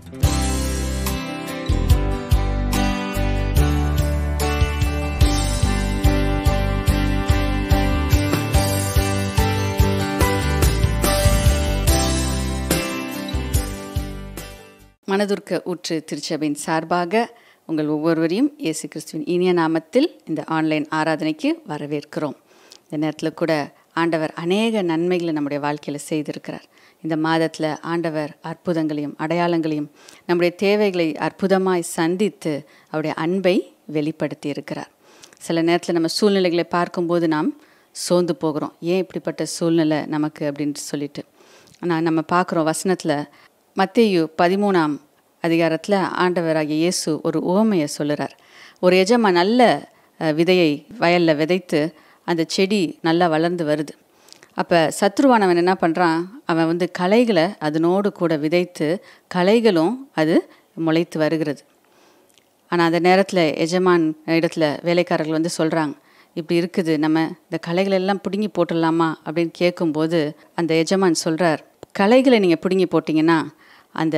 மனதுர்க்க ஊற்று திருச்சபையின் சார்பாக உங்கள் ஒவ்வொருவரையும் இயேசு கிறிஸ்துவின் இனிய நாமத்தில் இந்த ஆன்லைன் ஆராதனைக்கு வரவேற்கிறோம் இந்த நேரத்தில் கூட ஆண்டவர் அநேக நன்மைகளை நம்முடைய வாழ்க்கையில் செய்திருக்கிறார் இந்த மாதத்தில் ஆண்டவர் அற்புதங்களையும் அடையாளங்களையும் நம்முடைய தேவைகளை அற்புதமாய் சந்தித்து அவருடைய அன்பை வெளிப்படுத்தி இருக்கிறார் சில நேரத்தில் நம்ம சூழ்நிலைகளை பார்க்கும்போது நாம் சோர்ந்து போகிறோம் ஏன் இப்படிப்பட்ட சூழ்நிலை நமக்கு அப்படின்ட்டு சொல்லிட்டு ஆனால் நம்ம பார்க்குறோம் வசனத்தில் மத்தேயு பதிமூணாம் அதிகாரத்தில் ஆண்டவராகிய இயேசு ஒரு உவமையை சொல்லுறார் ஒரு எஜமா நல்ல அஹ், விதையை வயலில் விதைத்து அந்த செடி நல்லா வளர்ந்து வருது அப்போ சத்ருவானவன் என்ன பண்ணுறான் அவன் வந்து களைகளை அதனோடு கூட விதைத்து களைகளும் அது முளைத்து வருகிறது ஆனால் அந்த நேரத்தில் எஜமான் இடத்துல வேலைக்காரர்கள் வந்து சொல்கிறாங்க இப்படி இருக்குது நம்ம இந்த களைகளை எல்லாம் பிடுங்கி போட்டுடலாமா அப்படின்னு கேட்கும்போது அந்த எஜமான் சொல்கிறார் களைகளை நீங்கள் பிடுங்கி போட்டிங்கன்னா அந்த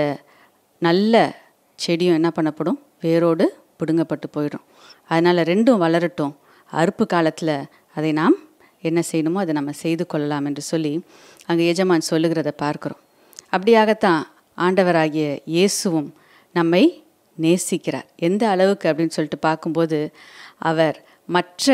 நல்ல செடியும் என்ன பண்ணப்படும் வேரோடு பிடுங்கப்பட்டு போயிடும் அதனால் ரெண்டும் வளரட்டும் அறுப்பு காலத்தில் அதை நாம் என்ன செய்யணுமோ அதை நம்ம செய்து கொள்ளலாம் என்று சொல்லி அங்கே எஜமான் சொல்லுகிறத பார்க்குறோம் அப்படியாகத்தான் ஆண்டவராகிய இயேசுவும் நம்மை நேசிக்கிறார் எந்த அளவுக்கு அப்படின்னு சொல்லிட்டு பார்க்கும்போது அவர் மற்ற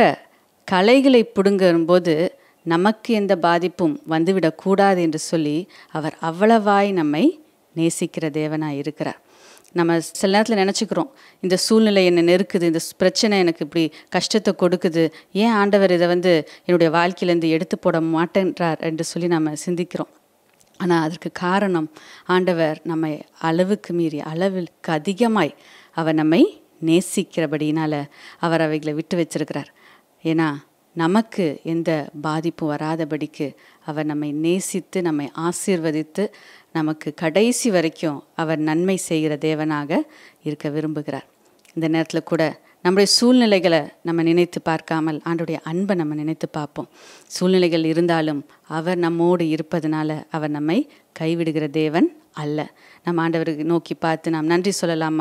கலைகளை பிடுங்கும்போது நமக்கு எந்த பாதிப்பும் வந்துவிடக்கூடாது என்று சொல்லி அவர் அவ்வளவாய் நம்மை நேசிக்கிற தேவனாய் இருக்கிறார் நம்ம சில நேரத்தில் நினச்சிக்கிறோம் இந்த சூழ்நிலை என்னை நெருக்குது இந்த பிரச்சனை எனக்கு இப்படி கஷ்டத்தை கொடுக்குது ஏன் ஆண்டவர் இதை வந்து என்னுடைய வாழ்க்கையிலேருந்து எடுத்து போட மாட்டேன்றார் என்று சொல்லி நம்ம சிந்திக்கிறோம் ஆனால் அதற்கு காரணம் ஆண்டவர் நம்மை அளவுக்கு மீறி அளவுக்கு அதிகமாய் அவர் நம்மை நேசிக்கிறபடியினால அவர் அவைகளை விட்டு வச்சிருக்கிறார் ஏன்னா நமக்கு எந்த பாதிப்பும் வராதபடிக்கு அவர் நம்மை நேசித்து நம்மை ஆசீர்வதித்து நமக்கு கடைசி வரைக்கும் அவர் நன்மை செய்கிற தேவனாக இருக்க விரும்புகிறார் இந்த நேரத்தில் கூட நம்முடைய சூழ்நிலைகளை நம்ம நினைத்து பார்க்காமல் ஆண்டுடைய அன்பை நம்ம நினைத்து பார்ப்போம் சூழ்நிலைகள் இருந்தாலும் அவர் நம்மோடு இருப்பதனால அவர் நம்மை கைவிடுகிற தேவன் அல்ல நம்ம ஆண்டவருக்கு நோக்கி பார்த்து நாம் நன்றி சொல்லலாமா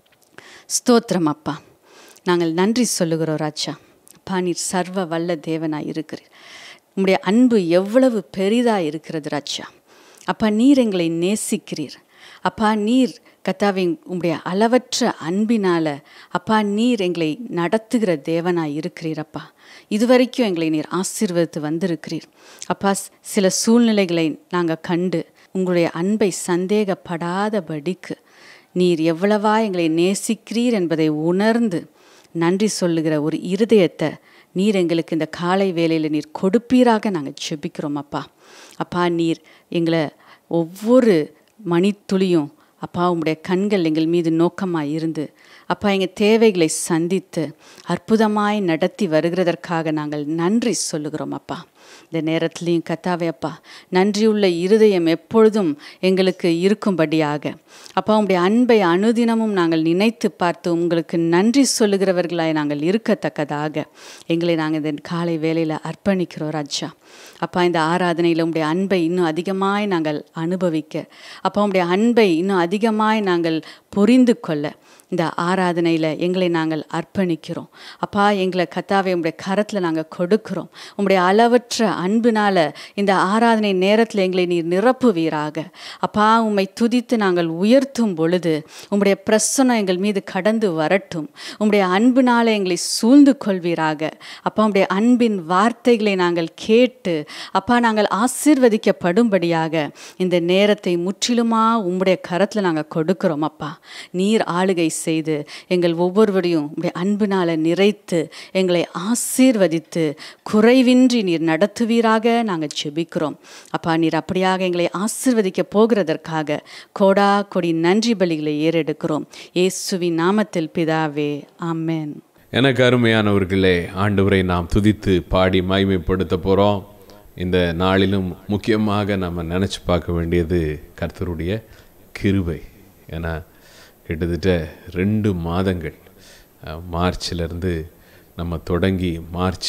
ஸ்தோத்திரம் அப்பா நாங்கள் நன்றி சொல்லுகிறோம் ராஜா அப்பா நீர் சர்வ வல்ல தேவனாய் இருக்கிறீர் உம்முடைய அன்பு எவ்வளவு பெரிதாக இருக்கிறது ராஜா அப்பா நீர் எங்களை நேசிக்கிறீர் அப்பா நீர் கத்தாவின் உம்முடைய அளவற்ற அன்பினால அப்பா நீர் எங்களை நடத்துகிற தேவனாய் இருக்கிறீர் அப்பா இதுவரைக்கும் எங்களை நீர் ஆசீர்வதித்து வந்திருக்கிறீர் அப்பா ஸ்- சில சூழ்நிலைகளை நாங்கள் கண்டு உங்களுடைய அன்பை சந்தேகப்படாதபடிக்கு நீர் எவ்வளவா எங்களை நேசிக்கிறீர் என்பதை உணர்ந்து நன்றி சொல்லுகிற ஒரு இருதயத்தை நீர் எங்களுக்கு இந்த காலை வேளையில் நீர் கொடுப்பீராக நாங்கள் செபிக்கிறோம் அப்பா அப்பா நீர் எங்களை ஒவ்வொரு மணித்துளியும் அப்பா உம்முடைய கண்கள் எங்கள் மீது நோக்கமாய் இருந்து அப்பா எங்கள் தேவைகளை சந்தித்து அற்புதமாய் நடத்தி வருகிறதற்காக நாங்கள் நன்றி சொல்லுகிறோம் அப்பா இந்த நேரத்திலையும் கத்தாவே அப்பா நன்றியுள்ள இருதயம் எப்பொழுதும் எங்களுக்கு இருக்கும்படியாக அப்பா உம்முடைய அன்பை அனுதினமும் நாங்கள் நினைத்து பார்த்து உங்களுக்கு நன்றி சொல்லுகிறவர்களாய் நாங்கள் இருக்கத்தக்கதாக எங்களை நாங்கள் இந்த காலை வேளையில் அர்ப்பணிக்கிறோம் ராஜா அப்பா இந்த ஆராதனையில் உம்முடைய அன்பை இன்னும் அதிகமாய் நாங்கள் அனுபவிக்க அப்பா உம்முடைய அன்பை இன்னும் அதிகமாய் நாங்கள் புரிந்து கொள்ள இந்த ஆராதனையில் எங்களை நாங்கள் அர்ப்பணிக்கிறோம் அப்பா எங்களை கத்தாவை உம்முடைய கரத்தில் நாங்கள் கொடுக்கிறோம் உம்முடைய அளவற்ற அன்பினால இந்த ஆராதனை நேரத்தில் எங்களை நீர் நிரப்புவீராக அப்பா உம்மை துதித்து நாங்கள் உயர்த்தும் பொழுது உம்முடைய பிரசனம் எங்கள் மீது கடந்து வரட்டும் உம்முடைய அன்பினால எங்களை சூழ்ந்து கொள்வீராக அப்பா உம்முடைய அன்பின் வார்த்தைகளை நாங்கள் கேட்டு அப்பா நாங்கள் ஆசீர்வதிக்கப்படும்படியாக இந்த நேரத்தை முற்றிலுமா உம்முடைய கரத்தில் நாங்கள் கொடுக்கிறோம் அப்பா நீர் ஆளுகை செய்து எங்கள் ஒவ்வொருவரையும் உம்முடைய அன்பினால நிறைத்து எங்களை ஆசீர்வதித்து குறைவின்றி நீர் நடத்துவீராக நாங்கள் செபிக்கிறோம் அப்பா நீர் அப்படியாக எங்களை ஆசீர்வதிக்க போகிறதற்காக கோடா கொடி நன்றி பலிகளை ஏறெடுக்கிறோம் இயேசுவின் நாமத்தில் பிதாவே ஆமென் எனக்கு அருமையானவர்களே ஆண்டவரை நாம் துதித்து பாடி மகிமைப்படுத்த போகிறோம் இந்த நாளிலும் முக்கியமாக நம்ம நினச்சி பார்க்க வேண்டியது கர்த்தருடைய கிருபை ஏன்னா கிட்டத்தட்ட ரெண்டு மாதங்கள் அஹ், மார்ச்சிலிருந்து நம்ம தொடங்கி மார்ச்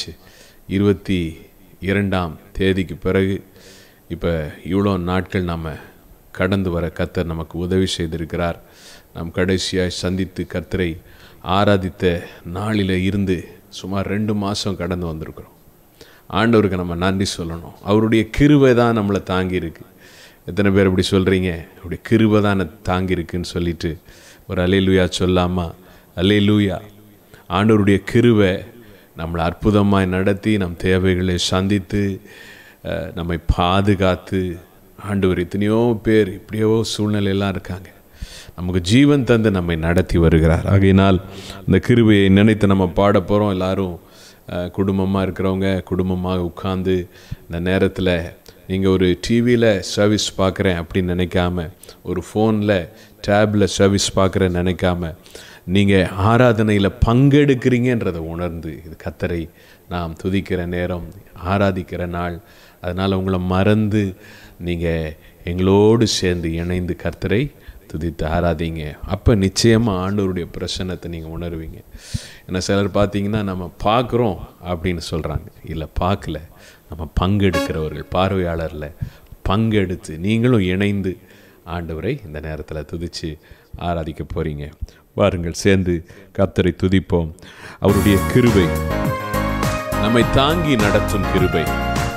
இருபத்தி இரண்டாம் தேதிக்கு பிறகு இப்போ இவ்வளோ நாட்கள் நம்ம கடந்து வர கர்த்தர் நமக்கு உதவி செய்திருக்கிறார் நாம் கடைசியாய் சந்தித்து கர்த்தரை ஆராதித்த நாளில் இருந்து சுமார் ரெண்டு மாதம் கடந்து வந்திருக்கிறோம் ஆண்டவருக்கு நம்ம நன்றி சொல்லணும் அவருடைய கிருவை தான் நம்மளை தாங்கியிருக்கு எத்தனை பேர் இப்படி சொல்கிறீங்க அப்படி கிருவை தான் என்னை தாங்கியிருக்குன்னு சொல்லிட்டு ஒரு அலையிலுயா சொல்லாமா அலையிலுயா ஆண்டவருடைய கிருவை நம்மளை அற்புதமாய் நடத்தி நம் தேவைகளை சந்தித்து அஹ், நம்மை பாதுகாத்து ஆண்டவர் எத்தனையோ பேர் இப்படியோ சூழ்நிலையெல்லாம் இருக்காங்க நமக்கு ஜீவன் தந்து நம்மை நடத்தி வருகிறார் ஆகையினால் இந்த கிருபையை நினைத்து நம்ம பாட போகிறோம் எல்லாரும் குடும்பமாக இருக்கிறவங்க குடும்பமாக உட்கார்ந்து இந்த நேரத்தில் நீங்கள் ஒரு டிவியில் சர்வீஸ் பார்க்குறேன் அப்படின்னு நினைக்காம ஒரு ஃபோனில் டேபில் சர்வீஸ் பார்க்குறேன்னு நினைக்காம நீங்கள் ஆராதனையில் பங்கெடுக்கிறீங்கன்றதை உணர்ந்து இது கத்தரை நாம் துதிக்கிற நேரம் ஆராதிக்கிற நாள் அதனால் உங்களை மறந்து நீங்கள் எங்களோடு சேர்ந்து இணைந்து கர்த்தரை துதித்து ஆராதிங்க அப்போ நிச்சயமாக ஆண்டவருடைய பிரசன்னத்தை நீங்கள் உணர்வீங்க ஏன்னா சிலர் பார்த்தீங்கன்னா நம்ம பார்க்குறோம் அப்படின்னு சொல்கிறாங்க இல்லை பார்க்கல நம்ம பங்கெடுக்கிறவர்கள் பார்வையாளரில் பங்கெடுத்து நீங்களும் இணைந்து ஆண்டவரை இந்த நேரத்தில் துதித்து ஆராதிக்க போகிறீங்க வாருங்கள் சேர்ந்து கர்த்தரை துதிப்போம் அவருடைய கிருபை நம்மை தாங்கி நடத்தும் கிருபை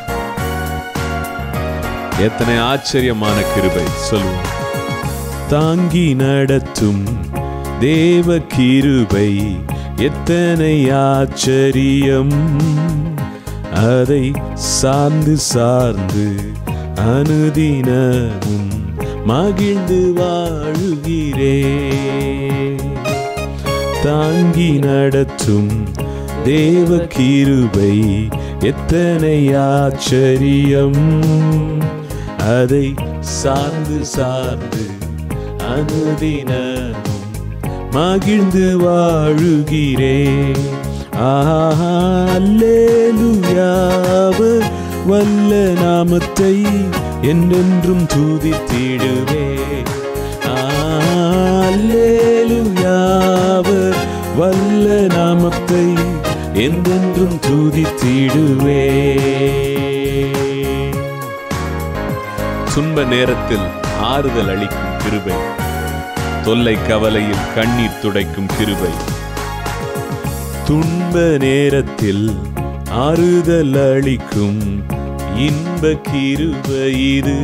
எத்தனை ஆச்சரியமான கிருபை சொல்லுவோம் தாங்கி நடத்தும் தேவ கிருபை எத்தனை ஆச்சரியம் அதை சார்ந்து சார்ந்து அனுதினமும் மகிழ்ந்து வாழுகிறே தாங்கி நடத்தும் தேவ கிருபை எத்தனை ஆச்சரியம் அதை சார்ந்து சார்ந்து அனுதினமும் மகிழ்ந்து வாழுகிறே அல்லேலுயாவர் வல்ல நாமத்தை என்றென்றும் துதித்திடுவே அல்லேலுயாவர் வல்ல நாமத்தை என்றென்றும் துதித்திடுவே துன்ப நேரத்தில் ஆறுதல் அளிக்கும் கிருபை தொல்லை கவலையில் கண்ணீர் துடைக்கும் கிருபை துன்ப நேரத்தில் ஆறுதல் அளிக்கும் இன்ப கிருபை இது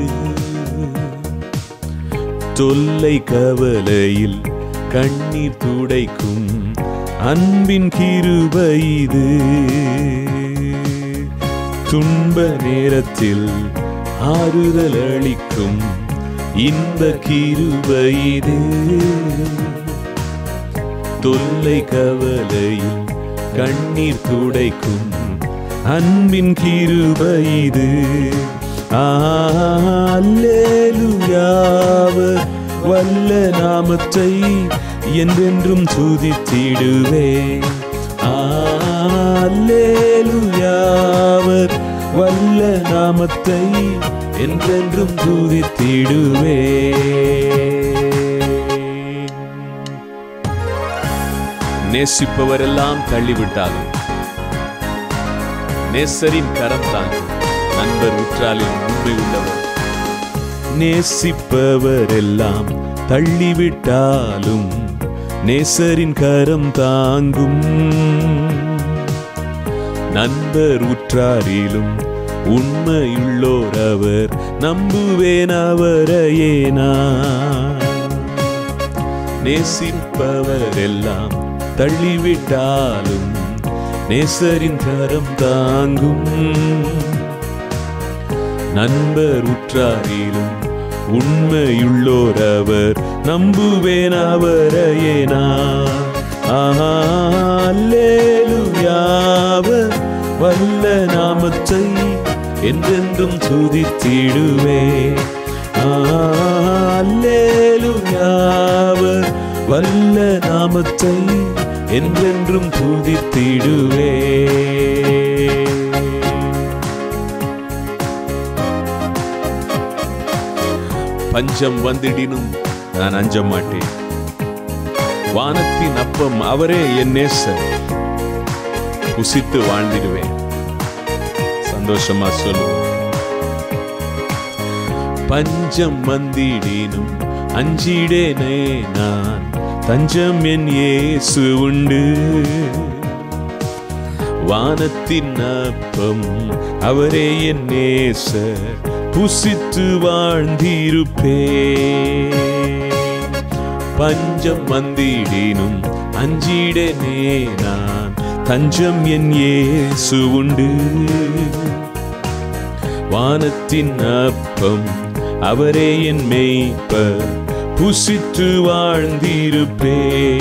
தொல்லை கவலையில் கண்ணீர் துடைக்கும் அன்பின் கிருபை இது துன்ப நேரத்தில் ஆறுதல் அளிக்கும் இன்ப கிருபை இது தொல்லை கவலையில் கண்ணீர் துடைக்கும் அன்பின் கிருபை இது அல்லேலுயாவர் வல்ல நாமத்தை என்றென்றும் துதித்திடுவே அல்லேலுயாவர் வல்ல நாமத்தை என்றென்றும் துதித்திடுவே நேசிப்பவரெல்லாம் தள்ளிவிட்டாலும் நேசரின் கரம் தாங்கும் நண்பர் உற்றாலின் உண்மை உள்ளவர் நேசிப்பவரெல்லாம் தள்ளிவிட்டாலும் நேசரின் கரம் தாங்கும் நண்பர் உற்றாரிலும் உண்மையுள்ளோர் அவர் நம்புவேன் அவரையே நான் நேசிப்பவரெல்லாம் தள்ளிவிட்டாலும் நேசரின் கரம் தாங்கும் நண்பர் உற்றாரிலும் உண்மையுள்ளோர் அவர் நம்புவேன் அவரையே நான் அல்லேலுயாவர் வல்ல நாமத்தை என்றென்றும் துதித்திடுவே அல்லேலுயாவர் வல்ல நாமத்தை என்றென்றும் துதித்திடுவே பஞ்சம் வந்திடினும் நான் அஞ்ச மாட்டேன் வானத்தின் அப்பம் அவரே என் நேசர் புசித்து வாழ்ந்திடுவேன் சந்தோஷமா சொல்லுவோம் பஞ்சம் வந்திடினும் அஞ்சிடேனே நான் தஞ்சம் என் இயேசு உண்டு வானத்தின் அப்பம் அவரே என் நேசர் புசித்து வாழ்ந்திருப்பே பஞ்சம் வந்திடினும் அஞ்சிடனே நான் தஞ்சம் என் இயேசு உண்டு வானத்தின் அப்பம் அவரே என் மேய்ப்பர் புசித்து வாழ்ந்திருப்பே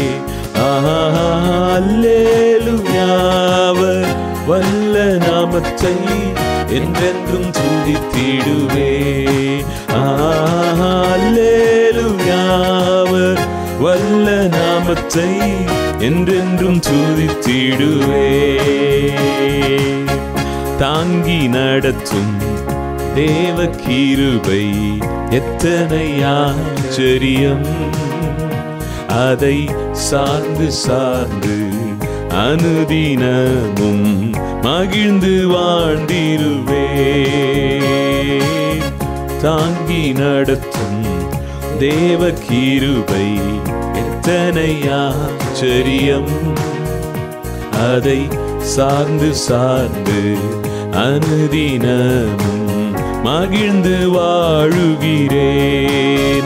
அல்லேலுயாவர் வல்ல நாமத்தை என்றென்றும் துதித்திடுவே அல்லேலுயாவர் வல்ல நாமத்தை என்றென்றும் துதித்திடுவே தாங்கி நடத்தும் தேவ கிருபை எத்தனை ஆச்சரியம் அதை சார்ந்து சார்ந்து அனுதினமும் மகிழ்ந்து வாழ்ந்திருவே தாங்கி நடத்தும் தேவ கிருபை எத்தனை ஆச்சரியம் அதை சார்ந்து சார்ந்து அனுதினமும் மகிழ்ந்து வாழுகிறேன்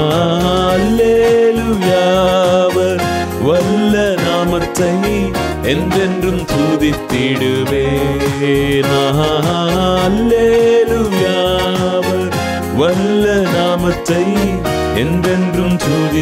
அல்லேலுயாவர் வல்ல நாமத்தை என்றென்றும் துதித்திடுவேன் அல்லேலுயாவர் வல்ல நாமத்தை என்றென்றும்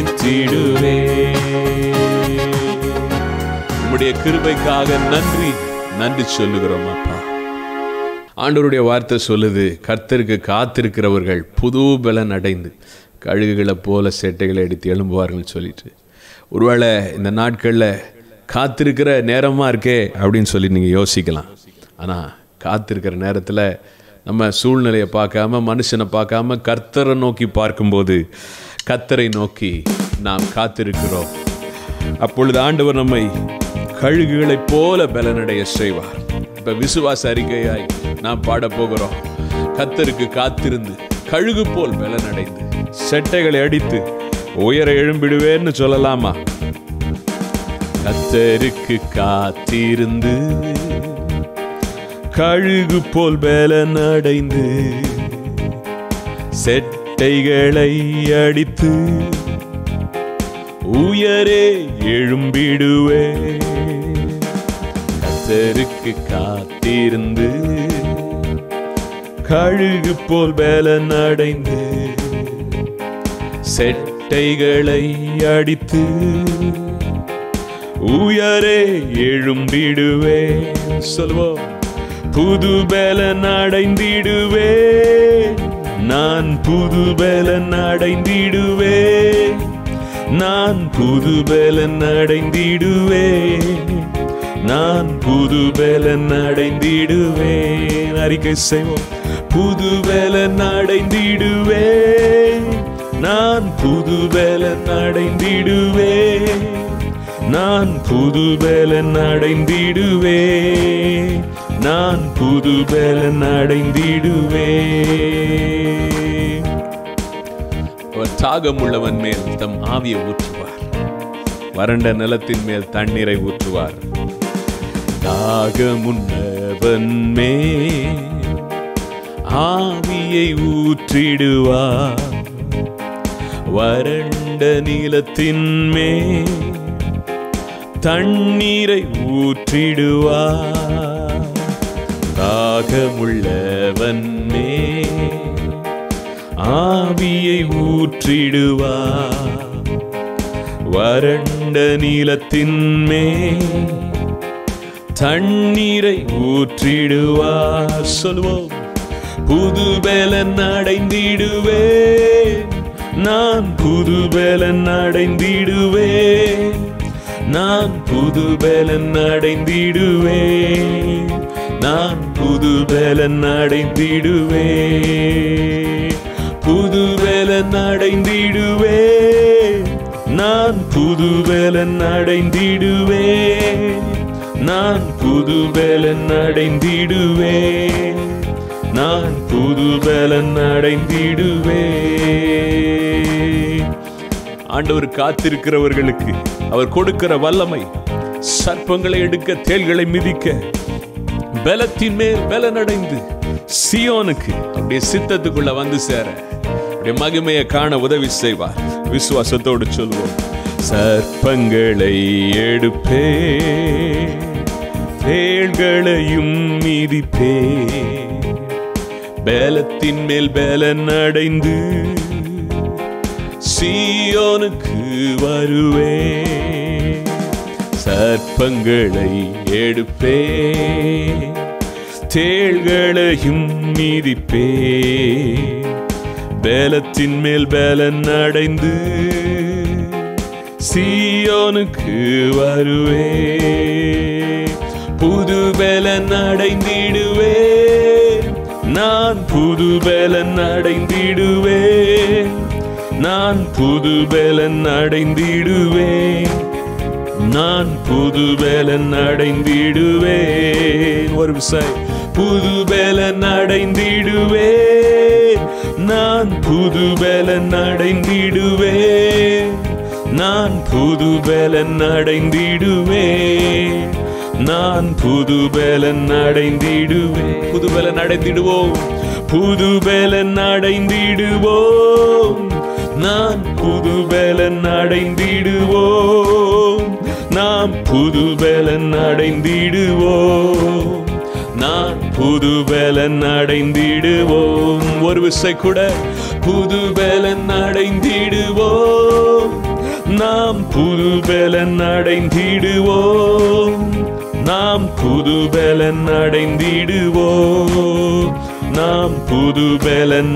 துதித்திடுவேன் உம்முடைய கிருபைக்காக நன்றி நன்றி சொல்லுகிறோம் அப்பா ஆண்டவருடைய வார்த்தை சொல்லுது கர்த்தருக்கு காத்திருக்கிறவர்கள் புது பலன் அடைந்து கழுகுகளைப் போல சேட்டைகளை எடுத்து எழும்புவார்கள் சொல்லிட்டு ஒருவேளை இந்த நாட்களில் காத்திருக்கிற நேரமாக இருக்கே அப்படின்னு சொல்லி நீங்கள் யோசிக்கலாம் ஆனால் காத்திருக்கிற நேரத்தில் நம்ம சூழ்நிலையை பார்க்காம மனுஷனை பார்க்காம கர்த்தரை நோக்கி பார்க்கும்போது கர்த்தரை நோக்கி நாம் காத்திருக்கிறோம் அப்பொழுது ஆண்டவர் நம்மை கழுகுகளைப் போல பலனடைய செய்வார் இப்ப விசுவாச அறிக்கையாய் நாம் பாட போகிறோம் கத்தருக்கு காத்திருந்து கழுகு போல் பலனடைந்து செட்டைகளை அடித்து உயர எழும்பிடுவேன்னு சொல்லலாமா கத்தருக்கு காத்திருந்து கழுகு போல் பலன் அடைந்து செட்டைகளை அடித்து உயரே எழும்பிடுவே கத்தருக்கு காத்திருந்து கழுகு போல் பலன் அடைந்து செட்டைகளை அடித்து உயரே எழும்பிடுவே சொல்வோம் புது பலன் அடைந்திடுவே நான் புது பலன் அடைந்திடுவே நான் புது பலன் அடைந்திடுவே நான் புது பலன் அடைந்திடுவே அறிக்கை செய்வோம் புது பலன் அடைந்திடுவே நான் புது பலன் அடைந்திடுவே நான் புது பலன் அடைந்திடுவே நான் புது பலன் அடைந்திடுவே அவர் தாகம் உள்ளவன் மேல் தம் ஆவியை ஊற்றுவார் வறண்ட நிலத்தின் மேல் தண்ணீரை ஊற்றுவார் தாகமுன்னவன் மேல் ஆவியை ஊற்றிடுவார் வறண்ட நிலத்தின் மேல் தண்ணீரை ஊற்றிடுவார் தாகமுள்ளவன் மேல் ஆவியை ஊற்றிடுவார் வறண்ட நிலத்தின் மேல் தண்ணீரை ஊற்றிடுவார் சொல்வோம் புது பலன் அடைந்திடுவே நான் புது பலன் அடைந்திடுவே நான் புது பலன் அடைந்திடுவே நான் புது பலன் அடைந்திடுவே புது பலன் அடைந்திடுவே நான் புது பலன் அடைந்திடுவே நான் புது பலன் அடைந்திடுவே நான் புது பலன் அடைந்திடுவே ஆண்டவர் காத்திருக்கிறவர்களுக்கு அவர் கொடுக்கிற வல்லமை சர்ப்பங்களை எடுக்க தேள்களை மிதிக்க பலத்தின் மேல் பலனடைந்து சியோனுக்கு அப்படியே சித்தத்துக்குள்ள வந்து சேர அப்படியே மகிமையை காண உதவி செய்வார் விசுவாசத்தோடு சொல்வோம் சர்ப்பங்களை எடுப்பே தேள்களையும் மிதிப்பே பலத்தின் மேல் பலன் அடைந்து சீயோனுக்கு வருவே சர்ப்பங்களை எடுப்பே தேள்களையும் மிதிப்பே பலத்தின் மேல் பலன் அடைந்து சீயோனுக்கு வருவே புது பலன் அடைந்திடுவே நான் புது பலன் அடைந்திடுவே நான் புது பலன் அடைந்திடுவே நான் புது பலன் அடைந்திடுவேன் ஒரு விசை புது பலன் அடைந்திடுவேன் நான் புது பலன் அடைந்திடுவேன் நான் புது பலன் அடைந்திடுவேன் நான் புது பலன் அடைந்திடுவேன் புது பலன் அடைந்திடுவோம் புது பலன் அடைந்திடுவோம் நான் புது பலன் அடைந்திடுவோம் நாம் புது பலன் அடைந்திடுவோம் நான் புது பலன் அடைந்திடுவோம் ஒரு விசை கூட புது பலன் அடைந்திடுவோம் நாம் புது பலன் அடைந்திடுவோம் நாம் புது பலன் அடைந்திடுவோம் நாம் புது பலன்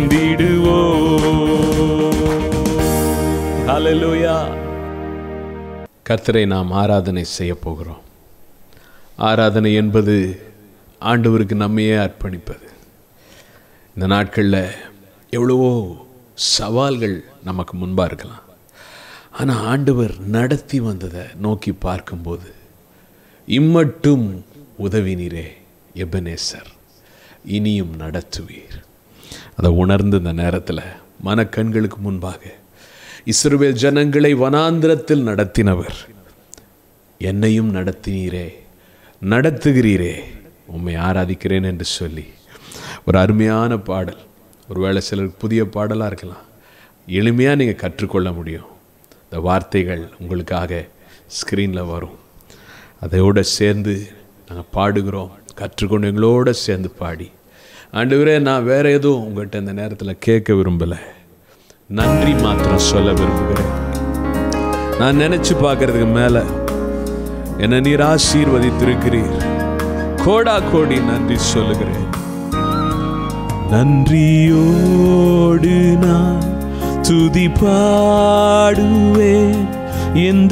அடைந்திடுவோம் ஹalleluya கர்த்தரை நாம் ஆராதனை செய்ய போகிறோம் ஆராதனை என்பது ஆண்டவருக்கு நம்மையே அர்ப்பணிப்பது இந்த நாட்களில் எவ்வளவோ சவால்கள் நமக்கு முன்பாக இருக்கலாம் ஆனால் ஆண்டவர் நடத்தி வந்ததை நோக்கி பார்க்கும்போது இம்மட்டும் உதவினீரே எபனேசர் இனியும் நடத்துவீர் அதை உணர்ந்து இந்த நேரத்தில் மனக்கண்களுக்கு முன்பாக இஸ்ரவேல் ஜனங்களை வனாந்திரத்தில் நடத்தினவர் என்னையும் நடத்தினீரே நடத்துகிறீரே உம்மை ஆராதிக்கிறேன் என்று சொல்லி ஒரு அருமையான பாடல் ஒருவேளை சிலருக்கு புதிய பாடலாக இருக்கலாம் எளிமையாக நீங்கள் கற்றுக்கொள்ள முடியும் இந்த வார்த்தைகள் உங்களுக்காக ஸ்க்ரீனில் வரும் அதையோடு சேர்ந்து நாங்கள் பாடுகிறோம் கற்றுக்கொண்டு எங்களோட சேர்ந்து பாடி ஆண்டவரே நான் வேற எதுவும் உங்கள்கிட்ட இந்த நேரத்தில் கேட்க விரும்பலை நன்றி மாத்திரம் சொல்ல விரும்புகிறேன் நான் நினைச்சு பார்க்கறதுக்கு மேல என்ன நீர் ஆசீர்வதித்திருக்கிறீர் கோடா கோடி நன்றி சொல்லுகிறேன் நன்றியோடு நான் துதி பாடுவேன் எந்த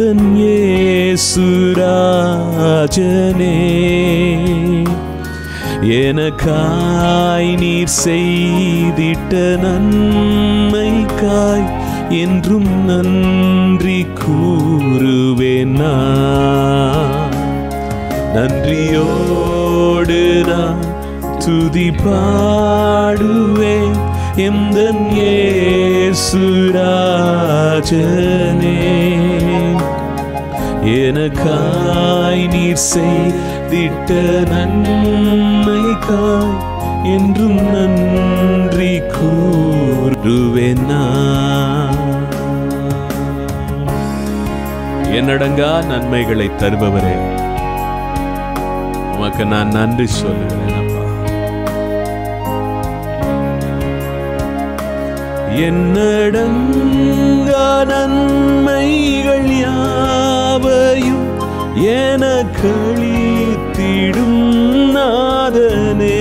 சுராஜனே எனக்காய் நீர் செய்திட்ட நன்மைக்காய் என்றும் நன்றி கூறுவேன் நான் நன்றியோடு நான் துதி பாடுவேன் எந்த சுராஜனே எனக்காய் நீர் செய்திட்ட நன்மைக்காய் என்றும் நன்றி கூறுவேன் நான். என்னடங்கா நன்மைகளை தருபவரே உமக்கு நான் நன்றி சொல்லுகிறேன் அப்பா என்னடங்கா நன்மைகள் யாவையும் எனக்களித்திடும் நாதனே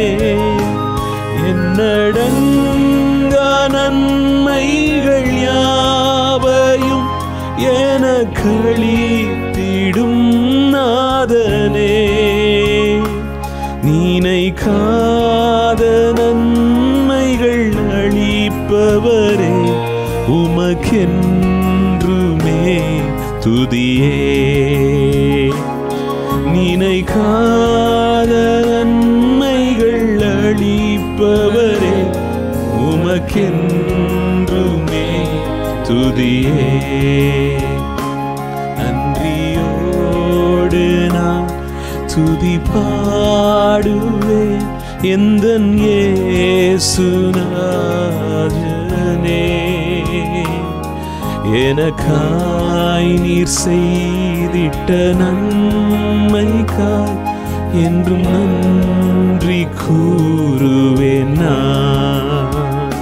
என்னடங்கா நன்மைகள் யாவையும் எனக்களித்திடும் நாதனே நீனை காத நன்மைகள் அளிப்பவரே உமக்கென்றுமே துதியே நினை காத நன்மைகள் அளிப்பவரே உமக்கென்றுமே துதியே நன்றியோடு நான் துதி பாடுவேன் எந்த ஏசுநாதனே எனக்காய் நீர் செய்திட்ட நன்மைக்காய் என்றும் நன்றி கூறுவேன் நான்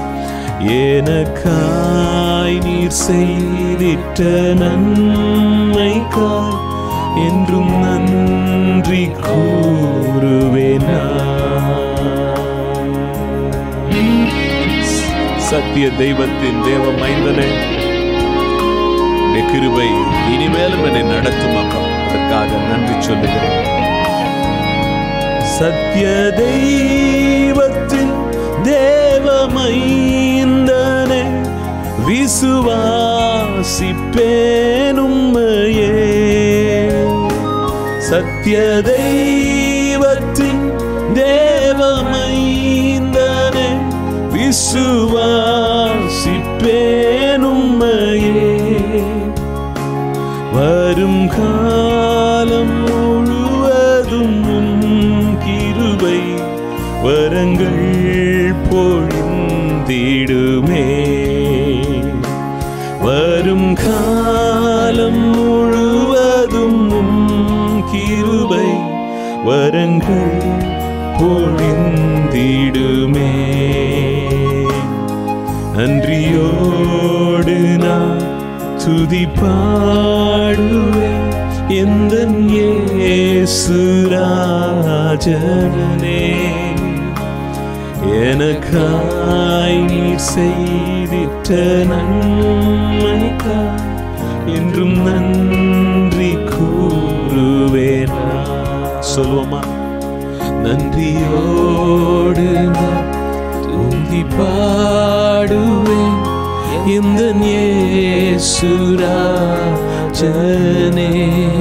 எனக்காய் நீர் செய்திட்ட நன்மைக்காய் என்றும் நன்றி கூறுவேன் சத்திய தெய்வத்தின் தேவ மைந்தனே உடைய கிருபை இனிமேலும் என்னை நடத்தும் அப்பா அதற்காக நன்றி சொல்லுகிறேன் சத்திய தெய்வத்தின் தேவமைந்தனே விசுவாசிப்பேன் உம்மையே சத்திய தெய்வத்தின் தேவமைந்தனே விசுவாசிப்பேன் உம்மையே வரும் காலம் முழுவதும் உம் கிருபை வரங்கள் பொழிந்திடுமே வரும் காலம் முழுவதும் உம் கிருபை வரங்கள் பொழிந்திடுமே நன்றியோடு நான் துதி பாடுவேன் எந்த ஏசுராஜனே எனக்காய் நீர் செய்திட்ட நன்மைக்காய் என்றும் நன்றி கூறுவேன் சொல்லுவோமா நன்றியோடு நான் துதி பாடுவேன் இந்த சுராஜனே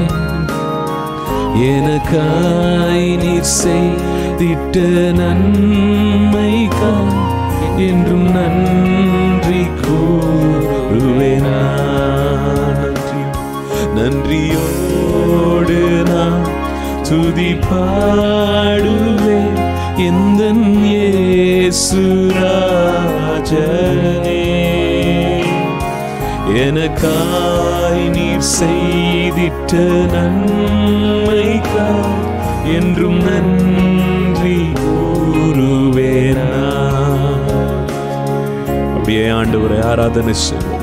எனக்காய் நீர் செய்திட்ட நன்மைக்காய் என்றும் நன்றி கூறுவேனா நன்றி நன்றியோடு நான் துதி பாடுவேன் எந்த சுராஜனே எனக்காய் நீர் செய்திட்ட நன்மைக்காய் என்றும் நன்றி கூறுவேனா அப்படியே ஆண்டவரை ஆராதனை செய்வோம்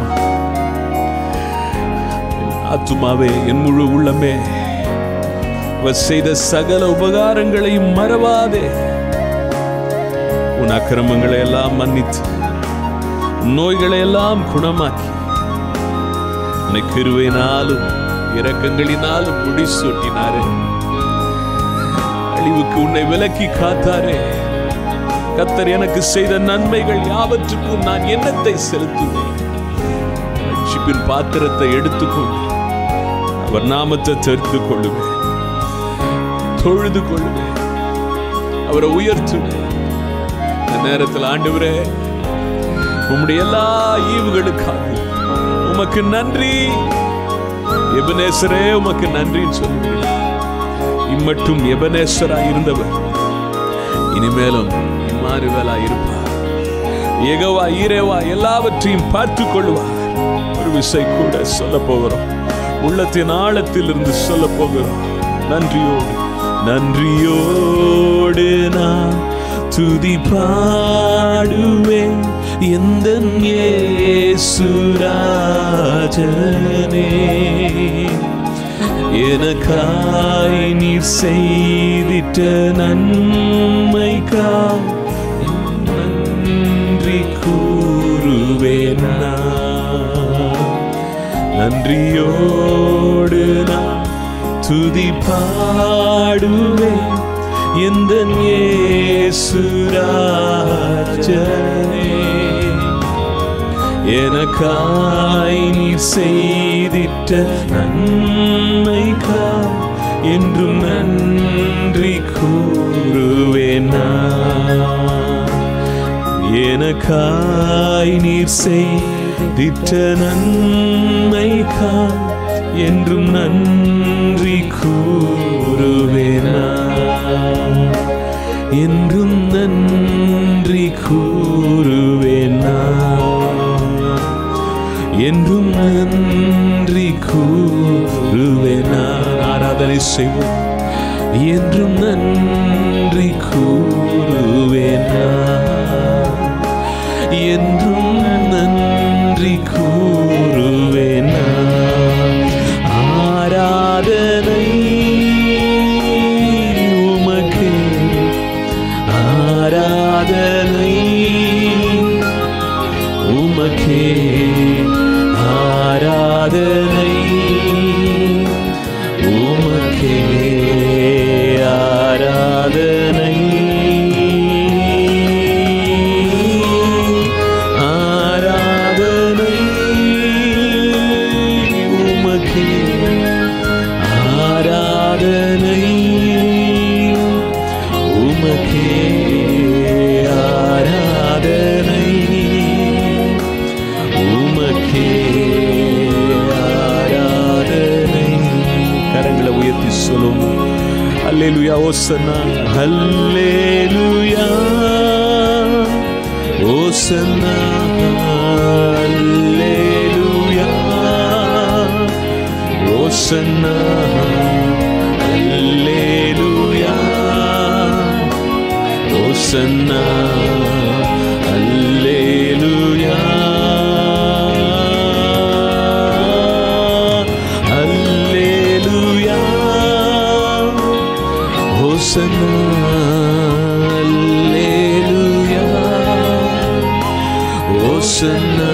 ஆத்துமாவே என் முழு உள்ளமே அவர் செய்த சகல உபகாரங்களையும் மறவாதே உன் அக்கிரமங்களை எல்லாம் மன்னித்து நோய்களை எல்லாம் குணமாக்கி உன்னை கிருவையினாலும் இரக்கங்களினாலும் முடிசூட்டினாரே அழிவுக்கு உன்னை விலக்கி காத்தாரே கத்தர் எனக்கு செய்த நன்மைகள் யாவற்றுக்கும் நான் எண்ணத்தை செலுத்துவேன் ரட்சிப்பின் பாத்திரத்தை எடுத்துக்கொண்டு அவர் நாமத்தை தெரிந்து கொள்ளுவேன் தொழுது கொள்ளுவேன் அவரை உயர்த்துவேன் இந்த நேரத்தில் ஆண்டவரே உம்முடைய எல்லா ஈவுகளுக்காக உமக்கு நன்றி எபனேசரே உமக்கு நன்றின்னு சொல்லுவேன் இம்மட்டும் எபனேஸ்வரா இருந்தவர் இனிமேலும் இம்மாறுவேலா இருப்பார் எகவா ஈரேவா எல்லாவற்றையும் பார்த்து கொள்வார் ஒரு விசை கூட சொல்ல போகிறோம் உள்ளத்தின் ஆழத்தில் இருந்து சொல்ல போகிறோம் நன்றியோடு நன்றியோடு நான் துதி பாடுவேன் எந்த சுராஜனே எனக்காய் நீர் செய்திட்ட நன்மைக்காய் நன்றி கூறுவேன் நான். நன்றியோடு நான் துதி பாடுவேன் எந்த சுராஜனே எனக்காய் நீர் செய்திட்ட நன்மைக்காய் என்றும் நன்றி கூறுவேன் நான். எனக்காய் நீர் செய்திட்ட நன்மைக்காய் என்றும் நன்றி கூறுவேனா என்றும் நன்றி கூறுவேனா என்றும் நன்றி கூறுவேனா ஆராதனை செய்வோம் என்றும் நன்றி கூறுவேனா என்றும் நன்றி கூறுவேனா ஆராதனை உமக்கு ஆராதனை உமக்கே ஆராதனை உமக்கே ஆராதனை ஆராதனை உமக்கே ஆராதனை உமக்கே ஆராதனை உமக்கே ஆராதனை கரங்களை உயர்த்தி சொல்லும் அல்லேலுயா ஓசன்னா அல்லேலுயா ஓசன்னா அல்லேலுயா ஓசன்னா அல்லேலுயா ஓசன்னா அல்லேலுயா அல்லேலுயா ஓசன்னா அல்லேலுயா ஓசன்னா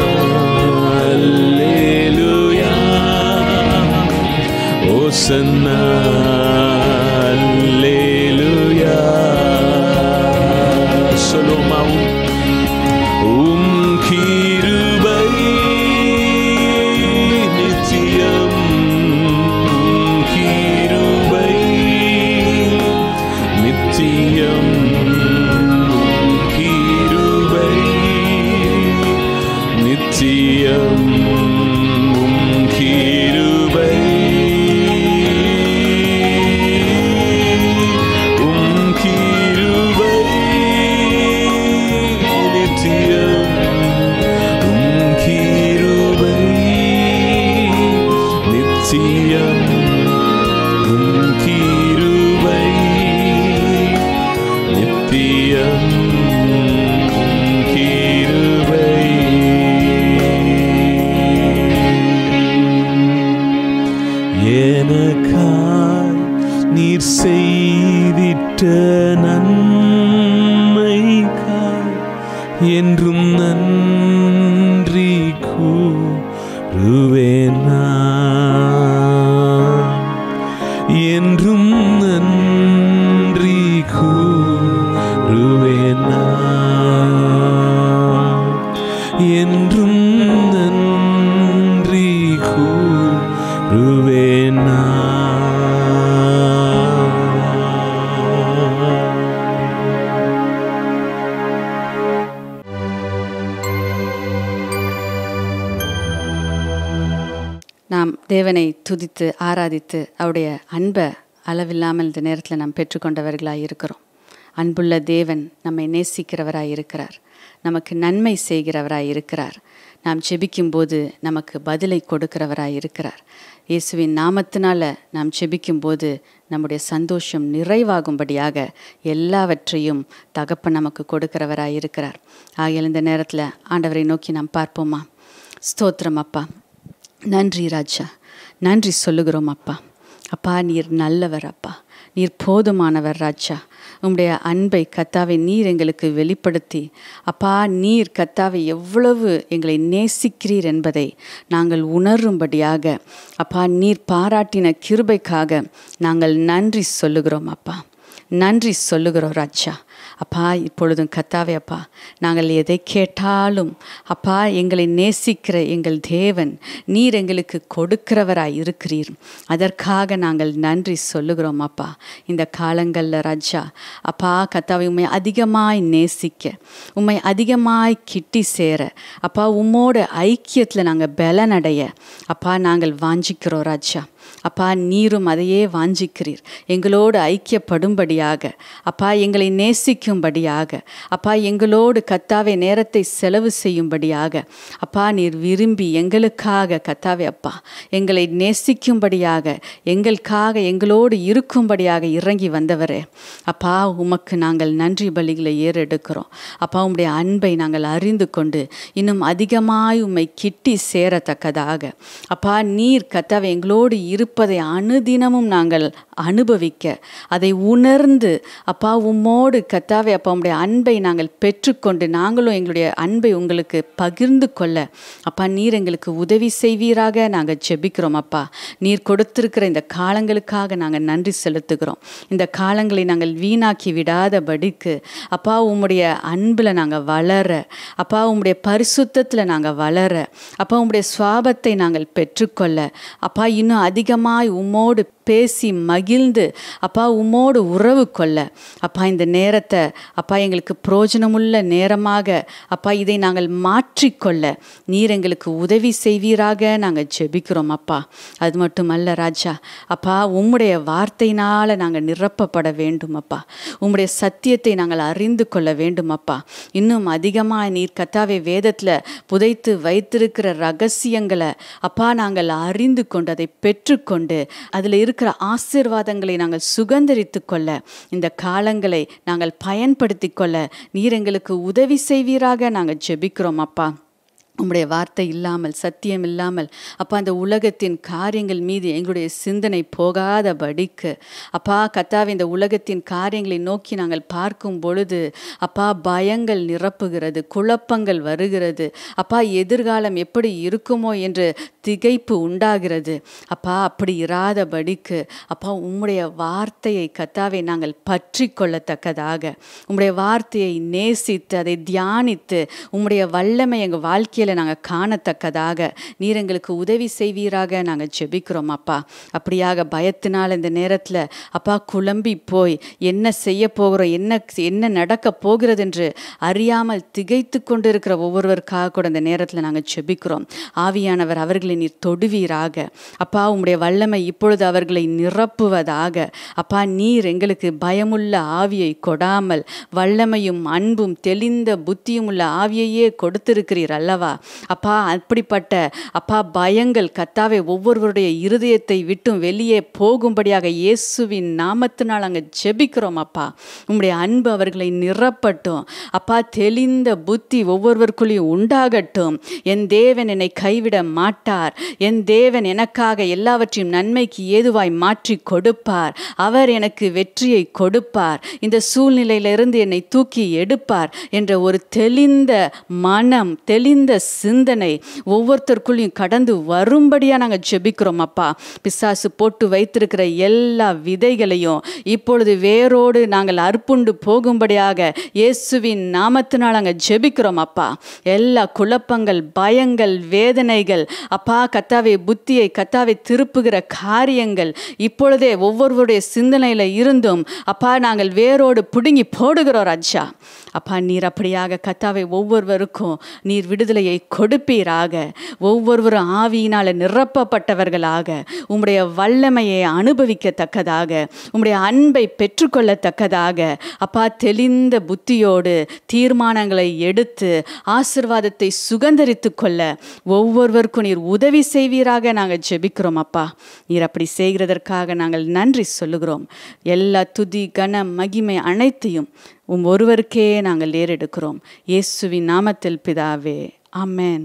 அல்லேலுயா ஓசன்னா அல்லேலுயா சொல்லுமாவும் உம் கிருபை நித்தியம் உம் கிருபை நித்தியம் உம் கிருபை நித்தியம் உம் கிருபை உம் கிருபை நித்தியம் உம் கிருபை நித்தியம் உம் கிருபை நித்தியம் உம் கிருபை எனக்காய் நீர் செய்திட்ட நன்மைக்காய் என்றும் நன்றி கூறுவேனா என்றும் நன்றி கூறுவேனா என்றும் நன்றி கூறுவேனா நாம் தேவனை துதித்து ஆராதித்து அவருடைய அன்பை அளவில்லாமல் இந்த நேரத்தில் நாம் பெற்றுக்கொண்டவர்களாக இருக்கிறோம் அன்புள்ள தேவன் நம்மை நேசிக்கிறவராய் இருக்கிறார் நமக்கு நன்மை செய்கிறவராய் இருக்கிறார் நாம் ஜெபிக்கும்போது நமக்கு பதிலை கொடுக்கிறவராய் இருக்கிறார் இயேசுவின் நாமத்தினால நாம் ஜெபிக்கும்போது நம்முடைய சந்தோஷம் நிறைவாகும்படியாக எல்லாவற்றையும் தகப்பன் நமக்கு கொடுக்கிறவராய் இருக்கிறார் ஆகையால் இந்த நேரத்தில் ஆண்டவரை நோக்கி நாம் பார்ப்போமா ஸ்தோத்திரம் அப்பா நன்றி ராஜா நன்றி சொல்லுகிறோம் அப்பா அப்பா நீர் நல்லவர் அப்பா நீர் போதுமானவர் ராஜா உம்முடைய அன்பை கத்தாவை நீர் எங்களுக்கு வெளிப்படுத்தி அப்பா நீர் கத்தாவை எவ்வளவு எங்களை நேசிக்கிறீர் என்பதை நாங்கள் உணரும்படியாக அப்பா நீர் பாராட்டின கிருபைக்காக நாங்கள் நன்றி சொல்லுகிறோம் அப்பா நன்றி சொல்லுகிறோம் ராஜா அப்பா இப்பொழுதும் கத்தாவே அப்பா நாங்கள் எதை கேட்டாலும் அப்பா எங்களை நேசிக்கிற எங்கள் தேவன் நீர் எங்களுக்கு கொடுக்கிறவராய் இருக்கிறீர் அதற்காக நாங்கள் நன்றி சொல்லுகிறோம் அப்பா இந்த காலங்களில் ராஜா அப்பா கத்தாவை உண்மை அதிகமாய் நேசிக்க உண்மை அதிகமாய் கிட்டி சேர அப்பா உம்மோட ஐக்கியத்தில் நாங்கள் பலனடைய அப்பா நாங்கள் வாஞ்சிக்கிறோம் ராஜா அப்பா நீரும் அதையே வாஞ்சிக்கிறீர் எங்களோடு ஐக்கியப்படும்படியாக அப்பா எங்களை நேசிக்கும்படியாக அப்பா எங்களோடு கத்தாவே நேரத்தை செலவு செய்யும்படியாக அப்பா நீர் விரும்பி எங்களுக்காக கத்தாவே அப்பா எங்களை நேசிக்கும்படியாக எங்களுக்காக எங்களோடு இருக்கும்படியாக இறங்கி வந்தவரே அப்பா உமக்கு நாங்கள் நன்றி பலிகளை ஏறெடுக்கிறோம் அப்பா உம்முடைய அன்பை நாங்கள் அறிந்து கொண்டு இன்னும் அதிகமாய் உம்மை கிட்டி சேரத்தக்கதாக அப்பா நீர் கத்தாவே எங்களோடு இருப்பதை அனுதினமும் நாங்கள் அனுபவிக்க அதை உணர்ந்து அப்பா உம்மோடு கத்தாவே அப்பா உம்முடைய அன்பை நாங்கள் பெற்றுக்கொண்டு நாங்களும் எங்களுடைய அன்பை உங்களுக்கு பகிர்ந்து கொள்ள அப்பா நீர் எங்களுக்கு உதவி செய்வீராக நாங்கள் ஜெபிக்கிறோம் அப்பா நீர் கொடுத்திருக்கிற இந்த காலங்களுக்காக நாங்கள் நன்றி செலுத்துகிறோம் இந்த காலங்களை நாங்கள் வீணாக்கி விடாதபடிக்கு அப்பா உம்முடைய அன்பில் நாங்கள் வளர அப்பா உம்முடைய பரிசுத்தத்தில் நாங்கள் வளர அப்பா உம்முடைய சுவாபத்தை நாங்கள் பெற்றுக்கொள்ள அப்பா இன்னும் அதிகமாய் உம்மோடு பேசி மகிழ்ந்து அப்பா உம்மோடு உறவு கொள்ள அப்பா இந்த நேரத்தை அப்பா எங்களுக்கு பிரயோஜனமுள்ள நேரமாக அப்பா இதை நாங்கள் மாற்றிக்கொள்ள நீர் எங்களுக்கு உதவி செய்வீராக நாங்கள் ஜெபிக்கிறோம் அப்பா அது மட்டுமல்ல ராஜா அப்பா உம்முடைய வார்த்தையினால் நாங்கள் நிரப்பப்பட வேண்டும் அப்பா உம்முடைய சத்தியத்தை நாங்கள் அறிந்து கொள்ள வேண்டும் அப்பா இன்னும் அதிகமாக நீர் கத்தாவே வேதத்தில் புதைத்து வைத்திருக்கிற ரகசியங்களை அப்பா நாங்கள் அறிந்து கொண்டு அதை பெற்றுக்கொண்டு அதில் இருக்கிற ஆசீர்வாதங்களை நாங்கள் சுகந்தரித்து கொள்ள இந்த காலங்களை நாங்கள் பயன்படுத்தி கொள்ள நீர் எங்களுக்கு உதவி செய்வீராக நாங்கள் ஜெபிக்கிறோம் அப்பா உம்முடைய வார்த்தை இல்லாமல் சத்தியம் இல்லாமல் அப்பா அந்த உலகத்தின் காரியங்கள் மீது எங்களுடைய சிந்தனை போகாதபடிக்கு அப்பா கத்தாவே இந்த உலகத்தின் காரியங்களை நோக்கி நாங்கள் பார்க்கும் பொழுது அப்பா பயங்கள் நிரப்புகிறது குழப்பங்கள் வருகிறது அப்பா எதிர்காலம் எப்படி இருக்குமோ என்று திகைப்பு உண்டாகிறது அப்பா அப்படி இராதபடிக்கு அப்பா உம்முடைய வார்த்தையை கத்தாவை நாங்கள் பற்றி கொள்ளத்தக்கதாக உம்முடைய வார்த்தையை நேசித்து அதை தியானித்து உம்முடைய வல்லமை எங்கள் வாழ்க்கையில் நாங்கள் காணத்தக்கதாக நீர் எங்களுக்கு உதவி செய்வீராக நாங்கள் ஜெபிக்கிறோம் அப்பா அப்படியாக பயத்தினால் இந்த நேரத்தில் அப்பா குழம்பி போய் என்ன செய்ய போகிறோம் என்ன என்ன நடக்க போகிறது என்று அறியாமல் திகைத்து கொண்டு இருக்கிற ஒவ்வொருவருக்காக கூட இந்த நேரத்தில் நாங்கள் ஜெபிக்கிறோம் ஆவியானவர் அவர்களை நீர் தொடுவீராக அப்பா உம்முடைய வல்லமை இப்பொழுது அவர்களை நிரப்புவதாக அப்பா நீர் எங்களுக்கு பயமுள்ள ஆவியை கொடாமல் வல்லமையும் அன்பும் தெளிந்த புத்தியும் உள்ள ஆவியையே கொடுத்திருக்கிறீர் அல்லவா அப்பா அப்படிப்பட்ட அப்பா பயங்கள் கத்தாவை ஒவ்வொருவருடைய இருதயத்தை விட்டும் வெளியே போகும்படியாக இயேசுவின் நாமத்தினால் அங்கே ஜெபிக்கிறோம் அப்பா உம்முடைய அன்பு அவர்களை நிரப்பட்டும் அப்பா தெளிந்த புத்தி ஒவ்வொருவருக்குள்ளேயும் உண்டாகட்டும் என் தேவன் என்னை கைவிட மாட்டார் என் தேவன் எனக்காக எல்லாவற்றையும் நன்மைக்கு ஏதுவாய் மாற்றி கொடுப்பார் அவர் எனக்கு வெற்றியை கொடுப்பார் இந்த சூழ்நிலையிலிருந்து என்னை தூக்கி எடுப்பார் என்ற ஒரு தெளிந்த மனம் தெளிந்த சிந்தனை ஒவ்வொருத்தருக்குள்ளேயும் கடந்து வரும்படியாக நாங்கள் ஜெபிக்கிறோம் அப்பா பிசாசு போட்டு வைத்திருக்கிற எல்லா விதைகளையும் இப்பொழுது வேரோடு நாங்கள் அற்புண்டு போகும்படியாக இயேசுவின் நாமத்தினால் நாங்கள் ஜெபிக்கிறோம் அப்பா எல்லா குழப்பங்கள் பயங்கள் வேதனைகள் அப்பா கத்தாவை புத்தியை கத்தாவை திருப்புகிற காரியங்கள் இப்பொழுதே ஒவ்வொருவருடைய சிந்தனையில் இருந்தும் அப்பா நாங்கள் வேரோடு பிடுங்கி போடுகிறோம் ராஜா அப்பா நீர் அப்படியாக கத்தாவை ஒவ்வொருவருக்கும் நீர் விடுதலையை கொடுப்பீராக ஒவ்வொருவரும் ஆவியினால் நிரப்பப்பட்டவர்களாக உம்முடைய வல்லமையை அனுபவிக்கத்தக்கதாக உம்முடைய அன்பை பெற்றுக்கொள்ளத்தக்கதாக அப்பா தெளிந்த புத்தியோடு தீர்மானங்களை எடுத்து ஆசிர்வாதத்தை சுகந்தரித்து கொள்ள ஒவ்வொருவருக்கும் நீர் உதவி செய்வீராக நாங்கள் ஜெபிக்கிறோம் அப்பா நீர் அப்படி செய்கிறதற்காக நாங்கள் நன்றி சொல்லுகிறோம் எல்லா துதி கன மகிமை அனைத்தையும் உம் ஒருவருக்கே நாங்கள் ஏறெடுக்கிறோம் இயேசுவின் நாமத்தில் பிதாவே ஆமென்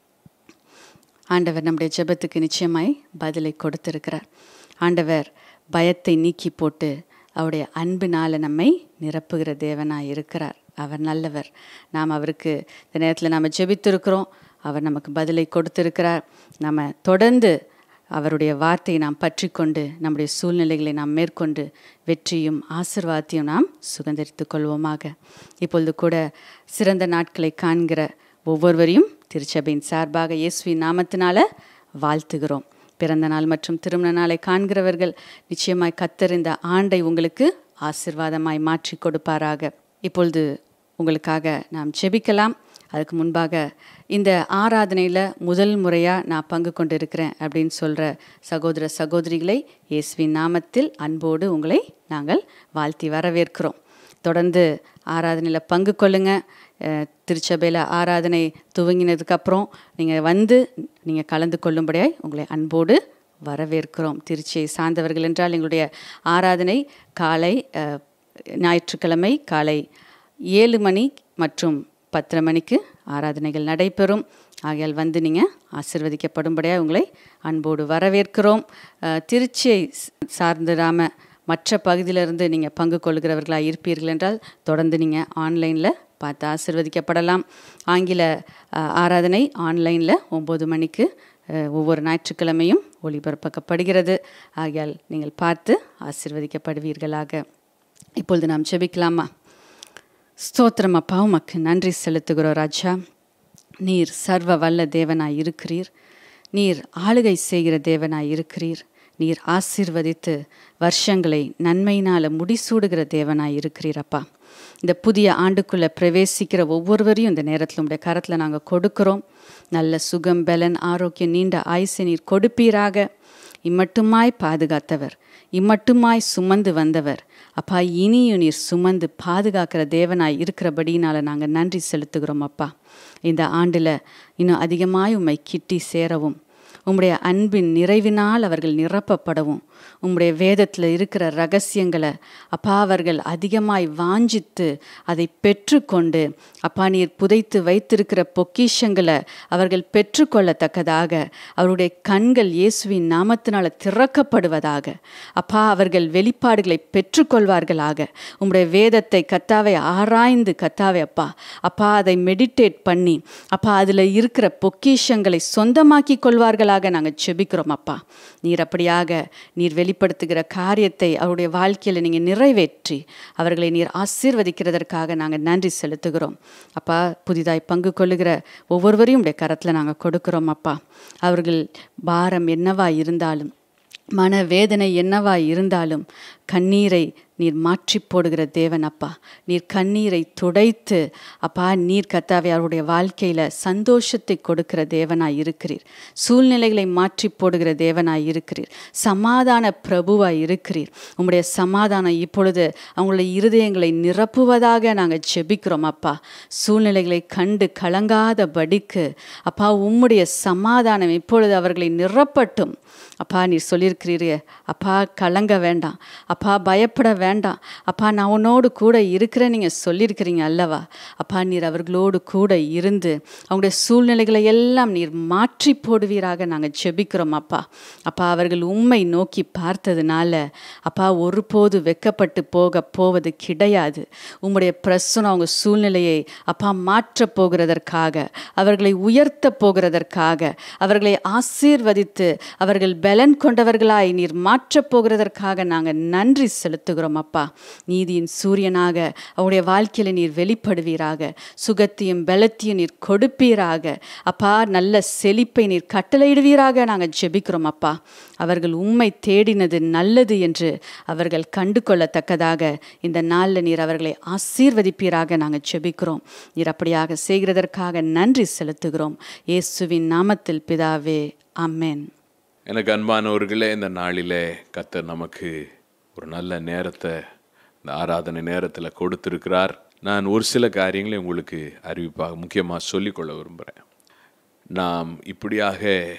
ஆண்டவர் நம்முடைய ஜெபத்துக்கு நிச்சயமாய் பதிலை கொடுத்திருக்கிறார் ஆண்டவர் பயத்தை நீக்கி போட்டு அவருடைய அன்பினால் நம்மை நிரப்புகிற தேவனாய் இருக்கிறார் அவர் நல்லவர் நாம் அவருக்கு இந்த நேரத்தில் நாம் ஜெபித்திருக்கிறோம் அவர் நமக்கு பதிலை கொடுத்திருக்கிறார் நம்ம தொடர்ந்து அவருடைய வார்த்தையை நாம் பற்றி கொண்டு நம்முடைய சூழ்நிலைகளை நாம் மேற்கொண்டு வெற்றியும் ஆசிர்வாதத்தையும் நாம் சுதந்திரித்துக் கொள்வோமாக இப்பொழுது கூட சிறந்த நாட்களை காண்கிற ஒவ்வொருவரையும் திருச்சபையின் சார்பாக இயேசுவின் நாமத்தினால வாழ்த்துகிறோம் பிறந்த நாள் மற்றும் திருமண நாளை காண்கிறவர்கள் நிச்சயமாய் கத்தர் இந்த ஆண்டை உங்களுக்கு ஆசிர்வாதமாய் மாற்றி கொடுப்பாராக இப்பொழுது உங்களுக்காக நாம் ஜெபிக்கலாம் அதுக்கு முன்பாக இந்த ஆராதனையில் முதல் முறையாக நான் பங்கு கொண்டிருக்கிறேன் அப்படின்னு சொல்கிற சகோதர சகோதரிகளை இயேசுவின் நாமத்தில் அன்போடு உங்களை நாங்கள் வாழ்த்தி வரவேற்கிறோம் தொடர்ந்து ஆராதனையில் பங்கு கொள்ளுங்க அஹ், திருச்சபையில் ஆராதனை துவங்கினதுக்கப்புறம் நீங்கள் வந்து நீங்கள் கலந்து கொள்ளும்படியாய் உங்களை அன்போடு வரவேற்கிறோம் திருச்சியை சார்ந்தவர்கள் என்றால் எங்களுடைய ஆராதனை காலை அஹ், ஞாயிற்றுக்கிழமை காலை ஏழு மணி மற்றும் பத்தரை மணிக்கு ஆராதனைகள் நடைபெறும் ஆகையால் வந்து நீங்கள் ஆசிர்வதிக்கப்படும்படியாக உங்களை அன்போடு வரவேற்கிறோம் அஹ், திருச்சியை ஸ்- சார்ந்திராம மற்ற பகுதியிலிருந்து நீங்கள் பங்கு கொள்கிறவர்களாக இருப்பீர்கள் என்றால் தொடர்ந்து நீங்கள் ஆன்லைனில் பார்த்து ஆசிர்வதிக்கப்படலாம் ஆங்கில அஹ், ஆராதனை ஆன்லைனில் ஒம்பது மணிக்கு அஹ், ஒவ்வொரு ஞாயிற்றுக்கிழமையும் ஒளிபரப்பப்படுகிறது ஆகையால் நீங்கள் பார்த்து ஆசிர்வதிக்கப்படுவீர்களாக இப்பொழுது நாம் ஜெபிக்கலாமா ஸ்தோத்திரம் அப்பா உமக்கு நன்றி செலுத்துகிறோம் ராஜா நீர் சர்வ வல்ல தேவனாய் இருக்கிறீர் நீர் ஆளுகை செய்கிற தேவனாய் இருக்கிறீர் நீர் ஆசீர்வதித்து வருஷங்களை நன்மையினால் முடிசூடுகிற தேவனாய் இருக்கிறீர் அப்பா இந்த புதிய ஆண்டுக்குள்ளே பிரவேசிக்கிற ஒவ்வொருவரையும் இந்த நேரத்தில் உடைய கரத்தில் நாங்கள் கொடுக்கிறோம் நல்ல சுகம் பலன் ஆரோக்கியம் நீண்ட ஆயுசை நீர் கொடுப்பீராக இம்மட்டுமாய் பாதுகாத்தவர் இம்மட்டுமாய் சுமந்து வந்தவர் அப்பா இனியும் நீர் சுமந்து பாதுகாக்கிற தேவனாய் இருக்கிறபடினால நாங்கள் நன்றி செலுத்துகிறோம் அப்பா இந்த ஆண்டில் இன்னும் அதிகமாய் உம்மை கிட்டி சேரவும் உம்முடைய அன்பின் நிறைவினால் அவர்கள் நிரப்பப்படவும் உம்முடைய வேதத்தில் இருக்கிற ரகசியங்களை அப்பா அவர்கள் அதிகமாய் வாஞ்சித்து அதை பெற்றுக்கொண்டு அப்பா நீர் புதைத்து வைத்திருக்கிற பொக்கிஷங்களை அவர்கள் பெற்றுக்கொள்ளத்தக்கதாக அவருடைய கண்கள் இயேசுவின் நாமத்தினால திறக்கப்படுவதாக அப்பா அவர்கள் வெளிப்பாடுகளை பெற்றுக்கொள்வார்களாக உம்முடைய வேதத்தை கத்தாவை ஆராய்ந்து கத்தாவை அப்பா அப்பா அதை மெடிடேட் பண்ணி அப்பா அதில் இருக்கிற பொக்கிஷங்களை சொந்தமாக்கி கொள்வார்களாக நாங்கள் செபிக்கிறோம் அப்பா நீர் அப்படியாக நீர் வெளிப்படுத்துகிற காரியத்தை அவருடைய வாழ்க்கையில் நீங்கள் நிறைவேற்றி அவர்களை நீர் ஆசீர்வதிக்கிறதற்காக நாங்கள் நன்றி செலுத்துகிறோம் அப்பா புதிதாய் பங்கு கொள்ளுகிற ஒவ்வொருவரையும் உடைய கரத்தில் நாங்கள் கொடுக்கிறோம் அப்பா அவர்கள் பாரம் என்னவா இருந்தாலும் மனவேதனை என்னவா இருந்தாலும் கண்ணீரை நீர் மாற்றி போடுகிற தேவன் அப்பா நீர் கண்ணீரை துடைத்து அப்பா நீர் கத்தாவே அவருடைய வாழ்க்கையில் சந்தோஷத்தை கொடுக்கிற தேவனாய் இருக்கிறீர் சூழ்நிலைகளை மாற்றி போடுகிற தேவனாய் இருக்கிறீர் சமாதான பிரபுவாய் இருக்கிறீர் உம்முடைய சமாதானம் இப்பொழுது அவங்களுடைய இருதயங்களை நிரப்புவதாக நாங்கள் ஜெபிக்கிறோம் அப்பா சூழ்நிலைகளை கண்டு கலங்காதபடிக்கு அப்பா உம்முடைய சமாதானம் இப்பொழுது அவர்களை நிரப்பட்டும் அப்பா நீர் சொல்லியிருக்கிறீரே அப்பா கலங்க வேண்டாம் அப்பா பயப்பட வேண்டாம் அப்பா நான் உன்னோடு கூட இருக்கிறேன் நீங்கள் சொல்லியிருக்கிறீங்க அல்லவா அப்பா நீர் அவர்களோடு கூட இருந்து அவங்களுடைய சூழ்நிலைகளை எல்லாம் நீர் மாற்றி போடுவீராக நாங்கள் ஜெபிக்கிறோம் அப்பா அப்பா அவர்கள் உண்மை நோக்கி பார்த்ததுனால அப்பா ஒருபோது வெக்கப்பட்டு போக போவது கிடையாது உம்முடைய பிரசனம் அவங்க சூழ்நிலையை அப்பா மாற்றப் போகிறதற்காக அவர்களை உயர்த்த போகிறதற்காக அவர்களை ஆசீர்வதித்து அவர்கள் பலன் கொண்டவர்களாய் நீர் மாற்றப் போகிறதற்காக நாங்கள் நன்றி செலுத்துகிறோம் அப்பா நீதியின் சூரியனாக அவருடைய வாழ்க்கையில் நீர் வெளிப்படுவீராக சுகத்தையும் பலத்தையும் நீர் கொடுப்பீராக அப்பா நல்ல செழிப்பை நீர் கட்டளையிடுவீராக நாங்கள் ஜெபிக்கிறோம் அப்பா அவர்கள் உண்மை தேடினது நல்லது என்று அவர்கள் கண்டு கொள்ளத்தக்கதாக இந்த நாளில் நீர் அவர்களை ஆசீர்வதிப்பீராக நாங்கள் ஜெபிக்கிறோம் நீர் அப்படியாக செய்கிறதற்காக நன்றி செலுத்துகிறோம் இயேசுவின் நாமத்தில் பிதாவே ஆமென் எனக்கு அன்பானவர்களே இந்த நாளிலே கர்த்தர் நமக்கு ஒரு நல்ல நேரத்தை இந்த ஆராதனை நேரத்தில் கொடுத்திருக்கிறார் நான் ஒரு சில காரியங்களை உங்களுக்கு அறிவிப்பாக முக்கியமாக சொல்லிக்கொள்ள விரும்புகிறேன் நாம் இப்படியாக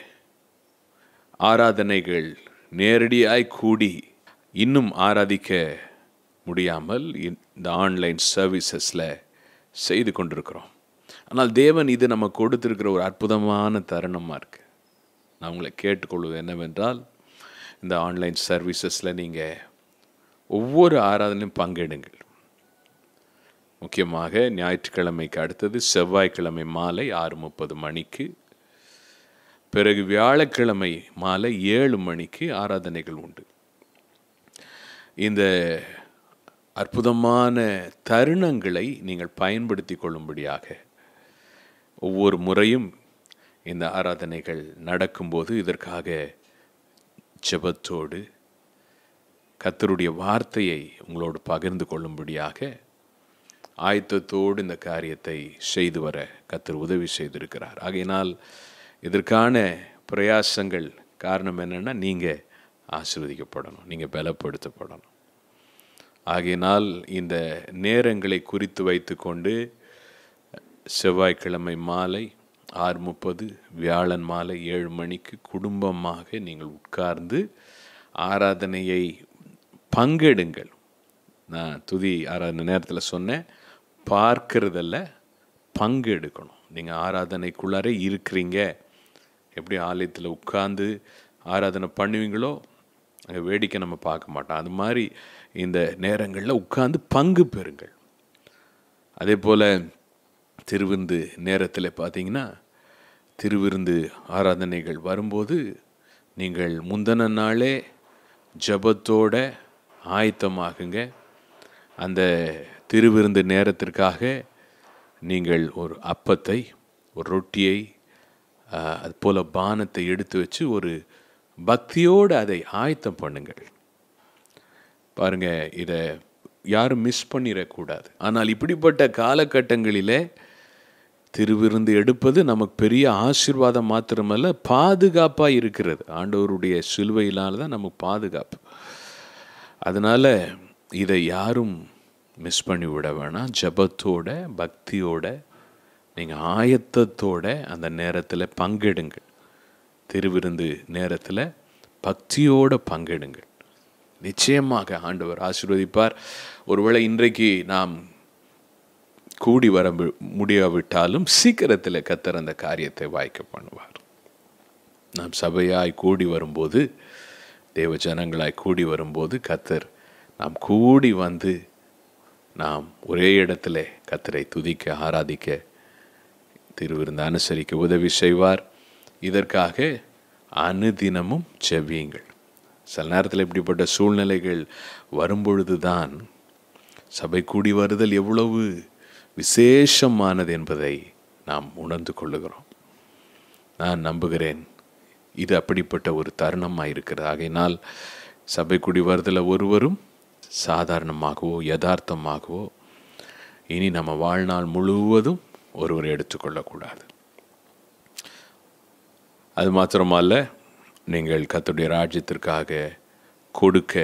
ஆராதனைகள் நேரடியாய் கூடி இன்னும் ஆராதிக்க முடியாமல் இந்த ஆன்லைன் சர்வீசஸில் செய்து கொண்டிருக்கிறோம் ஆனால் தேவன் இது நம்ம கொடுத்திருக்கிற ஒரு அற்புதமான தருணமாக இருக்குது நான் உங்களை கேட்டுக்கொள்வது என்னவென்றால் இந்த ஆன்லைன் சர்வீசஸில் நீங்கள் ஒவ்வொரு ஆராதனையும் பங்கெடுங்கள் முக்கியமாக ஞாயிற்றுக்கிழமைக்கு அடுத்தது செவ்வாய்க்கிழமை மாலை ஆறு முப்பது மணிக்கு பிறகு வியாழக்கிழமை மாலை ஏழு மணிக்கு ஆராதனைகள் உண்டு இந்த அற்புதமான தருணங்களை நீங்கள் பயன்படுத்தி கொள்ளும்படியாக ஒவ்வொரு முறையும் இந்த ஆராதனைகள் நடக்கும்போது இதற்காக ஜெபத்தோடு கத்தருடைய வார்த்தையை உங்களோடு பகிர்ந்து கொள்ளும்படியாக ஆயத்தத்தோடு இந்த காரியத்தை செய்து வர கத்தர் உதவி செய்திருக்கிறார் ஆகையினால் இதற்கான பிரயாசங்கள் காரணம் என்னென்னா நீங்கள் ஆசீர்வதிக்கப்படணும் நீங்கள் பலப்படுத்தப்படணும் ஆகையினால் இந்த நேரங்களை குறித்து வைத்துக்கொண்டு செவ்வாய்க்கிழமை மாலை ஆறு முப்பது வியாழன் மாலை ஏழு மணிக்கு குடும்பமாக நீங்கள் உட்கார்ந்து ஆராதனையை பங்கெடுங்கள் நான் துதி ஆராதனை நேரத்தில் சொன்னேன் பார்க்கறதல்ல பங்கெடுக்கணும் நீங்கள் ஆராதனைக்குள்ளாரே இருக்கிறீங்க எப்படி ஆலயத்தில் உட்கார்ந்து ஆராதனை பண்ணுவீங்களோ அங்கே வேடிக்கை நம்ம பார்க்க மாட்டோம் அது மாதிரி இந்த நேரங்களில் உட்கார்ந்து பங்கு பெறுங்கள் அதே போல் திருவிருந்து நேரத்தில் பார்த்தீங்கன்னா திருவிருந்து ஆராதனைகள் வரும்போது நீங்கள் முந்தின நாளே ஜபத்தோட ஆயத்தமாகுங்க அந்த திருவிருந்து நேரத்திற்காக நீங்கள் ஒரு அப்பத்தை ஒரு ரொட்டியை ஆஹ், அது போல் பானத்தை எடுத்து வச்சு ஒரு பக்தியோடு அதை ஆயத்தம் பண்ணுங்கள் பாருங்க இதை யாரும் மிஸ் பண்ணிடக்கூடாது ஆனால் இப்படிப்பட்ட காலகட்டங்களிலே திருவிருந்து எடுப்பது நமக்கு பெரிய ஆசீர்வாதம் மாத்திரமல்ல பாதுகாப்பாக இருக்கிறது ஆண்டவருடைய சிலுவையினால் தான் நமக்கு பாதுகாப்பு அதனால் இதை யாரும் மிஸ் பண்ணி விட வேணாம் ஜபத்தோட பக்தியோட நீங்கள் ஆயத்தத்தோட அந்த நேரத்தில் பங்கெடுங்கள் திருவிருந்து நேரத்தில் பக்தியோட பங்கெடுங்கள் நிச்சயமாக ஆண்டவர் ஆசீர்வதிப்பார் ஒருவேளை இன்றைக்கு நாம் கூடி வர மு- முடியாவிட்டாலும் சீக்கிரத்தில் கத்தர் அந்த காரியத்தை வாய்க்க பண்ணுவார் நாம் சபையாய் கூடி வரும்போது தேவ ஜனங்களாய் கூடி வரும்போது கத்தர் நாம் கூடி வந்து நாம் ஒரே இடத்துல கத்தரை துதிக்க ஆராதிக்க திருவிருந்து அனுசரிக்க உதவி செய்வார் இதற்காக அனுதினமும் செவ்வியுங்கள் சில நேரத்தில் இப்படிப்பட்ட சூழ்நிலைகள் வரும்பொழுது தான் சபை கூடி வருதல் எவ்வளவு விசேஷமானது என்பதை நாம் உணர்ந்து கொள்ளுகிறோம் நான் நம்புகிறேன் இது அப்படிப்பட்ட ஒரு தருணமாக இருக்கிறது ஆகையினால் சபை கூடி வருதல ஒருவரும் சாதாரணமாகவோ யதார்த்தமாகவோ இனி நம்ம வாழ்நாள் முழுவதும் ஒருவர் எடுத்துக்கொள்ளக்கூடாது அது மாத்திரமல்ல நீங்கள் கர்த்தருடைய ராஜ்யத்திற்காக கொடுக்க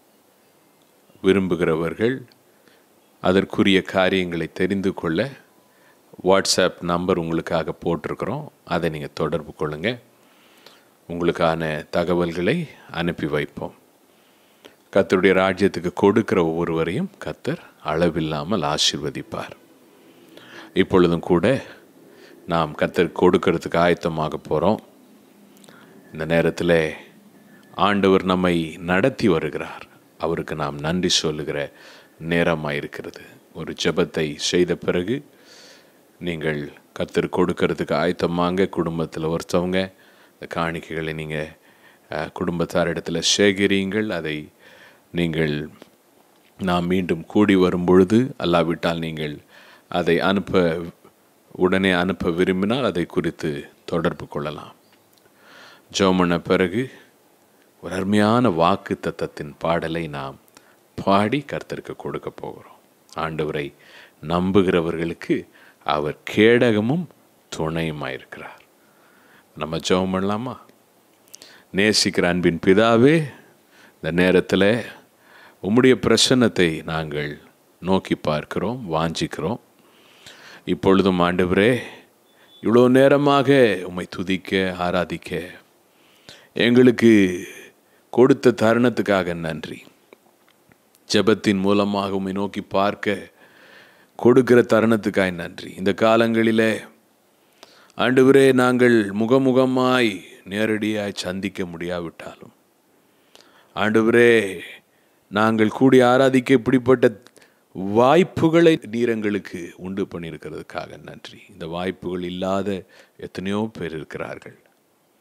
விரும்புகிறவர்கள் அதற்குரிய காரியங்களை தெரிந்து கொள்ள வாட்ஸ்அப் நம்பர் உங்களுக்காக போட்டிருக்கிறோம் அதை நீங்கள் தொடர்பு கொள்ளுங்கள் உங்களுக்கான தகவல்களை அனுப்பி வைப்போம் கர்த்தருடைய ராஜ்யத்துக்கு கொடுக்கிற ஒவ்வொருவரையும் கர்த்தர் அளவில்லாமல் ஆசீர்வதிப்பார் இப்பொழுதும் கூட நாம் கர்த்தர் கொடுக்கறதுக்கு ஆயத்தமாக போகிறோம் இந்த நேரத்தில் ஆண்டவர் நம்மை நடத்தி வருகிறார் அவருக்கு நாம் நன்றி சொல்லுகிற நேரமாக இருக்கிறது ஒரு ஜெபத்தை செய்த பிறகு நீங்கள் கர்த்தர் கொடுக்கறதுக்கு ஆயத்தமாங்க குடும்பத்தில் ஒருத்தவங்க இந்த காணிக்கைகளை நீங்கள் குடும்பத்தாரிடத்தில் சேகரியுங்கள் அதை நீங்கள் நாம் மீண்டும் கூடி வரும் பொழுது அல்லாவிட்டால் நீங்கள் அதை அனுப்ப உடனே அனுப்ப விரும்பினால் அதை குறித்து தொடர்பு கொள்ளலாம் ஜோமன பிறகு ஒரு அருமையான வாக்கு தத்தத்தின் பாடலை நாம் பாடி கர்த்தருக்கு கொடுக்க போகிறோம் ஆண்டவரை நம்புகிறவர்களுக்கு அவர் கேடகமும் துணையுமாயிருக்கிறார் நம்ம ஜெபம் பண்ணலாமா நேசிக்கிற அன்பின் பிதாவே இந்த நேரத்தில் உம்முடைய பிரசன்னத்தை நாங்கள் நோக்கி பார்க்கிறோம் வாஞ்சிக்கிறோம் இப்பொழுதும் ஆண்டவரே இவ்வளோ நேரமாக உம்மை துதிக்க ஆராதிக்க எங்களுக்கு கொடுத்த தருணத்துக்காக நன்றி ஜெபத்தின் மூலமாக உம்மை நோக்கி பார்க்க கொடுக்கிற தருணத்துக்காய் நன்றி இந்த காலங்களிலே ஆண்டவரே நாங்கள் முகமுகமாய் நேரடியாய் சந்திக்க முடியாவிட்டாலும் ஆண்டவரே நாங்கள் கூடி ஆராதிக்க இப்படிப்பட்ட வாய்ப்புகளை நீர் எங்களுக்கு உண்டு பண்ணியிருக்கிறதுக்காக நன்றி இந்த வாய்ப்புகள் இல்லாத எத்தனையோ பேர் இருக்கிறார்கள்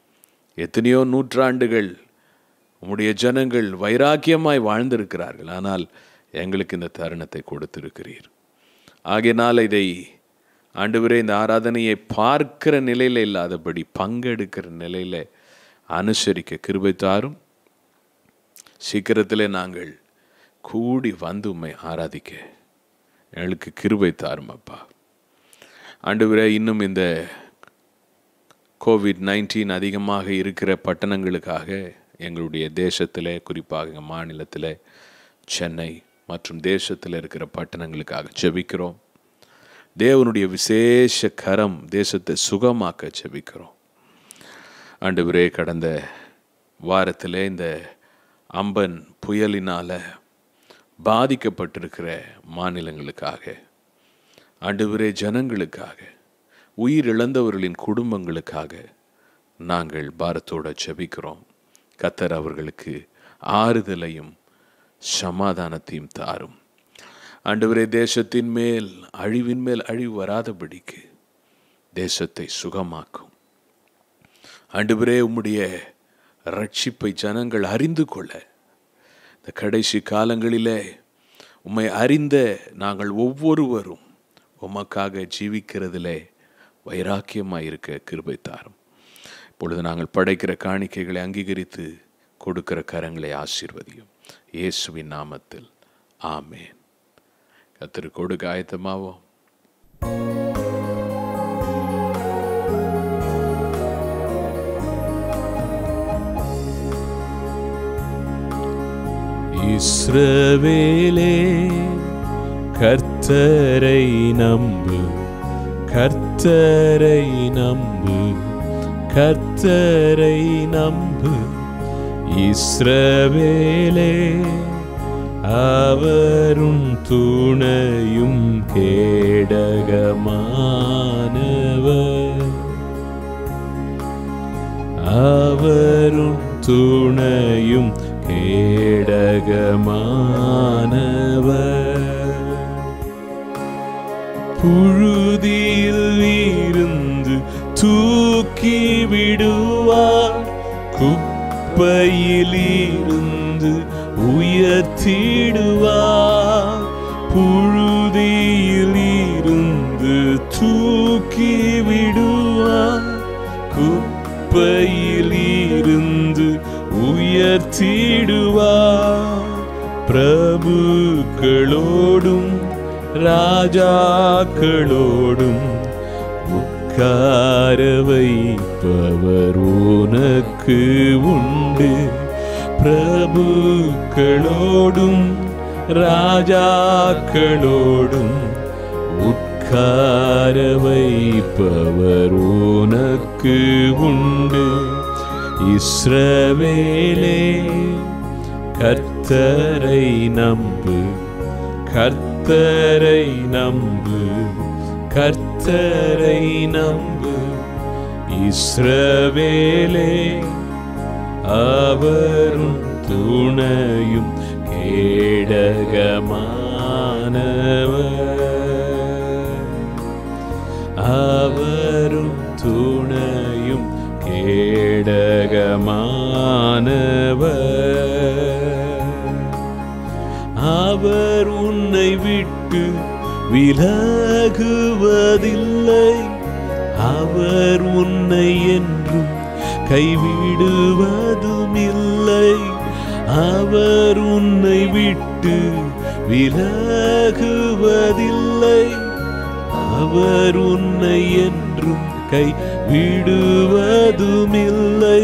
எத்தனையோ நூற்றாண்டுகள் உம்முடைய ஜனங்கள் வைராக்கியமாய் வாழ்ந்திருக்கிறார்கள் ஆனால் எங்களுக்கு இந்த தருணத்தை கொடுத்திருக்கிறீர் ஆகையினால் இதை ஆண்டவரே இந்த ஆராதனையை பார்க்கிற நிலையில் இல்லாதபடி பங்கெடுக்கிற நிலையில் அனுசரிக்க கிருபை தாரும் சீக்கிரத்திலே நாங்கள் கூடி வந்து உம்மை ஆராதிக்க எங்களுக்கு கிருபை தாரும் அப்பா ஆண்டவரே இன்னும் இந்த கோவிட் நைன்டீன் அதிகமாக இருக்கிற பட்டணங்களுக்காக எங்களுடைய தேசத்தில் குறிப்பாக எங்கள் மாநிலத்தில் சென்னை மற்றும் தேசத்தில் இருக்கிற பட்டணங்களுக்காக ஜெபிக்கிறோம் தேவனுடைய விசேஷ கரம் தேசத்தை சுகமாக்க ஜெபிக்கிறோம் ஆண்டவரே கடந்த வாரத்தில் இந்த அம்பன் புயலினால் பாதிக்கப்பட்டிருக்கிற மாநிலங்களுக்காக ஆண்டவரே ஜனங்களுக்காக உயிர் இழந்தவர்களின் குடும்பங்களுக்காக நாங்கள் பாரத்தோட ஜெபிக்கிறோம் கத்தர் அவர்களுக்கு ஆறுதலையும் சமாதானத்தையும் தாரும் ஆண்டவரே தேசத்தின் மேல் அழிவின் மேல் அழிவு வராதபடிக்கு தேசத்தை சுகமாக்கும் ஆண்டவரே உம்முடைய ரட்சிப்பை ஜனங்கள் அறிந்து கொள்ள இந்த கடைசி காலங்களிலே உம்மை அறிந்த நாங்கள் ஒவ்வொருவரும் உமக்காக ஜீவிக்கிறதிலே வைராக்கியமாக இருக்க கிருபை தாரும் இப்பொழுது நாங்கள் படைக்கிற காணிக்கைகளை அங்கீகரித்து கொடுக்கிற கரங்களை ஆசீர்வதியும் இயேசுவின் நாமத்தில் ஆமேன் கத்திரு கொடுக்க ஆயத்தமாவோம் இஸ்ரவேலே கர்த்தரை நம்பு கர்த்தரை நம்பு கர்த்தரை நம்பு இஸ்ரவேலே அவரும் துணையும் கேடகமானவர் அவரும் துணையும் கேடகமானவர் புழுதியில் இருந்து தூக்கி விடுவார் குப்பையில் இருந்து உயர்த்திடுவார் புழுதியில் இருந்து தூக்கி விடுவார் குப்பையில் இருந்து உயர்த்திடுவார் பிரபுக்களோடும் ராஜாக்களோடும் உட்கார வைப்பவர் உனக்கு உண்டு பிரபுக்களோடும் ராஜாக்களோடும் உட்கார வைப்பவர் உனக்கு உண்டு இஸ்ரவேலே கர்த்தரை நம்பு கர்த்தரை நம்பு கர்த்தரை நம்பு இஸ்ரவேலே அவரும் துணையும் கேடகமானவர் அவரும் துணையும் கேடகமானவர் அவர் உன்னை விட்டு விலகுவதில்லை அவர் உன்னை என்றும் கைவிடுவதும் இல்லை அவர் உன்னை விட்டு விலகுவதில்லை அவர் உன்னை என்றும் கை விடுவதுமில்லை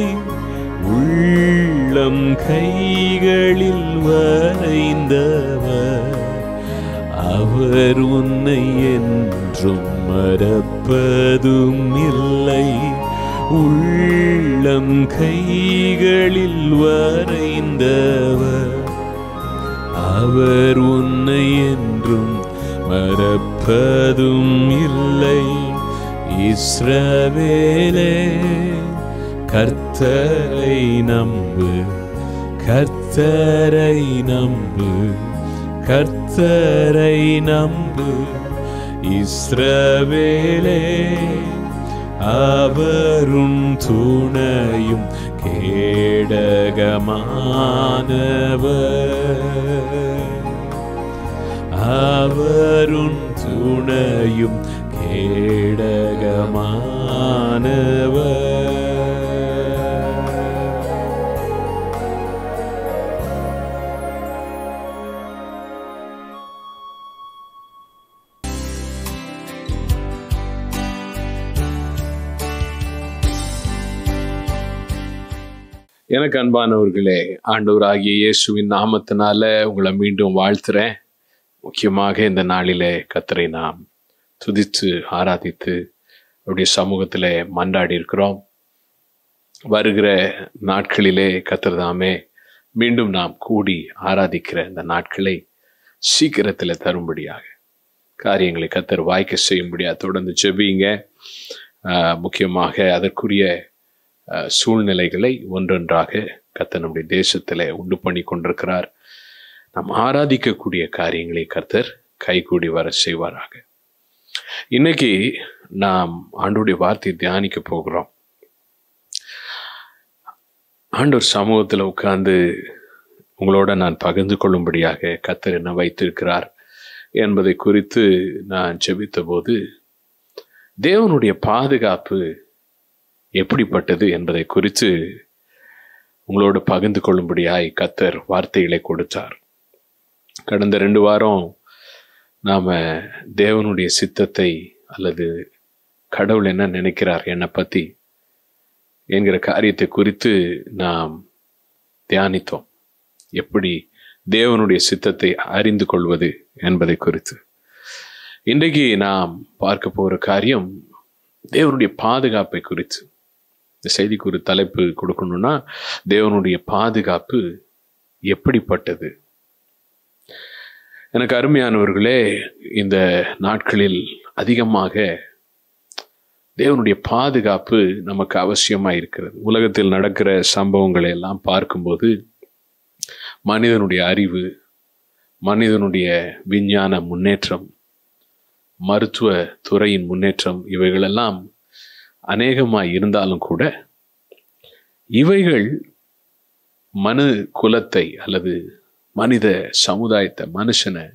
உள்ளம் கைகளில் வரைந்தவர் அவர் உன்னை என்றும் மறப்பதும் இல்லை உள்ளம் கைகளில் வரைந்தவர் அவர் உன்னை என்றும் மறப்பதும் இல்லை இஸ்ரவேலே கர்த்தரை நம்பு கர்த்தரை நம்பு கர்த்தரை நம்பு இஸ்ரவேலே அவரும் துணையும் கேடகமானவர் அவரும் துணையும் கேடகமானவர் எனக்கு அன்பானவர்களே ஆண்டவராகிய இயேசுவின் நாமத்தினால உங்களை மீண்டும் வாழ்த்துறேன் முக்கியமாக இந்த நாளிலே கத்தரை நாம் துதித்து ஆராதித்து அவருடைய சமூகத்திலே மன்றாடி இருக்கிறோம் வருகிற நாட்களிலே கத்தர் தாமே மீண்டும் நாம் கூடி ஆராதிக்கிற இந்த நாட்களை சீக்கிரத்தில் தரும்படியாக காரியங்களை கத்தர் வாய்க்க செய்யும்படியாக தொடர்ந்து ஜெபிங்க ஆஹ் முக்கியமாக அதற்குரிய அஹ், சூழ்நிலைகளை ஒன்றொன்றாக கர்த்தர் நம்முடைய தேசத்தில் உண்டு பண்ணி கொண்டிருக்கிறார் நாம் ஆராதிக்கக்கூடிய காரியங்களை கர்த்தர் கைகூடி வர செய்வாராக இன்னைக்கு நாம் ஆண்டோடைய வார்த்தையை தியானிக்க போகிறோம் ஆண்டவர் சமூகத்தில் உட்கார்ந்து உங்களோட நான் பகிர்ந்து கொள்ளும்படியாக கர்த்தர் என்ன வைத்திருக்கிறார் என்பதை குறித்து நான் ஜெபித்த போது தேவனுடைய பாதுகாப்பு எப்படிப்பட்டது என்பதை குறித்து உங்களோடு பகிர்ந்து கொள்ளும்படியாய் கத்தர் வார்த்தைகளை கொடுத்தார் கடந்த ரெண்டு வாரம் நாம தேவனுடைய சித்தத்தை அல்லது கடவுள் என்ன நினைக்கிறார் என்னை பத்தி என்கிற காரியத்தை குறித்து நாம் தியானித்தோம் எப்படி தேவனுடைய சித்தத்தை அறிந்து கொள்வது என்பதை குறித்து இன்றைக்கு நாம் பார்க்க போகிற காரியம் தேவனுடைய பாதுகாப்பை குறித்து இந்த செய்திக்கு ஒரு தலைப்பு கொடுக்கணும்னா தேவனுடைய பாதுகாப்பு எப்படிப்பட்டது எனக்கு அருமையானவர்களே இந்த நாட்களில் அதிகமாக தேவனுடைய பாதுகாப்பு நமக்கு அவசியமாக இருக்கிறது உலகத்தில் நடக்கிற சம்பவங்களை எல்லாம் பார்க்கும்போது மனிதனுடைய அறிவு மனிதனுடைய விஞ்ஞான முன்னேற்றம் மருத்துவ துறையின் முன்னேற்றம் இவைகளெல்லாம் அநேகமாய் இருந்தாலும் கூட இவைகள் மனு குலத்தை அல்லது மனித சமுதாயத்தை மனுஷனை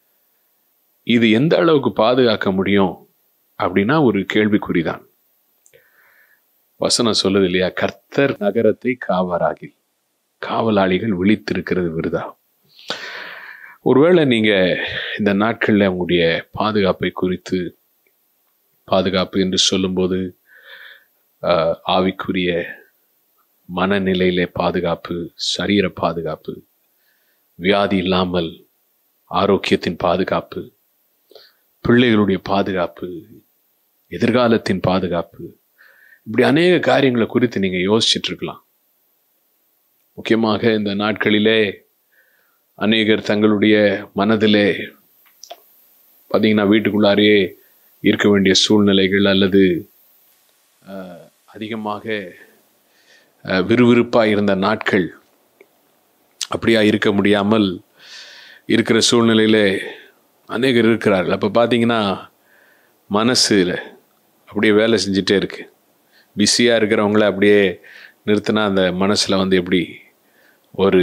இது எந்த அளவுக்கு பாதுகாக்க முடியும் அப்படின்னா ஒரு கேள்விக்குறிதான் வசனம் சொல்லுது இல்லையா கர்த்தர் நகரத்தை காவராகி காவலாளிகள் விழித்திருக்கிறது விருதா ஒருவேளை நீங்க இந்த நாட்களில் உங்களுடைய பாதுகாப்பை குறித்து பாதுகாப்பு என்று சொல்லும்போது ஆஹ், ஆவிக்குரிய மனநிலையிலே பாதுகாப்பு சரீர பாதுகாப்பு வியாதி இல்லாமல் ஆரோக்கியத்தின் பாதுகாப்பு பிள்ளைகளுடைய பாதுகாப்பு எதிர்காலத்தின் பாதுகாப்பு இப்படி அநேக காரியங்களை குறித்து நீங்க யோசிச்சுட்டு இருக்கலாம் முக்கியமாக இந்த நாட்களிலே அநேகர் தங்களுடைய மனதிலே பார்த்தீங்கன்னா வீட்டுக்குள்ளாரையே இருக்க வேண்டிய சூழ்நிலைகள் அல்லது அஹ், அதிகமாக அஹ், விறுவிறுப்பாக இருந்த நாட்கள் அப்படியா இருக்க முடியாமல் இருக்கிற சூழ்நிலையில் அநேகர் இருக்கிறார்கள் அப்போ பார்த்தீங்கன்னா மனசுல அப்படியே வேலை செஞ்சுட்டே இருக்கு பிஸியாக இருக்கிறவங்கள அப்படியே நிறுத்தினா அந்த மனசில் வந்து எப்படி ஒரு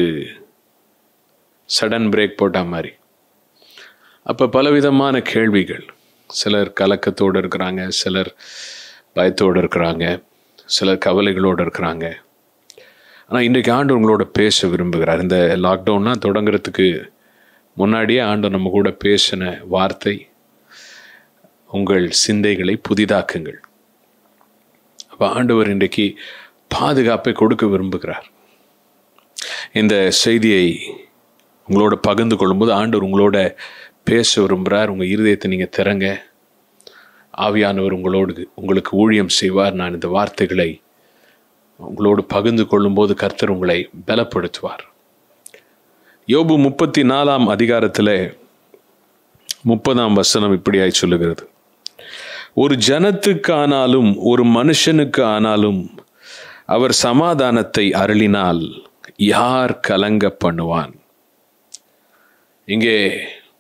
சடன் பிரேக் போட்ட மாதிரி அப்போ பலவிதமான கேள்விகள் சிலர் கலக்கத்தோடு இருக்கிறாங்க சிலர் பயத்தோடு இருக்கிறாங்க சிலர் கவலைகளோடு இருக்கிறாங்க ஆனால் இன்றைக்கு ஆண்டு உங்களோட பேச விரும்புகிறார் இந்த லாக்டவுன்னா தொடங்குறதுக்கு முன்னாடியே ஆண்டு நம்ம கூட பேசின வார்த்தை உங்கள் சிந்தைகளை புதிதாக்குங்கள் அப்போ ஆண்டவர் இன்றைக்கு பாதுகாப்பை கொடுக்க விரும்புகிறார் இந்த செய்தியை உங்களோட பகிர்ந்து கொள்ளும்போது ஆண்டவர் உங்களோட பேச விரும்புகிறார் உங்கள் இருதயத்தை நீங்கள் திறங்க ஆவியானவர் உங்களோடு உங்களுக்கு ஊழியம் செய்வார் நான் இந்த வார்த்தைகளை உங்களோடு பகிர்ந்து கொள்ளும்போது கர்த்தர் உங்களை பலப்படுத்துவார் யோபு முப்பத்தி நாலாம் அதிகாரத்தில் முப்பதாம் வசனம் இப்படியாய் சொல்லுகிறது ஒரு ஜனத்துக்கு ஆனாலும் ஒரு மனுஷனுக்கு ஆனாலும் அவர் சமாதானத்தை அருளினால் யார் கலங்க பண்ணுவான் இங்கே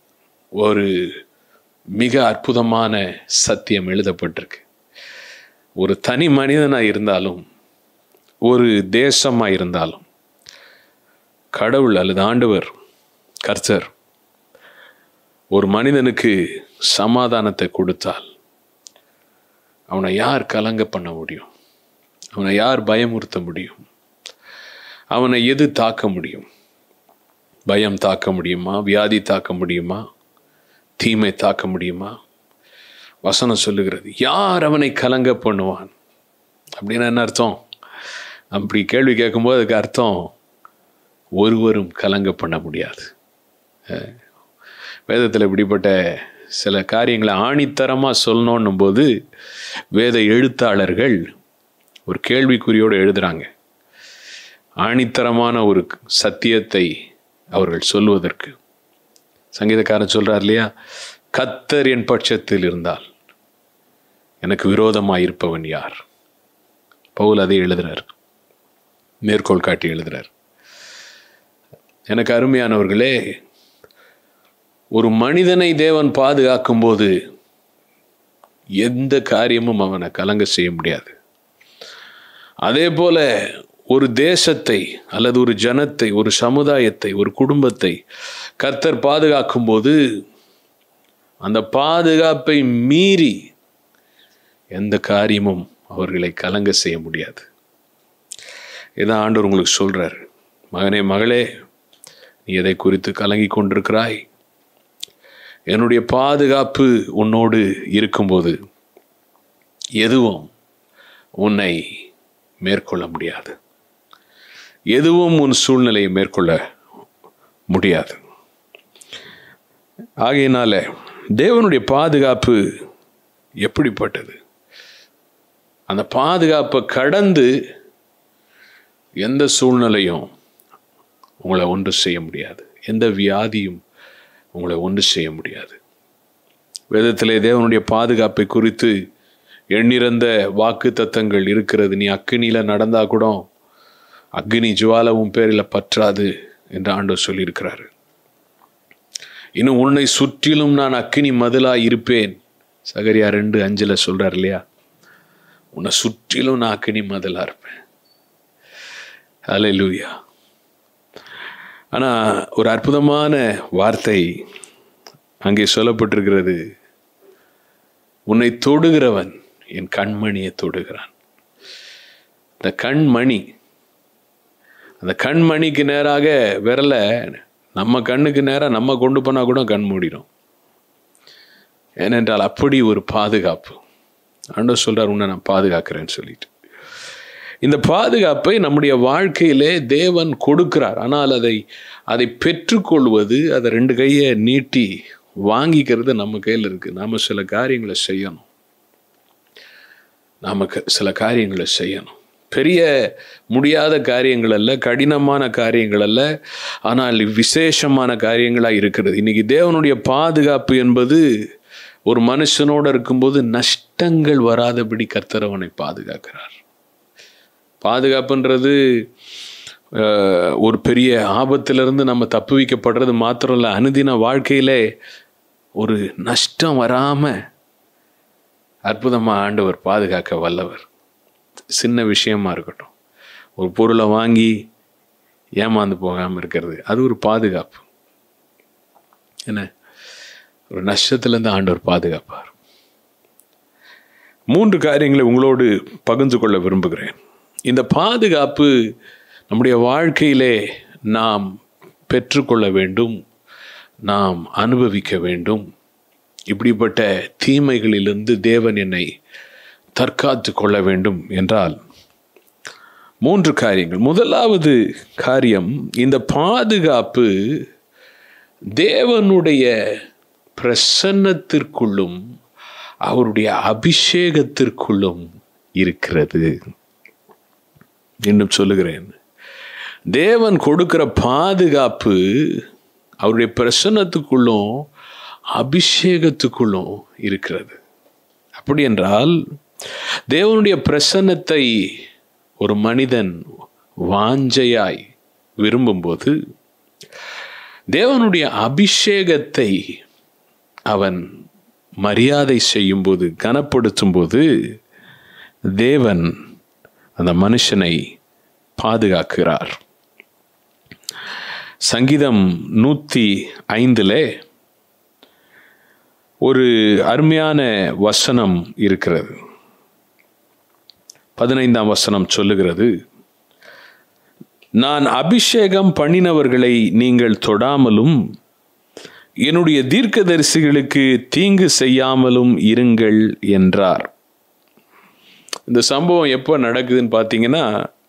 ஒரு மிக அற்புதமான சத்தியம் எழுதப்பட்டிருக்கு ஒரு தனி மனிதனாக இருந்தாலும் ஒரு தேசமாக இருந்தாலும் கடவுள் அல்லது ஆண்டவர் கர்த்தர் ஒரு மனிதனுக்கு சமாதானத்தை கொடுத்தால் அவனை யார் கலங்க பண்ண முடியும் அவனை யார் பயமுறுத்த முடியும் அவனை எது தாக்க முடியும் பயம் தாக்க முடியுமா வியாதி தாக்க முடியுமா தீமை தாக்க முடியுமா வசனம் சொல்லுகிறது யார் அவனை கலங்க பண்ணுவான் அப்படின்னா என்ன அர்த்தம் அப்படி கேள்வி கேட்கும்போது அதுக்கு அர்த்தம் ஒருவரும் கலங்க பண்ண முடியாது அஹ், வேதத்தில் இப்படிப்பட்ட சில காரியங்களை ஆணித்தரமாக சொல்லணும் போது வேத எழுத்தாளர்கள் ஒரு கேள்விக்குறியோடு எழுதுறாங்க ஆணித்தரமான ஒரு சத்தியத்தை அவர்கள் சொல்வதற்கு சங்கீதக்காரன் சொல்றார் இல்லையா கத்தர் என் பட்சத்தில் இருந்தால் எனக்கு விரோதமாக இருப்பவன் யார் பவுல் அதை எழுதுறார் மேற்கோள் காட்டி எழுதுறார் எனக்கு அருமையானவர்களே ஒரு மனிதனை தேவன் பாதுகாக்கும் போது எந்த காரியமும் அவனை கலங்க செய்ய முடியாது அதே போல ஒரு தேசத்தை அல்லது ஒரு ஜனத்தை ஒரு சமுதாயத்தை ஒரு குடும்பத்தை கர்த்தர் பாதுகாக்கும் போது அந்த பாதுகாப்பை மீறி எந்த காரியமும் அவர்களை கலங்க செய்ய முடியாது இதான் ஆண்டவர் உங்களுக்கு சொல்றார் மகனே மகளே நீ எதை குறித்து கலங்கி கொண்டிருக்கிறாய் என்னுடைய பாதுகாப்பு உன்னோடு இருக்கும்போது எதுவும் உன்னை மேற்கொள்ள முடியாது எதுவும் உன் சூழ்நிலையை மேற்கொள்ள முடியாது ஆகையினால தேவனுடைய பாதுகாப்பு எப்படிப்பட்டது அந்த பாதுகாப்பை கடந்து எந்த சூழ்நிலையும் உங்களை ஒன்று செய்ய முடியாது எந்த வியாதியும் உங்களை ஒன்று செய்ய முடியாது வேதத்திலே தேவனுடைய பாதுகாப்பை குறித்து எண்ணிறந்த வாக்கு தத்தங்கள் இருக்கிறது நீ அக்கினியில நடந்தா கூட அக்னி ஜுவாலவும் பேரில் பற்றாது என்று ஆண்டவர் சொல்லியிருக்கிறாரு இன்னும் உன்னை சுற்றிலும் நான் அக்கினி மதிலா இருப்பேன் சகரியா ரெண்டு அஞ்சுல சொல்றார் இல்லையா உன்னை சுற்றிலும் நான் அக்கினி மதிலா இருப்பேன் அல்லேலூயா ஆனா ஒரு அற்புதமான வார்த்தை அங்கே சொல்லப்பட்டிருக்கிறது உன்னை தொடுகிறவன் என் கண்மணியை தொடுகிறான் இந்த கண்மணி அந்த கண்மணிக்கு நேராக விரல நம்ம கண்ணுக்கு நேராக நம்ம கொண்டு போனால் கூட கண் மூடிடும் ஏனென்றால் அப்படி ஒரு பாதுகாப்பு ஆண்டவர் சொல்றார் உன்னை நான் பாதுகாக்கிறேன்னு சொல்லிட்டு இந்த பாதுகாப்பை நம்முடைய வாழ்க்கையிலே தேவன் கொடுக்கிறார் ஆனால் அதை அதை பெற்றுக்கொள்வது அதை ரெண்டு கையை நீட்டி வாங்கிக்கிறது நம்ம கையில் இருக்கு நாம சில காரியங்களை செய்யணும் நாம க- சில காரியங்களை செய்யணும் பெரிய முடியாத காரியங்கள் அல்ல கடினமான காரியங்கள் அல்ல ஆனால் விசேஷமான காரியங்களாக இருக்கிறது இன்னைக்கு தேவனுடைய பாதுகாப்பு என்பது ஒரு மனுஷனோடு இருக்கும்போது நஷ்டங்கள் வராதபடி கர்த்தர் அவனை பாதுகாக்கிறார் பாதுகாப்புன்றது அஹ், ஒரு பெரிய ஆபத்திலிருந்து நம்ம தப்பு வைக்கப்படுறது மாத்திரம் இல்லை அனுதின வாழ்க்கையிலே ஒரு நஷ்டம் வராமல் அற்புதமாக ஆண்டவர் பாதுகாக்க வல்லவர் சின்ன விஷயமா இருக்கட்டும் ஒரு பொருளை வாங்கி ஏமாந்து போகாமல் இருக்கிறது அது ஒரு பாதுகாப்பு என்ன ஒரு நஷ்டத்திலேருந்து ஆண்டவர் பாதுகாப்பார் மூன்று காரியங்களை உங்களோடு பகிர்ந்து கொள்ள விரும்புகிறேன் இந்த பாதுகாப்பு நம்முடைய வாழ்க்கையிலே நாம் பெற்றுக்கொள்ள வேண்டும் நாம் அனுபவிக்க வேண்டும் இப்படிப்பட்ட தீமைகளிலிருந்து தேவன் என்னை தற்காத்து கொள்ள வேண்டும் என்றால் மூன்று காரியங்கள் முதலாவது காரியம் இந்த பாதுகாப்பு தேவனுடைய பிரசன்னத்திற்குள்ளும் அவருடைய அபிஷேகத்திற்குள்ளும் இருக்கிறது இன்னும் சொல்லுகிறேன் தேவன் கொடுக்கிற பாதுகாப்பு அவருடைய பிரசன்னத்துக்குள்ளும் அபிஷேகத்துக்குள்ளும் இருக்கிறது அப்படி என்றால் தேவனுடைய பிரசன்னத்தை ஒரு மனிதன் வாஞ்சையாய் விரும்பும்போது தேவனுடைய அபிஷேகத்தை அவன் மரியாதை செய்யும்போது கனப்படுத்தும் போது தேவன் அந்த மனுஷனை பாதுகாக்கிறார் சங்கீதம் நூற்றி ஐந்தில் ஒரு அருமையான வசனம் இருக்கிறது பதினைந்தாம் வசனம் சொல்லுகிறது நான் அபிஷேகம் பண்ணினவர்களை நீங்கள் தொடாமலும் என்னுடைய தீர்க்கதரிசிகளுக்கு தீங்கு செய்யாமலும் இருங்கள் என்றார் இந்த சம்பவம் எப்போ நடக்குதுன்னு பார்த்தீங்கன்னா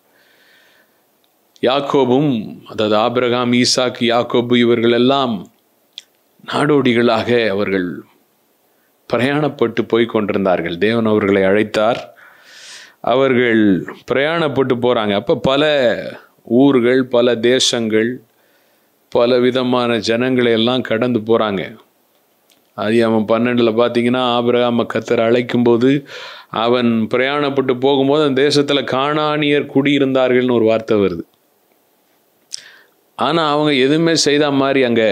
யாக்கோபும் அதாவது ஆபிரகாம் ஈசாக் யாக்கோபு இவர்கள் எல்லாம் நாடோடிகளாக அவர்கள் பிரயாணப்பட்டு போய் கொண்டிருந்தார்கள் தேவன் அவர்களை அழைத்தார் அவர்கள் பிரயாணப்பட்டு போகிறாங்க அப்போ பல ஊர்கள் பல தேசங்கள் பல விதமான ஜனங்களை எல்லாம் கடந்து போகிறாங்க அது அவன் பன்னெண்டில் பார்த்தீங்கன்னா ஆபிரகாம கத்தர் அழைக்கும்போது அவன் பிரயாணப்பட்டு போகும்போது அந்த தேசத்தில் காணானியர் குடியிருந்தார்கள்னு ஒரு வார்த்தை வருது ஆனால் அவங்க எதுவுமே செய்த மாதிரி அங்கே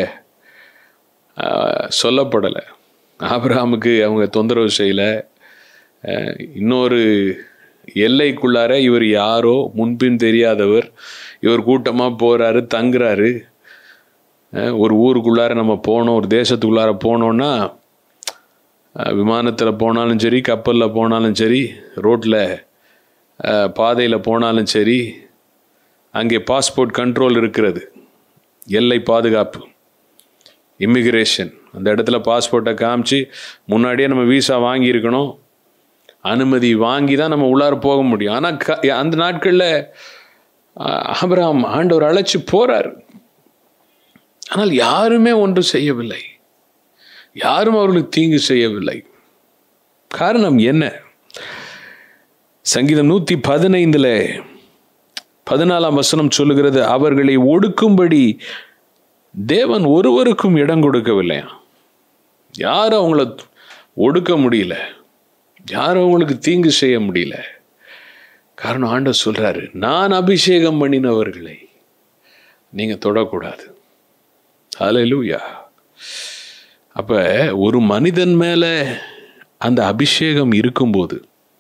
சொல்லப்படலை ஆபிரகாமுக்கு அவங்க தொந்தரவு செய்யலை இன்னொரு எல்லைக்குள்ளார இவர் யாரோ முன்பின் தெரியாதவர் இவர் கூட்டமாக போகிறாரு தங்குறாரு ஒரு ஊருக்குள்ளார நம்ம போனோம் ஒரு தேசத்துக்குள்ளார போனோன்னா விமானத்தில் போனாலும் சரி கப்பலில் போனாலும் சரி ரோட்டில் பாதையில் போனாலும் சரி அங்கே பாஸ்போர்ட் கண்ட்ரோல் இருக்கிறது எல்லை பாதுகாப்பு இமிக்ரேஷன் அந்த இடத்துல பாஸ்போர்ட்டை காமிச்சு முன்னாடியே நம்ம வீசா வாங்கியிருக்கணும் அனுமதி வாங்கி தான் நம்ம உள்ளார போக முடியும் ஆனால் க அந்த நாட்களில் அபராம் ஆண்டவர் அழைச்சி போகிறார் ஆனால் யாருமே ஒன்றும் செய்யவில்லை யாரும் அவர்களுக்கு தீங்கு செய்யவில்லை காரணம் என்ன சங்கீதம் நூற்றி பதினைந்தில் பதினாலாம் வசனம் சொல்லுகிறது அவர்களை ஒடுக்கும்படி தேவன் ஒருவருக்கும் இடம் கொடுக்கவில்லையா யாரும் அவங்கள ஒடுக்க முடியல யாரும் அவங்களுக்கு தீங்கு செய்ய முடியல காரணம் ஆண்டவர் சொல்றாரு நான் அபிஷேகம் பண்ணினவர்களை நீங்க தொடக்கூடாது ஹalleluya அப்ப ஒரு மனிதன் மேல அந்த அபிஷேகம் இருக்கும்போது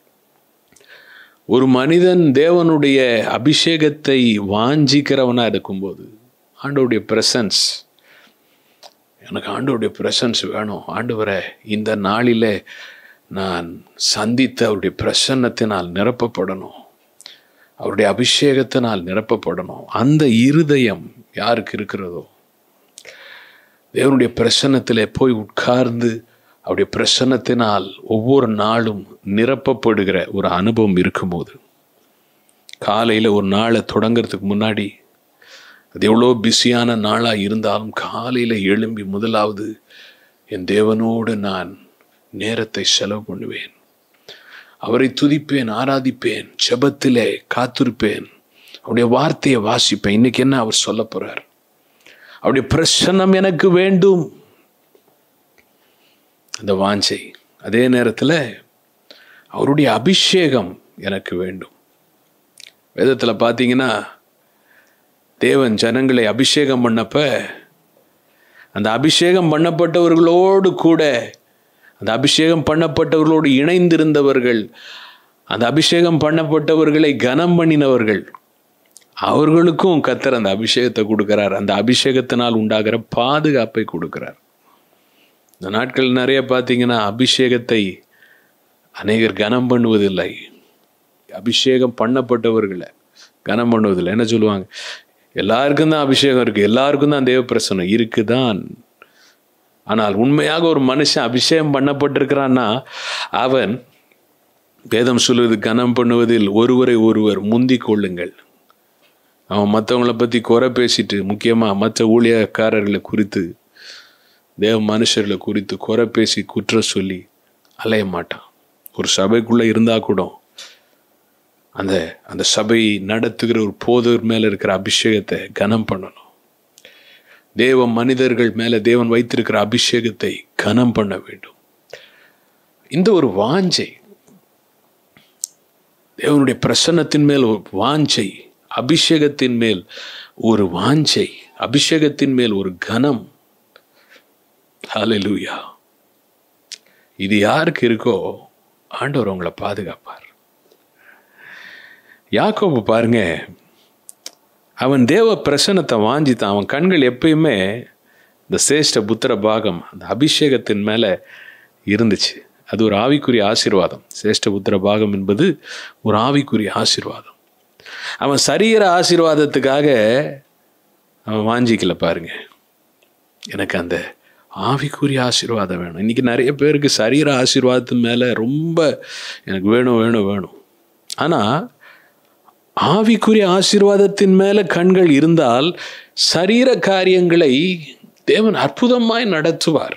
ஒரு மனிதன் தேவனுடைய அபிஷேகத்தை வாஞ்சிக்கிறவனா இருக்கும்போது ஆண்டோடைய பிரசன்ஸ் எனக்கு ஆண்டோடைய பிரசன்ஸ் வேணும் ஆண்டவரை இந்த நாளிலே நான் சந்தித்த அவருடைய பிரசன்னத்தினால் நிரப்பப்படணும் அவருடைய அபிஷேகத்தினால் நிரப்பப்படணும் அந்த இருதயம் யாருக்கு இருக்கிறதோ தேவனுடைய பிரசன்னத்தில் போய் உட்கார்ந்து அவருடைய பிரசன்னத்தினால் ஒவ்வொரு நாளும் நிரப்பப்படுகிற ஒரு அனுபவம் இருக்கும்போது காலையில் ஒரு நாளை தொடங்கிறதுக்கு முன்னாடி அது எவ்வளோ பிஸியான நாளாக இருந்தாலும் காலையில் எழும்பி முதலாவது என் தேவனோடு நான் நேரத்தை செலவு பண்ணுவேன் அவரை துதிப்பேன் ஆராதிப்பேன் செபத்திலே காத்திருப்பேன் அவருடைய வார்த்தையை வாசிப்பேன் இன்னைக்கு என்ன அவர் சொல்ல போறார் அவருடைய பிரசன்னம் எனக்கு வேண்டும் அந்த வாஞ்சை அதே நேரத்தில் அவருடைய அபிஷேகம் எனக்கு வேண்டும் வேதத்தில் பார்த்தீங்கன்னா தேவன் ஜனங்களை அபிஷேகம் பண்ணப்ப அந்த அபிஷேகம் பண்ணப்பட்டவர்களோடு கூட அந்த அபிஷேகம் பண்ணப்பட்டவர்களோடு இணைந்திருந்தவர்கள் அந்த அபிஷேகம் பண்ணப்பட்டவர்களை கனம் பண்ணினவர்கள் அவர்களுக்கும் கத்தர் அந்த அபிஷேகத்தை கொடுக்கிறார் அந்த அபிஷேகத்தினால் உண்டாகிற பாதுகாப்பை கொடுக்கிறார் இந்த நாட்கள் நிறைய பார்த்தீங்கன்னா அபிஷேகத்தை அநேகர் கனம் பண்ணுவதில்லை அபிஷேகம் பண்ணப்பட்டவர்களை கனம் பண்ணுவதில்லை என்ன சொல்லுவாங்க எல்லாருக்கும் தான் அபிஷேகம் இருக்கு எல்லாருக்கும் தான் தேவ பிரசனம் இருக்குதான் ஆனால் உண்மையாக ஒரு மனுஷன் அபிஷேகம் பண்ணப்பட்டிருக்கிறான்னா அவன் வேதம் சொல்வது கனம் பண்ணுவதில் ஒருவரை ஒருவர் முந்தி கொள்ளுங்கள் அவன் மற்றவங்களை பற்றி குறை பேசிட்டு முக்கியமாக மற்ற ஊழியக்காரர்களை குறித்து தேவ மனுஷர்களை குறித்து குறை பேசி குற்றம் சொல்லி அலைய மாட்டான் ஒரு சபைக்குள்ளே இருந்தால் கூட அந்த அந்த சபை நடத்துகிற ஒரு போதர் மேலே இருக்கிற அபிஷேகத்தை கனம் பண்ணணும் தேவ மனிதர்கள் மேலே தேவன் வைத்திருக்கிற அபிஷேகத்தை கனம் பண்ண வேண்டும் இந்த ஒரு வாஞ்சை தேவனுடைய பிரசன்னத்தின் மேல் ஒரு வாஞ்சை அபிஷேகத்தின் மேல் ஒரு வாஞ்சை அபிஷேகத்தின் மேல் ஒரு கனம் ஹalleluya இது யாருக்கு இருக்கோ ஆண்டவர் உங்களை பாதுகாப்பார் யாக்கோபு பாருங்க அவன் தேவ பிரசன்னத்தை வாஞ்சித்தான் அவன் கண்கள் எப்பயுமே இந்த சேஷ்ட புத்திர பாகம் அந்த அபிஷேகத்தின் மேலே இருந்துச்சு அது ஒரு ஆவிக்குரிய ஆசீர்வாதம் சேஷ்ட புத்திர பாகம் என்பது ஒரு ஆவிக்குரிய ஆசீர்வாதம் அவன் சரீர ஆசீர்வாதத்துக்காக அவன் வாஞ்சிக்கல பாருங்க எனக்கு அந்த ஆவிக்குரிய ஆசீர்வாதம் வேணும் இன்னைக்கு நிறைய பேருக்கு சரீர ஆசீர்வாதத்து மேலே ரொம்ப எனக்கு வேணும் வேணும் வேணும் ஆனால் ஆவிக்குரிய ஆசீர்வாதத்தின் மேலே கண்கள் இருந்தால் சரீர காரியங்களை தேவன் அற்புதமாய் நடத்துவார்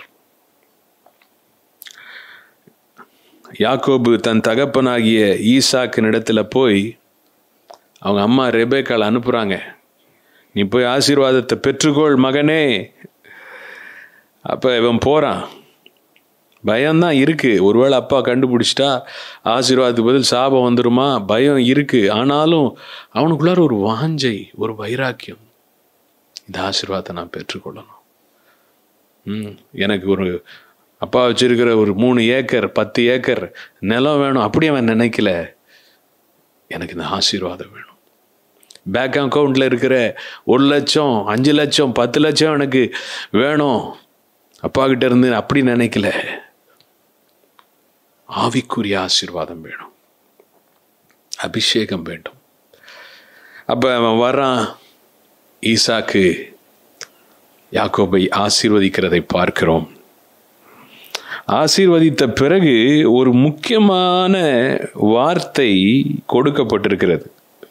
யாக்கோபு தன் தகப்பனாகிய ஈசாக்கின் இடத்துல போய் அவங்க அம்மா ரெபேக்கால் அனுப்புகிறாங்க நீ போய் ஆசீர்வாதத்தை பெற்றுக்கொள் மகனே அப்போ இவன் போகிறான் பயம்தான் இருக்குது ஒருவேளை அப்பா கண்டுபிடிச்சிட்டா ஆசீர்வாதத்துக்கு பதில் சாபம் வந்துருமா பயம் இருக்குது ஆனாலும் அவனுக்குள்ளார ஒரு வாஞ்சை ஒரு வைராக்கியம் இந்த ஆசீர்வாதத்தை நான் பெற்றுக்கொள்ளணும் ம் எனக்கு ஒரு அப்பா வச்சிருக்கிற ஒரு மூணு ஏக்கர் பத்து ஏக்கர் நிலம் வேணும் அப்படி அவன் நினைக்கல எனக்கு இந்த ஆசீர்வாதம் வேணும் பேங்க் அக்கௌண்ட்டில் இருக்கிற ஒரு லட்சம் அஞ்சு லட்சம் பத்து லட்சம் எனக்கு வேணும் அப்பா கிட்ட இருந்து அப்படி நினைக்கல ஆவிக்குரிய ஆசீர்வாதம் வேணும் அபிஷேகம் வேண்டும் அப்போ அவன் வர்றான் ஈசாக்கு யாக்கோபை ஆசீர்வதிக்கிறதை பார்க்கிறோம் ஆசீர்வதித்த பிறகு ஒரு முக்கியமான வார்த்தை கொடுக்கப்பட்டிருக்கிறது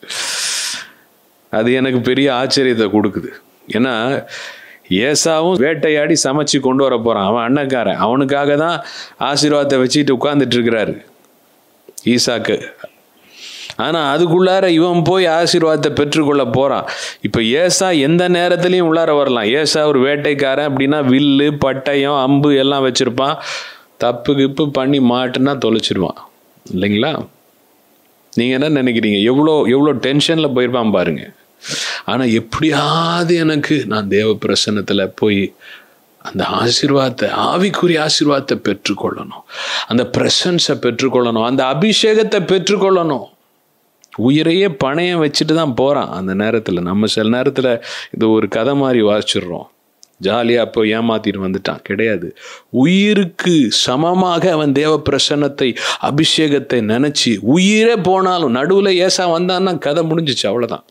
அது எனக்கு பெரிய ஆச்சரியத்தை கொடுக்குது ஏன்னா ஏசாவும் வேட்டையாடி சமைச்சு கொண்டு வர போகிறான் அவன் அண்ணக்காரன் அவனுக்காக தான் ஆசீர்வாதத்தை வச்சுட்டு உட்கார்ந்துட்டு இருக்கிறாரு ஈசாக்கு ஆனால் அதுக்குள்ளார இவன் போய் ஆசீர்வாதத்தை பெற்றுக்கொள்ள போகிறான் இப்போ ஏசா எந்த நேரத்துலையும் உள்ளார வரலாம் ஏசா ஒரு வேட்டைக்காரன் அப்படின்னா வில்லு பட்டயம் அம்பு எல்லாம் வச்சுருப்பான் தப்பு கிப்பு பண்ணி மாட்டுனா தொலைச்சிருவான் இல்லைங்களா நீங்கள் என்ன நினைக்கிறீங்க எவ்வளோ எவ்வளோ டென்ஷனில் போயிருப்பான் பாருங்க ஆனால் எப்படியாவது எனக்கு நான் தேவ பிரசன்னத்தில் போய் அந்த ஆசீர்வாதத்தை ஆவிக்குரிய ஆசீர்வாதத்தை பெற்றுக்கொள்ளணும் அந்த பிரசன்ஸை பெற்றுக்கொள்ளணும் அந்த அபிஷேகத்தை பெற்றுக்கொள்ளணும் உயிரையே பணையம் வச்சுட்டு தான் போகிறான் அந்த நேரத்தில் நம்ம சில நேரத்தில் இது ஒரு கதை மாதிரி வாசிச்சிடுறோம் ஜாலியாக அப்போ ஏமாத்திட்டு வந்துட்டான் கிடையாது உயிருக்கு சமமாக அவன் தேவ பிரசன்னத்தை அபிஷேகத்தை நினச்சி உயிரே போனாலும் நடுவில் ஏசா வந்தான்னா கதை முடிஞ்சிச்சு அவ்வளோதான்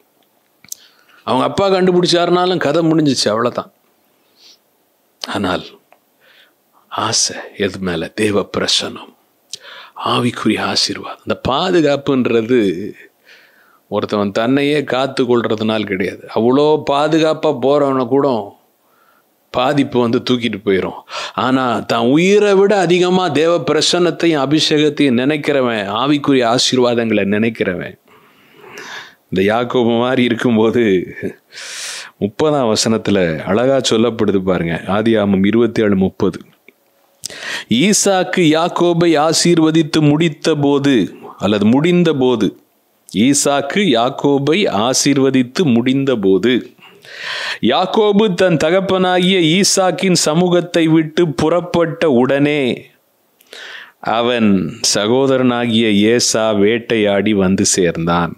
அவங்க அப்பா கண்டுபிடிச்சாருனாலும் கதை முடிஞ்சிச்சு அவ்வளோதான் ஆனால் ஆசை எது மேலே தேவ பிரசன்னம் ஆவிக்குரிய ஆசீர்வாதம் இந்த பாதுகாப்புன்றது ஒருத்தவன் தன்னையே காத்து கொள்றதுனால் கிடையாது அவ்வளோ பாதுகாப்பாக போகிறவனை கூட பாதிப்பு வந்து தூக்கிட்டு போயிடும் ஆனால் தான் உயிரை விட அதிகமாக தேவ பிரசன்னத்தையும் அபிஷேகத்தையும் நினைக்கிறவன் ஆவிக்குரிய ஆசீர்வாதங்களை நினைக்கிறவன் இந்த யாக்கோபு மாதிரி இருக்கும்போது முப்பதாம் வசனத்தில் அழகா சொல்லப்படுது பாருங்க ஆதியாமம் இருபத்தி ஏழு முப்பது ஈசாக்கு யாக்கோபை ஆசீர்வதித்து முடித்த போது அல்லது முடிந்த போது ஈசாக்கு யாக்கோபை ஆசீர்வதித்து முடிந்த போது யாக்கோபு தன் தகப்பனாகிய ஈசாக்கின் சமூகத்தை விட்டு புறப்பட்ட உடனே அவன் சகோதரனாகிய ஏசா வேட்டையாடி வந்து சேர்ந்தான்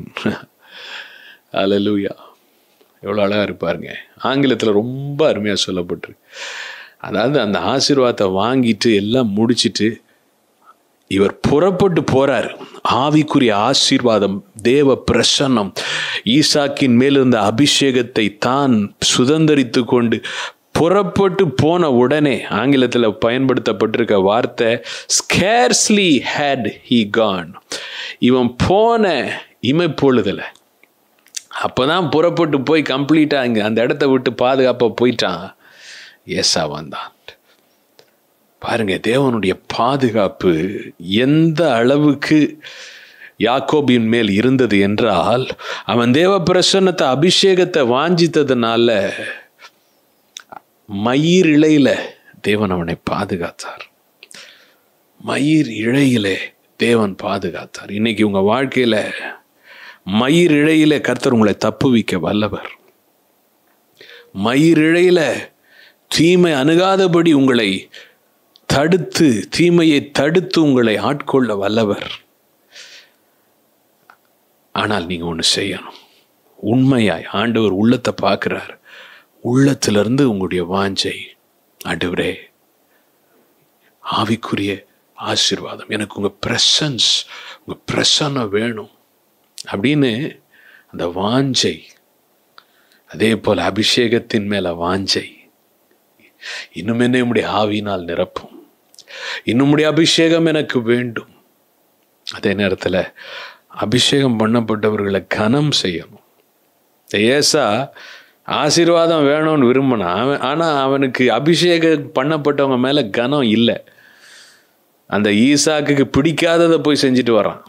அலலூயா எவ்வளோ அழகாக இருப்பாருங்க ஆங்கிலத்தில் ரொம்ப அருமையாக சொல்லப்பட்டிருக்கு அதாவது அந்த ஆசீர்வாதத்தை வாங்கிட்டு எல்லாம் முடிச்சிட்டு இவர் புறப்பட்டு போறார் ஆவிக்குரிய ஆசீர்வாதம் தேவ பிரசன்னம் ஈசாக்கின் மேலிருந்த அபிஷேகத்தை தான் சுதந்திரித்து கொண்டு புறப்பட்டு போன உடனே ஆங்கிலத்தில் பயன்படுத்தப்பட்டிருக்க வார்த்தை ஸ்கேர்ஸ்லி ஹேட் ஹீ கான் இவன் போன இமைப்பொழுதில் அப்போதான் புறப்பட்டு போய் கம்ப்ளீட்டாக இங்கே அந்த இடத்த விட்டு பாதுகாப்பாக போயிட்டான் ஏசா வந்தான் பாருங்க தேவனுடைய பாதுகாப்பு எந்த அளவுக்கு யாக்கோபின் மேல் இருந்தது என்றால் அவன் தேவ பிரசன்னத்தை அபிஷேகத்தை வாஞ்சித்ததுனால மயிர் இழையில தேவன் அவனை பாதுகாத்தார் மயிர் இழையிலே தேவன் பாதுகாத்தார் இன்னைக்கு உங்க வாழ்க்கையில மயிர் இழையில கர்த்தர் உங்களை தப்புவிக்க வல்லவர் மயிர் இழையில தீமை அணுகாதபடி உங்களை தடுத்து தீமையை தடுத்து உங்களை ஆட்கொள்ள வல்லவர் ஆனால் நீங்கள் ஒன்று செய்யணும் உண்மையாய் ஆண்டவர் உள்ளத்தை பார்க்குறார் உள்ளத்திலிருந்து உங்களுடைய வாஞ்சை ஆண்டவரே ஆவிக்குரிய ஆசீர்வாதம் எனக்கு உங்கள் ப்ரெசன்ஸ் உங்கள் பிரசன்னம் வேணும் அப்படின்னு அந்த வாஞ்சை அதே போல் அபிஷேகத்தின் மேல வாஞ்சை இன்னும் என்ன உம்முடைய ஆவியினால் நிரப்பும் இன்னும் உம்முடைய அபிஷேகம் எனக்கு வேண்டும் அதே நேரத்தில் அபிஷேகம் பண்ணப்பட்டவர்களை கனம் செய்யணும் இந்த ஏசா ஆசீர்வாதம் வேணும்னு விரும்பினான் அவன் ஆனால் அவனுக்கு அபிஷேகம் பண்ணப்பட்டவங்க மேலே கனம் இல்லை அந்த ஈசாக்குக்கு பிடிக்காததை போய் செஞ்சுட்டு வரான்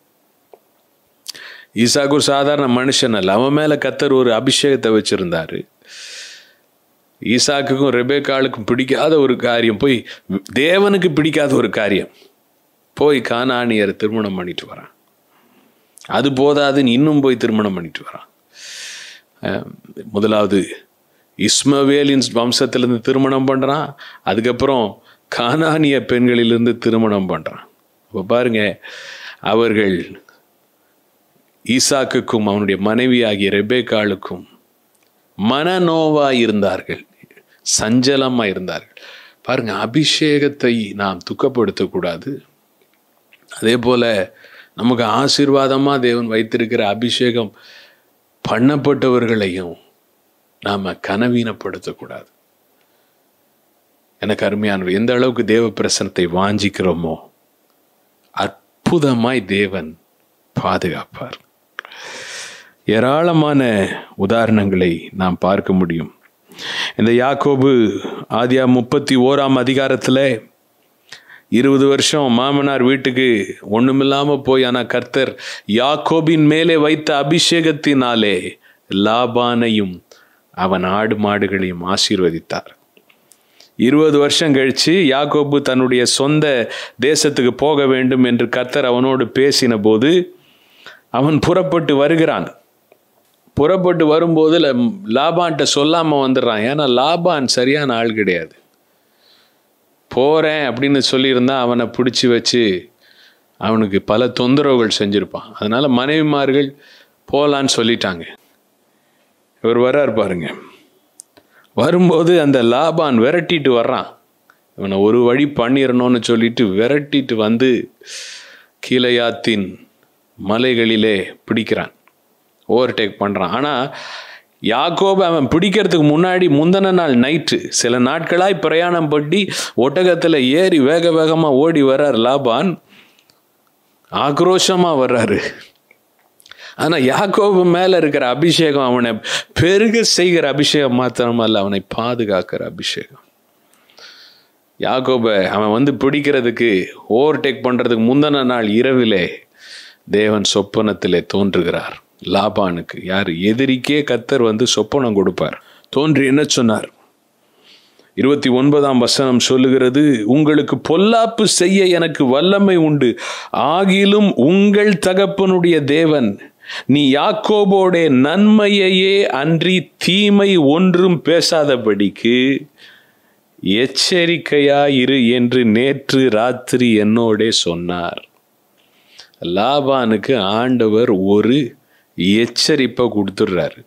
ஈசாக்கு ஒரு சாதாரண மனுஷன் அல்ல அவன் மேலே கத்தர் ஒரு அபிஷேகத்தை வச்சிருந்தாரு ஈசாக்குக்கும் ரெபேக்காளுக்கும் பிடிக்காத ஒரு காரியம் போய் தேவனுக்கு பிடிக்காத ஒரு காரியம் போய் கானானியரை திருமணம் பண்ணிட்டு வரான் அது போதாதுன்னு இன்னும் போய் திருமணம் பண்ணிட்டு வரான் அஹ் முதலாவது இஸ்மவேலின் வம்சத்திலிருந்து திருமணம் பண்ணுறான் அதுக்கப்புறம் கானானிய பெண்களிலிருந்து திருமணம் பண்ணுறான் இப்போ பாருங்க அவர்கள் ஈசாக்குக்கும் அவனுடைய மனைவி ஆகிய ரெபேக்காளுக்கும் மனநோவா இருந்தார்கள் சஞ்சலமா இருந்தார்கள் பாருங்க அபிஷேகத்தை நாம் துக்கப்படுத்தக்கூடாது அதே போல நமக்கு ஆசீர்வாதமா தேவன் வைத்திருக்கிற அபிஷேகம் பண்ணப்பட்டவர்களையும் நாம கனவீனப்படுத்தக்கூடாது எனக்கு அருமையானவர் எந்த அளவுக்கு தேவ பிரசனத்தை வாஞ்சிக்கிறோமோ அற்புதமாய் தேவன் பாதுகாப்பார் ஏராளமான உதாரணங்களை நாம் பார்க்க முடியும் இந்த யாக்கோபு ஆதியா முப்பத்தி ஓராம் அதிகாரத்தில் இருபது வருஷம் மாமனார் வீட்டுக்கு ஒண்ணுமில்லாம போய் ஆனால் கர்த்தர் யாக்கோபின் மேலே வைத்த அபிஷேகத்தினாலே லாபானையும் அவன் ஆடு மாடுகளையும் ஆசீர்வதித்தார் இருபது வருஷம் கழிச்சு யாக்கோபு தன்னுடைய சொந்த தேசத்துக்கு போக வேண்டும் என்று கர்த்தர் அவனோடு பேசின போது அவன் புறப்பட்டு வருகிறான் புறப்பட்டு வரும்போது ல- லாபான்ட்ட சொல்லாமல் வந்துடுறான் ஏன்னா லாபான் சரியான ஆள் கிடையாது போகிறேன் அப்படின்னு சொல்லியிருந்தா அவனை பிடிச்சி வச்சு அவனுக்கு பல தொந்தரவுகள் செஞ்சுருப்பான் அதனால மனைவிமார்கள் போகலான்னு சொல்லிட்டாங்க இவர் வர்றார் பாருங்க வரும்போது அந்த லாபான் விரட்டிட்டு வர்றான் இவனை ஒரு வழி பண்ணிடணும்னு சொல்லிட்டு விரட்டிட்டு வந்து கீழையாத்தின் மலைகளிலே பிடிக்கிறான் ஓவர்டேக் பண்ணுறான் ஆனால் யாக்கோபு அவன் பிடிக்கிறதுக்கு முன்னாடி முந்தின நாள் நைட்டு சில நாட்களாய் பிரயாணம் பண்ணி ஒட்டகத்தில் ஏறி வேக வேகமாக ஓடி வர்றார் லாபான் ஆக்ரோஷமாக வர்றாரு ஆனால் யாக்கோபு மேலே இருக்கிற அபிஷேகம் அவனை பெருக செய்கிற அபிஷேகம் மாத்திரமல்ல அவனை பாதுகாக்கிற அபிஷேகம் யாக்கோபை அவன் வந்து பிடிக்கிறதுக்கு ஓவர்டேக் பண்ணுறதுக்கு முந்தின நாள் இரவிலே தேவன் சொப்பனத்திலே தோன்றுகிறார் லாபானுக்கு யார் எதிரிக்கே கத்தர் வந்து சொப்பனம் கொடுப்பார் தோன்றி என்ன சொன்னார் இருபத்தி ஒன்பதாம் வசனம் சொல்லுகிறது உங்களுக்கு பொல்லாப்பு செய்ய எனக்கு வல்லமை உண்டு ஆகிலும் உங்கள் தகப்பனுடைய தேவன் நீ யாக்கோபோடைய நன்மையையே அன்றி தீமை ஒன்றும் பேசாதபடிக்கு எச்சரிக்கையாயிரு என்று நேற்று ராத்திரி என்னோடே சொன்னார் லாபானுக்கு ஆண்டவர் ஒரு எச்சரிப்பை கொடுத்துடுறாரு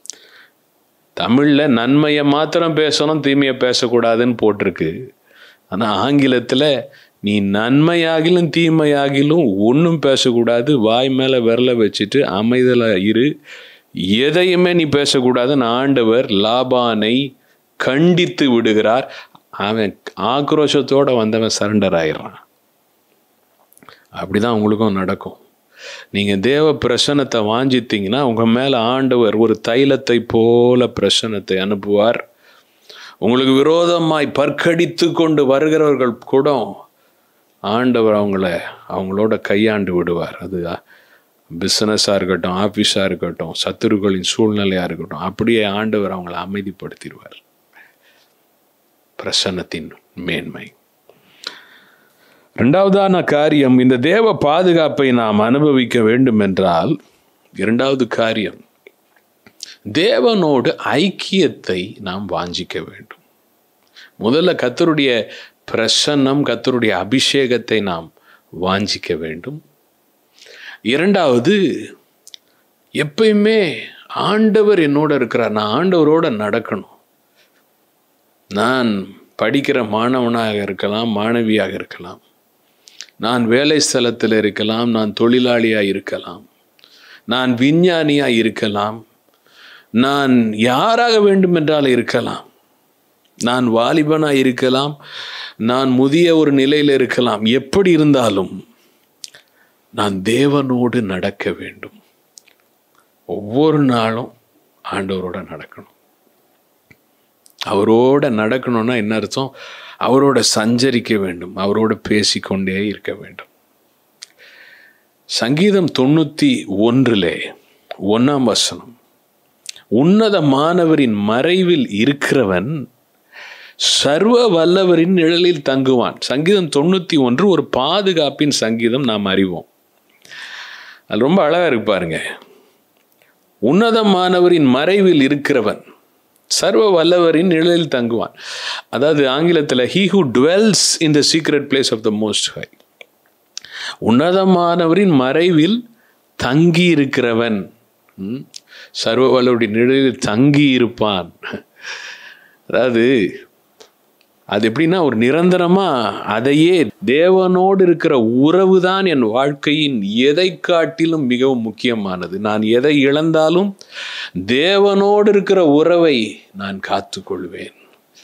தமிழில் நன்மையை மாத்திரம் பேசணும் தீமையை பேசக்கூடாதுன்னு போட்டிருக்கு ஆனால் ஆங்கிலத்தில் நீ நன்மையாகிலும் தீமையாகிலும் ஒன்றும் பேசக்கூடாது வாய் மேலே விரல வச்சுட்டு அமைதலாக இரு எதையுமே நீ பேசக்கூடாதுன்னு ஆண்டவர் லாபானை கண்டித்து விடுகிறார் அவன் ஆக்ரோஷத்தோட வந்தவன் சரண்டர் ஆயிடுறான் அப்படிதான் உங்களுக்கும் நடக்கும் நீங்கள் தேவ பிரசனத்தை வாஞ்சித்தீங்கன்னா உங்கள் மேலே ஆண்டவர் ஒரு தைலத்தை போல பிரசனத்தை அனுப்புவார் உங்களுக்கு விரோதமாய் பற்கடித்து கொண்டு வருகிறவர்கள் கூட ஆண்டவர் அவங்கள அவங்களோட கையாண்டு விடுவார் அது பிஸ்னஸாக இருக்கட்டும் ஆஃபீஸாக இருக்கட்டும் சத்துருக்களின் சூழ்நிலையாக இருக்கட்டும் அப்படியே ஆண்டவர் அவங்கள அமைதிப்படுத்திடுவார் பிரசன்னத்தின் மேன்மை இரண்டாவதான காரியம் இந்த தேவ பாதுகாப்பை நாம் அனுபவிக்க வேண்டும் என்றால் இரண்டாவது காரியம் தேவனோடு ஐக்கியத்தை நாம் வாஞ்சிக்க வேண்டும் முதல்ல கத்தருடைய பிரசன்னம் கத்தருடைய அபிஷேகத்தை நாம் வாஞ்சிக்க வேண்டும் இரண்டாவது எப்பயுமே ஆண்டவர் என்னோட இருக்கிறார் நான் ஆண்டவரோட நடக்கணும் நான் படிக்கிற மாணவனாக இருக்கலாம் மாணவியாக இருக்கலாம் நான் வேலை ஸ்தலத்தில் இருக்கலாம் நான் தொழிலாளியாக இருக்கலாம் நான் விஞ்ஞானியாக இருக்கலாம் நான் யாராக வேண்டுமென்றால் இருக்கலாம் நான் வாலிபனாக இருக்கலாம் நான் முதிய ஒரு நிலையில் இருக்கலாம் எப்படி இருந்தாலும் நான் தேவனோடு நடக்க வேண்டும் ஒவ்வொரு நாளும் ஆண்டவரோட நடக்கணும் அவரோட நடக்கணும்னா என்ன அர்த்தம் அவரோட சஞ்சரிக்க வேண்டும் அவரோட பேசிக்கொண்டே இருக்க வேண்டும் சங்கீதம் தொண்ணூற்றி ஒன்றிலே ஒன்றாம் வசனம் உன்னத மாணவரின் மறைவில் இருக்கிறவன் சர்வ வல்லவரின் நிழலில் தங்குவான் சங்கீதம் தொண்ணூற்றி ஒன்று ஒரு பாதுகாப்பின் சங்கீதம் நாம் அறிவோம் அது ரொம்ப அழகாக இருக்கு பாருங்க உன்னதமானவரின் மறைவில் இருக்கிறவன் சர்வ வல்லவரின் நிழலில் தங்குவான் அதாவது ஆங்கிலத்தில் he who dwells in the secret place of the most high உன்னதமானவரின் மறைவில் தங்கி இருக்கிறவன் ம், சர்வ வல்லவருடைய நிழலில் தங்கி இருப்பான் அதாவது அது எப்படின்னா ஒரு நிரந்தரமா அதையே தேவனோடு இருக்கிற உறவு தான் என் வாழ்க்கையின் எதை காட்டிலும் மிகவும் முக்கியமானது நான் எதை இழந்தாலும் தேவனோடு இருக்கிற உறவை நான் காத்துக்கொள்வேன்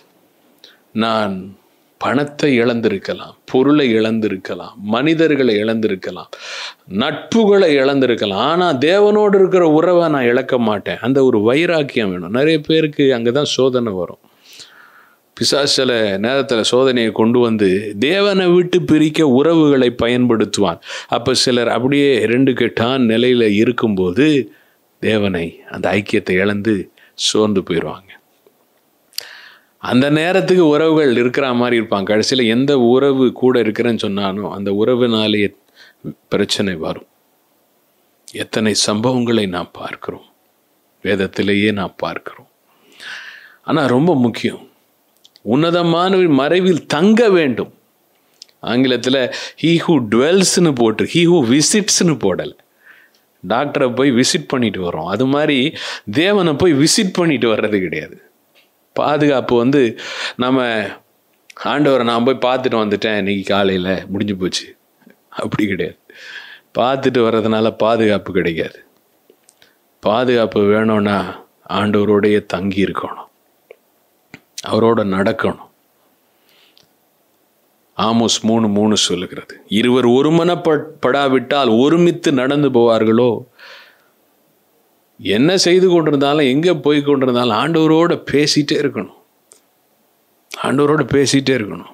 நான் பணத்தை இழந்திருக்கலாம் பொருளை இழந்திருக்கலாம் மனிதர்களை இழந்திருக்கலாம் நட்புகளை இழந்திருக்கலாம் ஆனால் தேவனோடு இருக்கிற உறவை நான் இழக்க மாட்டேன் அந்த ஒரு வைராக்கியம் வேணும் நிறைய பேருக்கு அங்கே தான் சோதனை வரும் பிசாசு சில நேரத்தில் சோதனையை கொண்டு வந்து தேவனை விட்டு பிரிக்க உறவுகளை பயன்படுத்துவான் அப்போ சிலர் அப்படியே ரெண்டு கெட்டான் நிலையில் இருக்கும்போது தேவனை அந்த ஐக்கியத்தை இழந்து சோர்ந்து போயிடுவாங்க அந்த நேரத்துக்கு உறவுகள் இருக்கிற மாதிரி இருப்பாங்க கடைசியில் எந்த உறவு கூட இருக்கிறேன்னு சொன்னாலும் அந்த உறவுனாலே பிரச்சனை வரும் எத்தனை சம்பவங்களை நாம் பார்க்கிறோம் வேதத்திலேயே நாம் பார்க்கிறோம் ஆனால் ரொம்ப முக்கியம் உன்னதமான மறைவில் தங்க வேண்டும் ஆங்கிலத்தில் ஹீ ஹூ டுவெல்ஸ்னு போட்டு ஹீ ஹூ விசிட்ஸ்னு போடலை டாக்டரை போய் விசிட் பண்ணிட்டு வரோம் அது மாதிரி தேவனை போய் விசிட் பண்ணிட்டு வர்றது கிடையாது பாதுகாப்பு வந்து நம்ம ஆண்டவரை நான் போய் பார்த்துட்டு வந்துட்டேன் இன்னைக்கு காலையில் முடிஞ்சு போச்சு அப்படி கிடையாது பார்த்துட்டு வர்றதுனால பாதுகாப்பு கிடைக்காது பாதுகாப்பு வேணும்னா ஆண்டவரோடையே தங்கி இருக்கணும் அவரோட நடக்கணும் ஆமோஸ் மூணு மூணு சொல்லுகிறது இருவர் ஒருமனப்படாவிட்டால் ஒருமித்து நடந்து போவார்களோ என்ன செய்து கொண்டிருந்தாலும் எங்கே போய் கொண்டிருந்தாலும் ஆண்டவரோட பேசிட்டே இருக்கணும் ஆண்டவரோட பேசிட்டே இருக்கணும்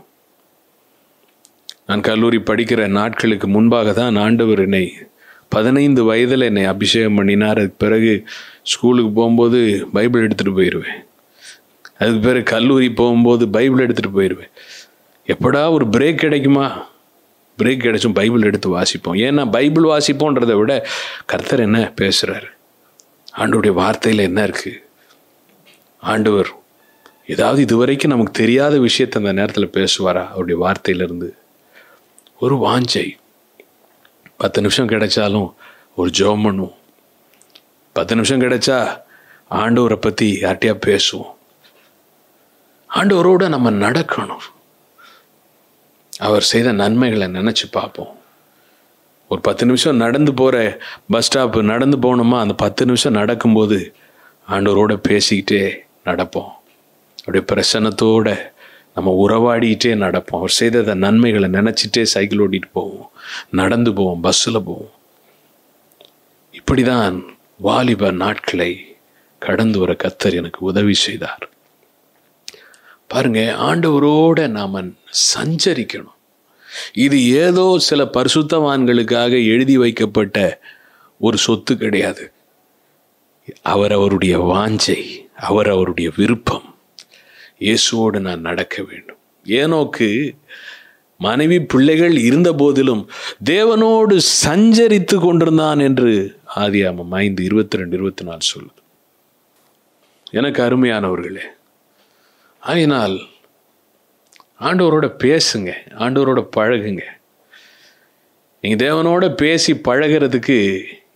நான் கல்லூரி படிக்கிற நாட்களுக்கு முன்பாக தான் ஆண்டவர் என்னை பதினைந்து வயதில் என்னை அபிஷேகம் பண்ணினார் அதுக்கு பிறகு ஸ்கூலுக்கு போகும்போது பைபிள் எடுத்துகிட்டு போயிடுவேன் அதுக்கு பிறகு கல்லூரி போகும்போது பைபிள் எடுத்துகிட்டு போயிடுவேன் எப்படா ஒரு பிரேக் கிடைக்குமா பிரேக் கிடைச்சும் பைபிள் எடுத்து வாசிப்போம் ஏன்னா பைபிள் வாசிப்போன்றதை விட கர்த்தர் என்ன பேசுகிறாரு ஆண்டவருடைய வார்த்தையில் என்ன இருக்குது ஆண்டவர் ஏதாவது இதுவரைக்கும் நமக்கு தெரியாத விஷயத்தை அந்த நேரத்தில் பேசுவாரா அவருடைய வார்த்தையிலிருந்து ஒரு வாஞ்சை பத்து நிமிஷம் கிடைச்சாலும் ஒரு ஜெபம் பண்ணுவோம் பத்து நிமிஷம் கிடைச்சா ஆண்டவரை பற்றி யார்கிட்டயா பேசுவோம் ஆண்டவரோட நம்ம நடக்கணும் அவர் செய்த நன்மைகளை நினச்சி பார்ப்போம் ஒரு பத்து நிமிஷம் நடந்து போகிற பஸ் ஸ்டாப்பு நடந்து போகணுமா அந்த பத்து நிமிஷம் நடக்கும்போது ஆண்டவரோட பேசிக்கிட்டே நடப்போம் அப்படியே பிரசன்னத்தோட நம்ம உறவாடிக்கிட்டே நடப்போம் அவர் செய்த நன்மைகளை நினச்சிட்டே சைக்கிள் ஓட்டிகிட்டு போவோம் நடந்து போவோம் பஸ்ஸில் போவோம் இப்படி தான் வாலிப நாட்களை கடந்து வர கத்தர் எனக்கு உதவி செய்தார் பாருங்க ஆண்டவரோட நாம சஞ்சரிக்கணும் இது ஏதோ சில பரிசுத்தவான்களுக்காக எழுதி வைக்கப்பட்ட ஒரு சொத்து கிடையாது அவர் அவருடைய வாஞ்சை அவர் அவருடைய விருப்பம் இயேசுவோடு நான் நடக்க வேண்டும் ஏனோக்கு மனைவி பிள்ளைகள் இருந்த போதிலும் தேவனோடு சஞ்சரித்து கொண்டிருந்தான் என்று ஆதியாமம் ஐந்து இருபத்தி ரெண்டு இருபத்தி நாலு சொல்லுது எனக்கு அருமையானவர்களே ஆயினால் ஆண்டவரோட பேசுங்க ஆண்டவரோட பழகுங்க நீங்கள் தேவனோட பேசி பழகிறதுக்கு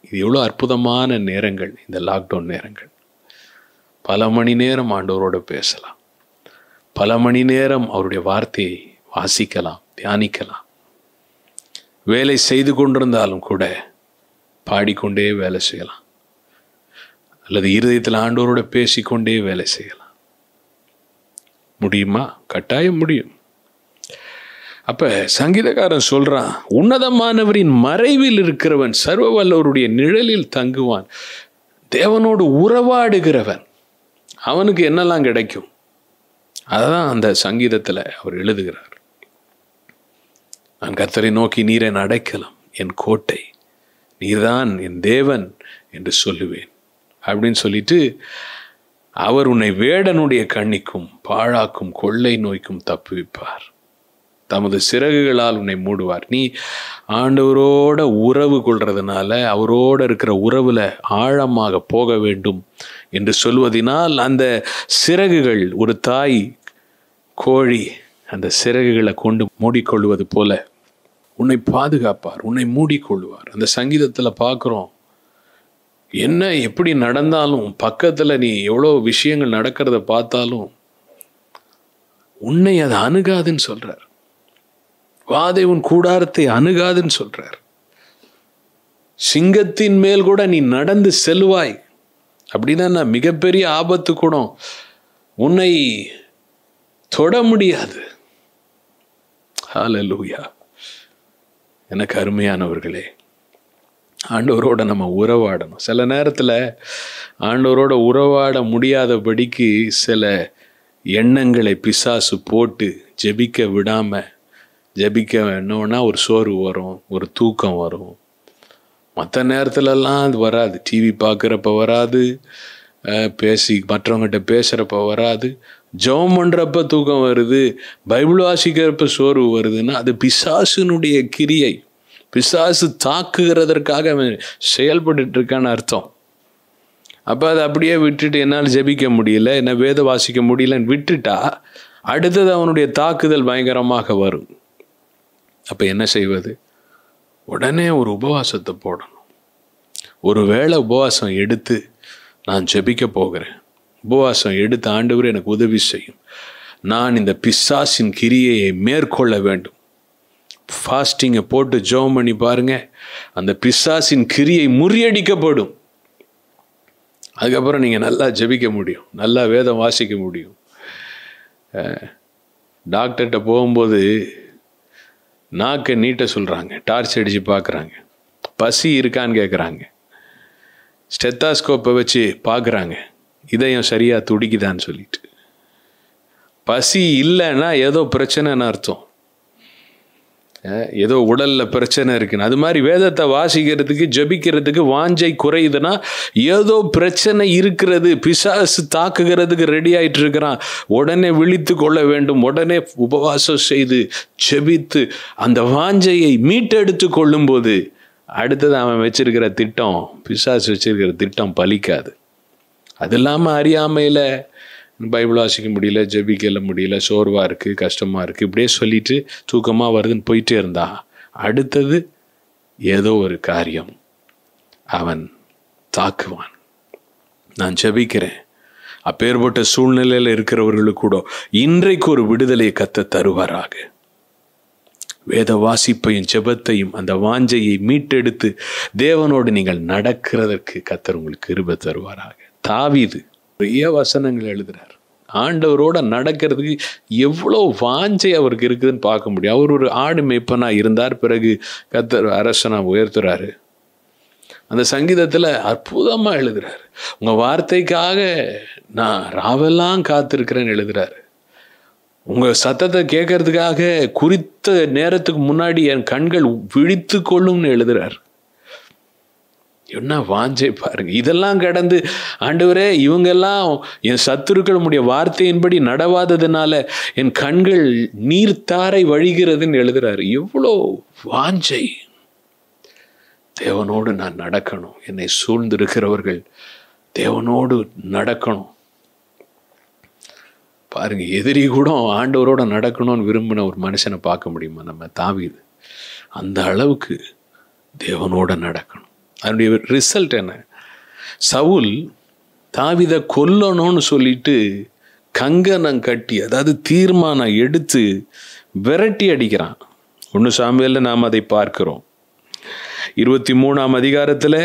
இது எவ்வளோ அற்புதமான நேரங்கள் இந்த லாக்டவுன் நேரங்கள் பல மணி நேரம் ஆண்டவரோட பேசலாம் பல மணி நேரம் அவருடைய வார்த்தையை வாசிக்கலாம் தியானிக்கலாம் வேலை செய்து கொண்டிருந்தாலும் கூட பாடிக்கொண்டே வேலை செய்யலாம் அல்லது இருதயத்தில் ஆண்டவரோட பேசிக்கொண்டே வேலை செய்யலாம் முடியுமா கட்டாயம் முடியும் அப்ப சங்கீதக்காரன் சொல்றான் உன்னதமானவரின் மறைவில் இருக்கிறவன் சர்வ வல்லவருடைய நிழலில் தங்குவான் தேவனோடு உறவாடுகிறவன் அவனுக்கு என்னெல்லாம் கிடைக்கும் அததான் அந்த சங்கீதத்தில் அவர் எழுதுகிறார் நான் கர்த்தரை நோக்கி நீரை அடைக்கலாம் என் கோட்டை நீர்தான் என் தேவன் என்று சொல்லுவேன் அப்படின்னு சொல்லிட்டு அவர் உன்னை வேடனுடைய கண்ணிக்கும் பாழாக்கும் கொள்ளை நோய்க்கும் தப்புவிப்பார் தமது சிறகுகளால் உன்னை மூடுவார் நீ ஆண்டவரோட உறவு கொள்றதுனால அவரோட இருக்கிற உறவுல ஆழமாக போக வேண்டும் என்று சொல்வதினால் அந்த சிறகுகள் ஒரு தாய் கோழி அந்த சிறகுகளை கொண்டு மூடிக்கொள்வது போல உன்னை பாதுகாப்பார் உன்னை மூடிக்கொள்வார் அந்த சங்கீதத்தில் பார்க்குறோம் என்ன எப்படி நடந்தாலும் பக்கத்தில் நீ எவ்வளோ விஷயங்கள் நடக்கிறத பார்த்தாலும் உன்னை அது அணுகாதுன்னு சொல்றார் வாதை உன் கூடாரத்தை அணுகாதுன்னு சொல்றார் சிங்கத்தின் மேல் கூட நீ நடந்து செல்வாய் அப்படின்னா மிகப்பெரிய ஆபத்து கூட உன்னை தொட முடியாது ஹalleluya எனக்கு அருமையானவர்களே ஆண்டவரோட நம்ம உறவாடணும் சில நேரத்தில் ஆண்டவரோட உறவாட முடியாதபடிக்கு சில எண்ணங்களை பிசாசு போட்டு ஜெபிக்க விடாம ஜெபிக்க என்னன்னா ஒரு சோர்வு வரும் ஒரு தூக்கம் வரும் மற்ற நேரத்துலலாம் அது வராது டிவி பார்க்குறப்ப வராது அஹ் பேசி மற்றவங்ககிட்ட பேசுகிறப்ப வராது ஜெபம் பண்ணுறப்ப தூக்கம் வருது பைபிள் வாசிக்கிறப்ப சோர்வு வருதுன்னா அது பிசாசுனுடைய கிரியை பிசாசு தாக்குகிறதற்காக அவன் செயல்பட்டுட்டு இருக்கான்னு அர்த்தம் அப்போ அதை அப்படியே விட்டுட்டு என்னால் ஜெபிக்க முடியல என்ன வேத வாசிக்க முடியலன்னு விட்டுட்டா அடுத்தது அவனுடைய தாக்குதல் பயங்கரமாக வரும் அப்போ என்ன செய்வது உடனே ஒரு உபவாசத்தை போடணும் ஒரு வேளை உபவாசம் எடுத்து நான் ஜெபிக்க போகிறேன் உபவாசம் எடுத்து ஆண்டவர் எனக்கு உதவி செய்யும் நான் இந்த பிசாசின் கிரியையை மேற்கொள்ள வேண்டும் ஃபாஸ்டிங்கை போட்டு ஜெபம் பண்ணி பாருங்க அந்த பிசாசின் கிரியை முறியடிக்கப்படும் அதுக்கப்புறம் நீங்கள் நல்லா ஜெபிக்க முடியும் நல்லா வேதம் வாசிக்க முடியும் அஹ், டாக்டர்கிட்ட போகும்போது நாக்கை நீட்ட சொல்கிறாங்க டார்ச் அடித்து பார்க்குறாங்க பசி இருக்கான்னு கேட்குறாங்க ஸ்டெத்தாஸ்கோப்பை வச்சு பார்க்குறாங்க இதயம் சரியாக துடிக்குதான்னு சொல்லிட்டு பசி இல்லைன்னா ஏதோ பிரச்சனைன்னு அர்த்தம் அஹ் ஏதோ உடல்ல பிரச்சனை இருக்குன்னு அது மாதிரி வேதத்தை வாசிக்கிறதுக்கு ஜெபிக்கிறதுக்கு வாஞ்சை குறையுதுன்னா ஏதோ பிரச்சனை இருக்கிறது பிசாசு தாக்குகிறதுக்கு ரெடி ஆயிட்டு இருக்கிறான் உடனே விழித்து கொள்ள வேண்டும் உடனே உபவாசம் செய்து ஜெபித்து அந்த வாஞ்சையை மீட்டெடுத்து கொள்ளும்போது அடுத்தது அவன் வச்சிருக்கிற திட்டம் பிசாசு வச்சிருக்கிற திட்டம் பலிக்காது அது இல்லாமல் அறியாமையில் பைபிள் வாசிக்க முடியல ஜெபிக்கல முடியல சோர்வாக இருக்குது கஷ்டமாக இருக்குது இப்படியே சொல்லிட்டு தூக்கமாக வருதுன்னு போயிட்டே இருந்தா அடுத்தது ஏதோ ஒரு காரியம் அவன் தாக்குவான் நான் ஜெபிக்கிறேன் அப்பேற்பட்ட சூழ்நிலையில் இருக்கிறவர்களுக்கு கூட இன்றைக்கு ஒரு விடுதலையை கத்த தருவாராக வேத வாசிப்பையும் ஜெபத்தையும் அந்த வாஞ்சையை மீட்டெடுத்து தேவனோடு நீங்கள் நடக்கிறதற்கு கத்தர் உங்களுக்கு கிருபை தருவாராக தாவீது நிறைய வசனங்கள் எழுதுறார் ஆண்டவரோட நடக்கிறதுக்கு எவ்வளோ வாஞ்சை அவருக்கு இருக்குதுன்னு பார்க்க முடியும் அவர் ஒரு ஆடு மேய்ப்பனா இருந்தார் பிறகு கத்தர் அரசனா உயர்த்துறாரு அந்த சங்கீதத்தில் அற்புதமாக எழுதுறாரு உங்கள் வார்த்தைக்காக நான் ராவெல்லாம் காத்திருக்கிறேன்னு எழுதுறாரு உங்கள் சத்தத்தை கேட்கறதுக்காக குறித்த நேரத்துக்கு முன்னாடி என் கண்கள் விழித்து கொள்ளும்னு எழுதுறார் என்ன வாஞ்சை பாருங்க இதெல்லாம் கடந்து ஆண்டவரே இவங்கெல்லாம் என் சத்துருக்கள் உடைய வார்த்தையின்படி நடவாததுனால என் கண்கள் நீர்த்தாரை வழிகிறதுன்னு எழுதுறாரு எவ்வளோ வாஞ்சை தேவனோடு நான் நடக்கணும் என்னை சூழ்ந்திருக்கிறவர்கள் தேவனோடு நடக்கணும் பாருங்க எதிரி கூட ஆண்டவரோட நடக்கணும்னு விரும்பின ஒரு மனுஷனை பார்க்க முடியுமா நம்ம தாவீது அந்த அளவுக்கு தேவனோட நடக்கணும் அதனுடைய ரிசல்ட் என்ன சவுல் தாவிதை கொல்லணும்னு சொல்லிட்டு கங்கணம் கட்டி அதாவது தீர்மானம் எடுத்து விரட்டி அடிக்கிறான் ஒன்று சாமியில் நாம் அதை பார்க்கிறோம் இருபத்தி மூணாம் அதிகாரத்தில்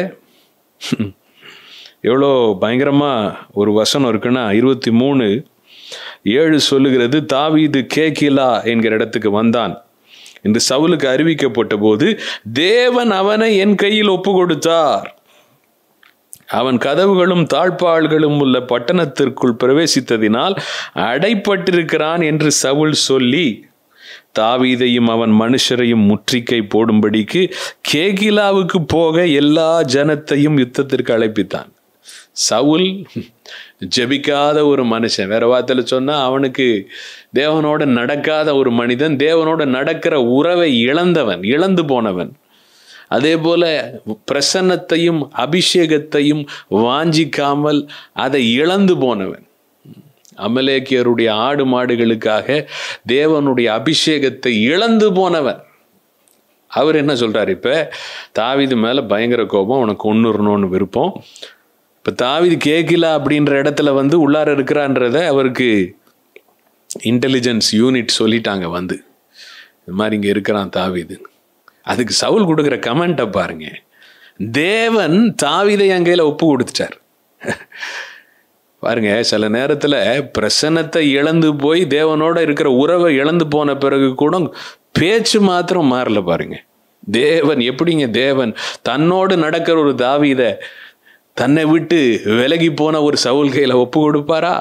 எவ்வளோ பயங்கரமாக ஒரு வசனம் இருக்குன்னா இருபத்தி மூணு ஏழு சொல்லுகிறது தாவீது கேக்கிலா என்கிற இடத்துக்கு வந்தான் என்று சவுலுக்கு அறிவிக்கப்பட்ட போது தேவன் அவனை என் கையில் ஒப்பு கொடுத்தார் அவன் கதவுகளும் தாழ்பாள்களும் உள்ள பட்டணத்திற்குள் பிரவேசித்ததினால் அடைப்பட்டிருக்கிறான் என்று சவுல் சொல்லி தாவீதையும் அவன் மனுஷரையும் முற்றிக்கை போடும்படிக்கு கேகிலாவுக்கு போக எல்லா ஜனத்தையும் யுத்தத்திற்கு அழைப்பித்தான் சவுல் ஜெபிக்காத ஒரு மனுஷன் வேற வார்த்தையில் சொன்னா அவனுக்கு தேவனோட நடக்காத ஒரு மனிதன் தேவனோட நடக்கிற உறவை இழந்தவன் இழந்து போனவன் அதே போல பிரசன்னத்தையும் அபிஷேகத்தையும் வாஞ்சிக்காமல் அதை இழந்து போனவன் அமலேக்கியருடைய ஆடு மாடுகளுக்காக தேவனுடைய அபிஷேகத்தை இழந்து போனவன் அவர் என்ன சொல்றாரு இப்ப தாவிது மேல பயங்கர கோபம் உனக்கு ஒன்றுறணும்னு விருப்பம் இப்ப தாவிது கேட்கல அப்படின்ற இடத்துல வந்து உள்ளார இருக்கிறான்றத அவருக்கு இன்டெலிஜென்ஸ் யூனிட் சொல்லிட்டாங்க வந்து இது மாதிரி இங்க இருக்கிறான் தாவிது அதுக்கு சவுல் கொடுக்குற கமெண்ட்டை பாருங்க தேவன் தாவிதை என் கையில் ஒப்பு கொடுத்துட்டார் பாருங்க சில நேரத்தில் பிரசன்னத்தை இழந்து போய் தேவனோட இருக்கிற உறவை இழந்து போன பிறகு கூட பேச்சு மாத்திரம் மாறல பாருங்க தேவன் எப்படிங்க தேவன் தன்னோடு நடக்கிற ஒரு தாவீத தன்னை விட்டு விலகி போன ஒரு சவுல் கையில் ஒப்பு கொடுப்பாரா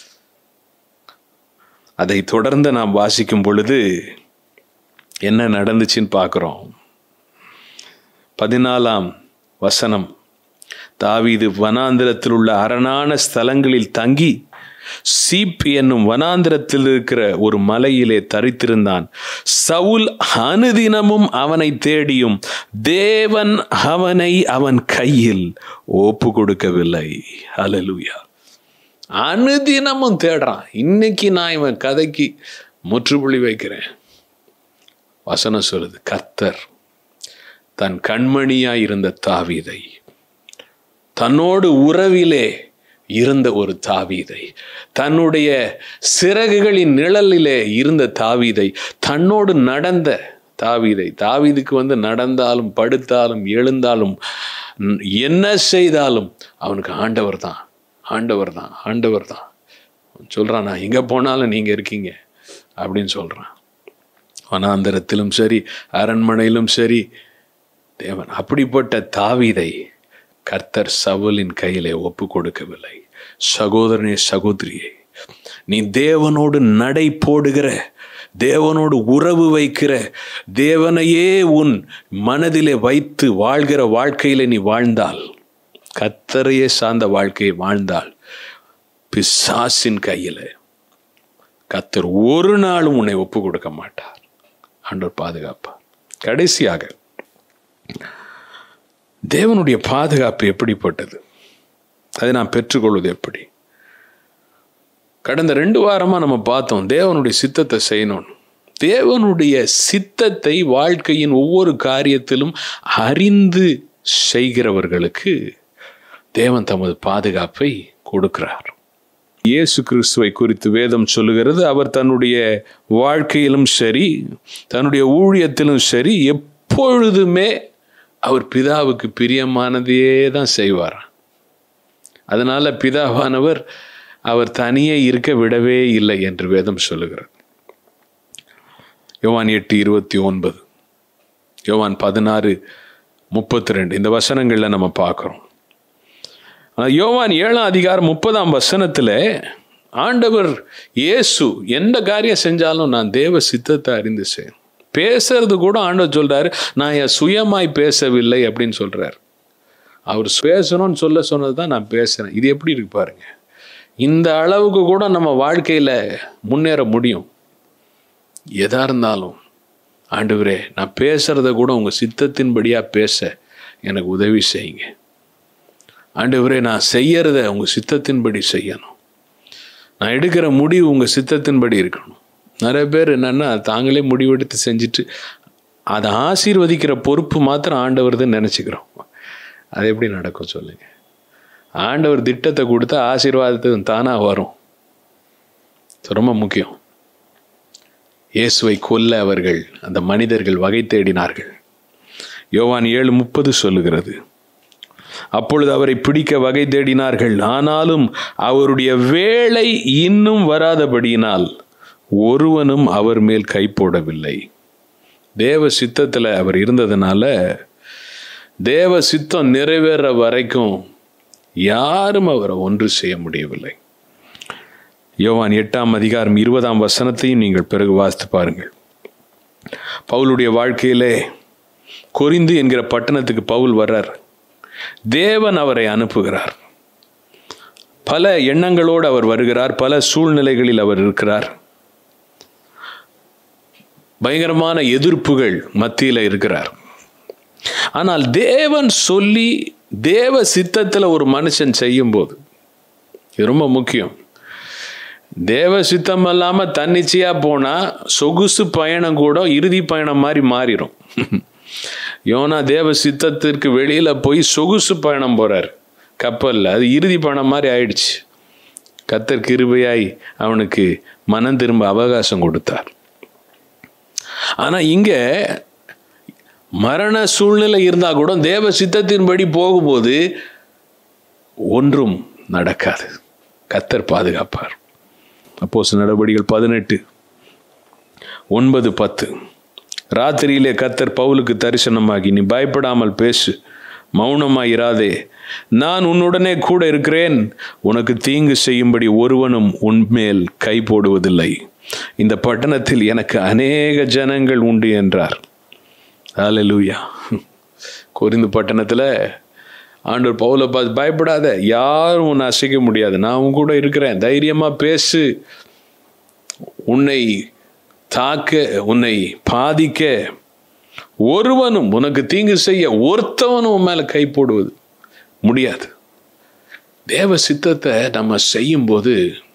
அதை தொடர்ந்து நாம் வாசிக்கும் பொழுது என்ன நடந்துச்சுன்னு பார்க்குறோம் பதினாலாம் வசனம் தாவீது வனாந்திரத்தில் உள்ள அரணான ஸ்தலங்களில் தங்கி சீப் என்னும் வனாந்திரத்தில் இருக்கிற ஒரு மலையிலே தரித்திருந்தான் சவுல் அனுதினமும் அவனை தேடியும் தேவன் அவனை அவன் கையில் ஒப்பு கொடுக்கவில்லை அலலுயா அனுதினமும் தேடுறான் இன்னைக்கு நான் இவன் கதைக்கு முற்றுப்புள்ளி வைக்கிறேன் வசனம் சொல்லுது கர்த்தர் தன் கண்மணியாய் இருந்த தாவீதை தன்னோடு உறவிலே இருந்த ஒரு தாவீதை தன்னுடைய சிறகுகளின் நிழலிலே இருந்த தாவீதை தன்னோடு நடந்த தாவீதை தாவீதுக்கு வந்து நடந்தாலும் படுத்தாலும் எழுந்தாலும் என்ன செய்தாலும் அவனுக்கு ஆண்டவர் தான் ஆண்டவர் தான் ஆண்டவர் தான் சொல்கிறான் நான் எங்கே போனாலும் நீங்கள் இருக்கீங்க அப்படின்னு சொல்கிறான் வனாந்தரத்திலும் சரி அரண்மனையிலும் சரி தேவன் அப்படிப்பட்ட தாவீதை கர்த்தர் சவுலின் கையிலே ஒப்பு கொடுக்கவில்லை சகோதரனே சகோதரியே நீ தேவனோடு நடை போடுகிற தேவனோடு உறவு வைக்கிற தேவனையே உன் மனதிலே வைத்து வாழ்கிற வாழ்க்கையில நீ வாழ்ந்தால் கத்தரையே சார்ந்த வாழ்க்கையை வாழ்ந்தால் பிசாசின் கையில கத்தர் ஒரு நாளும் உன்னை ஒப்பு கொடுக்க மாட்டார் ஆண்டவர் பாதுகாப்பார் கடைசியாக தேவனுடைய பாதுகாப்பு எப்படிப்பட்டது அதை நான் பெற்றுக்கொள்வது எப்படி கடந்த ரெண்டு வாரமாக நம்ம பார்த்தோம் தேவனுடைய சித்தத்தை செய்யணும் தேவனுடைய சித்தத்தை வாழ்க்கையின் ஒவ்வொரு காரியத்திலும் அறிந்து செய்கிறவர்களுக்கு தேவன் தமது பாதுகாப்பை கொடுக்கிறார் இயேசு கிறிஸ்துவை குறித்து வேதம் சொல்லுகிறது அவர் தன்னுடைய வாழ்க்கையிலும் சரி தன்னுடைய ஊழியத்திலும் சரி எப்பொழுதுமே அவர் பிதாவுக்கு பிரியமானதையே தான் செய்வார் அதனால பிதாவானவர் அவர் தனியே இருக்க விடவே இல்லை என்று வேதம் சொல்லுகிறார் யோவான் எட்டு இருபத்தி ஒன்பது யோவான் பதினாறு முப்பத்தி ரெண்டு இந்த வசனங்களில் நம்ம பார்க்குறோம் ஆனால் யோவான் ஏழாம் அதிகாரம் முப்பதாம் வசனத்தில் ஆண்டவர் இயேசு எந்த காரியம் செஞ்சாலும் நான் தேவ சித்தத்தை அறிந்து செய்யணும் பேசுறது கூட ஆண்டவர் சொல்றாரு நான் என் சுயமாய் பேசவில்லை அப்படின்னு சொல்றாரு அவர் பேசணும்னு சொல்ல சொன்னது தான் நான் பேசுறேன் இது எப்படி இருக்கு பாருங்க இந்த அளவுக்கு கூட நம்ம வாழ்க்கையில முன்னேற முடியும் எதா இருந்தாலும் ஆண்டவரே நான் பேசுறத கூட உங்க சித்தத்தின்படியா பேச எனக்கு உதவி செய்யுங்க ஆண்டவரே நான் செய்யறத உங்க சித்தத்தின்படி செய்யணும் நான் எடுக்கிற முடிவு உங்க சித்தத்தின்படி இருக்கணும் நிறைய பேர் என்னன்னா தாங்களே முடிவெடுத்து செஞ்சுட்டு அதை ஆசீர்வதிக்கிற பொறுப்பு மாத்திரம் ஆண்டவர்தான் நினச்சிக்கிறோம் அது எப்படி நடக்கும் சொல்லுங்க ஆண்டவர் திட்டத்தை கொடுத்தா ஆசீர்வாதத்துக்கு தானாக வரும் இது ரொம்ப முக்கியம் இயேசுவை கொல்ல அவர்கள் அந்த மனிதர்கள் வகை தேடினார்கள் யோவான் ஏழு முப்பது சொல்லுகிறது அப்பொழுது அவரை பிடிக்க வகை தேடினார்கள் ஆனாலும் அவருடைய வேலை இன்னும் வராதபடியினால் ஒருவனும் அவர் மேல் கை போடவில்லை தேவ சித்தத்தில் அவர் இருந்ததுனால தேவ சித்தம் நிறைவேற வரைக்கும் யாரும் அவரை ஒன்று செய்ய முடியவில்லை யோவான் எட்டாம் அதிகாரம் இருபதாம் வசனத்தையும் நீங்கள் பிறகு வாசித்து பாருங்கள் பவுலுடைய வாழ்க்கையிலே கொரிந்து என்கிற பட்டணத்துக்கு பவுல் வர்றார் தேவன் அவரை அனுப்புகிறார் பல எண்ணங்களோடு அவர் வருகிறார் பல சூழ்நிலைகளில் அவர் இருக்கிறார் பயங்கரமான எதிர்ப்புகள் மத்தியில் இருக்கிறார் ஆனால் தேவன் சொல்லி தேவ சித்தத்தில் ஒரு மனுஷன் செய்யும்போது இது ரொம்ப முக்கியம் தேவ சித்தம் இல்லாமல் தன்னிச்சையாக போனால் சொகுசு பயணம் கூட இறுதி பயணம் மாதிரி மாறிடும் யோனா தேவ சித்தத்திற்கு வெளியில் போய் சொகுசு பயணம் போகிறார் கப்பலில் அது இறுதி பயணம் மாதிரி ஆயிடுச்சு கத்தர் கிருபையாய் அவனுக்கு மனம் திரும்ப அவகாசம் கொடுத்தார் ஆனால் இங்கே மரண சூழ்நிலை இருந்தால் கூட தேவ சித்தத்தின்படி போகும்போது ஒன்றும் நடக்காது கத்தர் பாதுகாப்பார் அப்போஸ் நடவடிக்கைகள் பதினெட்டு ஒன்பது பத்து ராத்திரியிலே கத்தர் பவுலுக்கு தரிசனமாகி நீ பயப்படாமல் பேசு மௌனமாய் இராதே நான் உன்னுடனே கூட இருக்கிறேன் உனக்கு தீங்கு செய்யும்படி ஒருவனும் உன்மேல் கை போடுவதில்லை இந்த பட்டணத்தில் எனக்கு அநேக ஜனங்கள் உண்டு என்றார் ஹalleluya கொரிந்து பட்டணத்தில் ஆண்டவர் பவுலை பார்த்து பயப்படாத யாரும் உன்னை அசைக்க முடியாது நான் உன் கூட இருக்கிறேன் தைரியமாக பேசு உன்னை தாக்க உன்னை பாதிக்க ஒருவனும் உனக்கு தீங்கு செய்ய ஒருத்தவனும் உன் மேலே கை போடுவது முடியாது தேவ சித்தத்தை நம்ம செய்யும்போது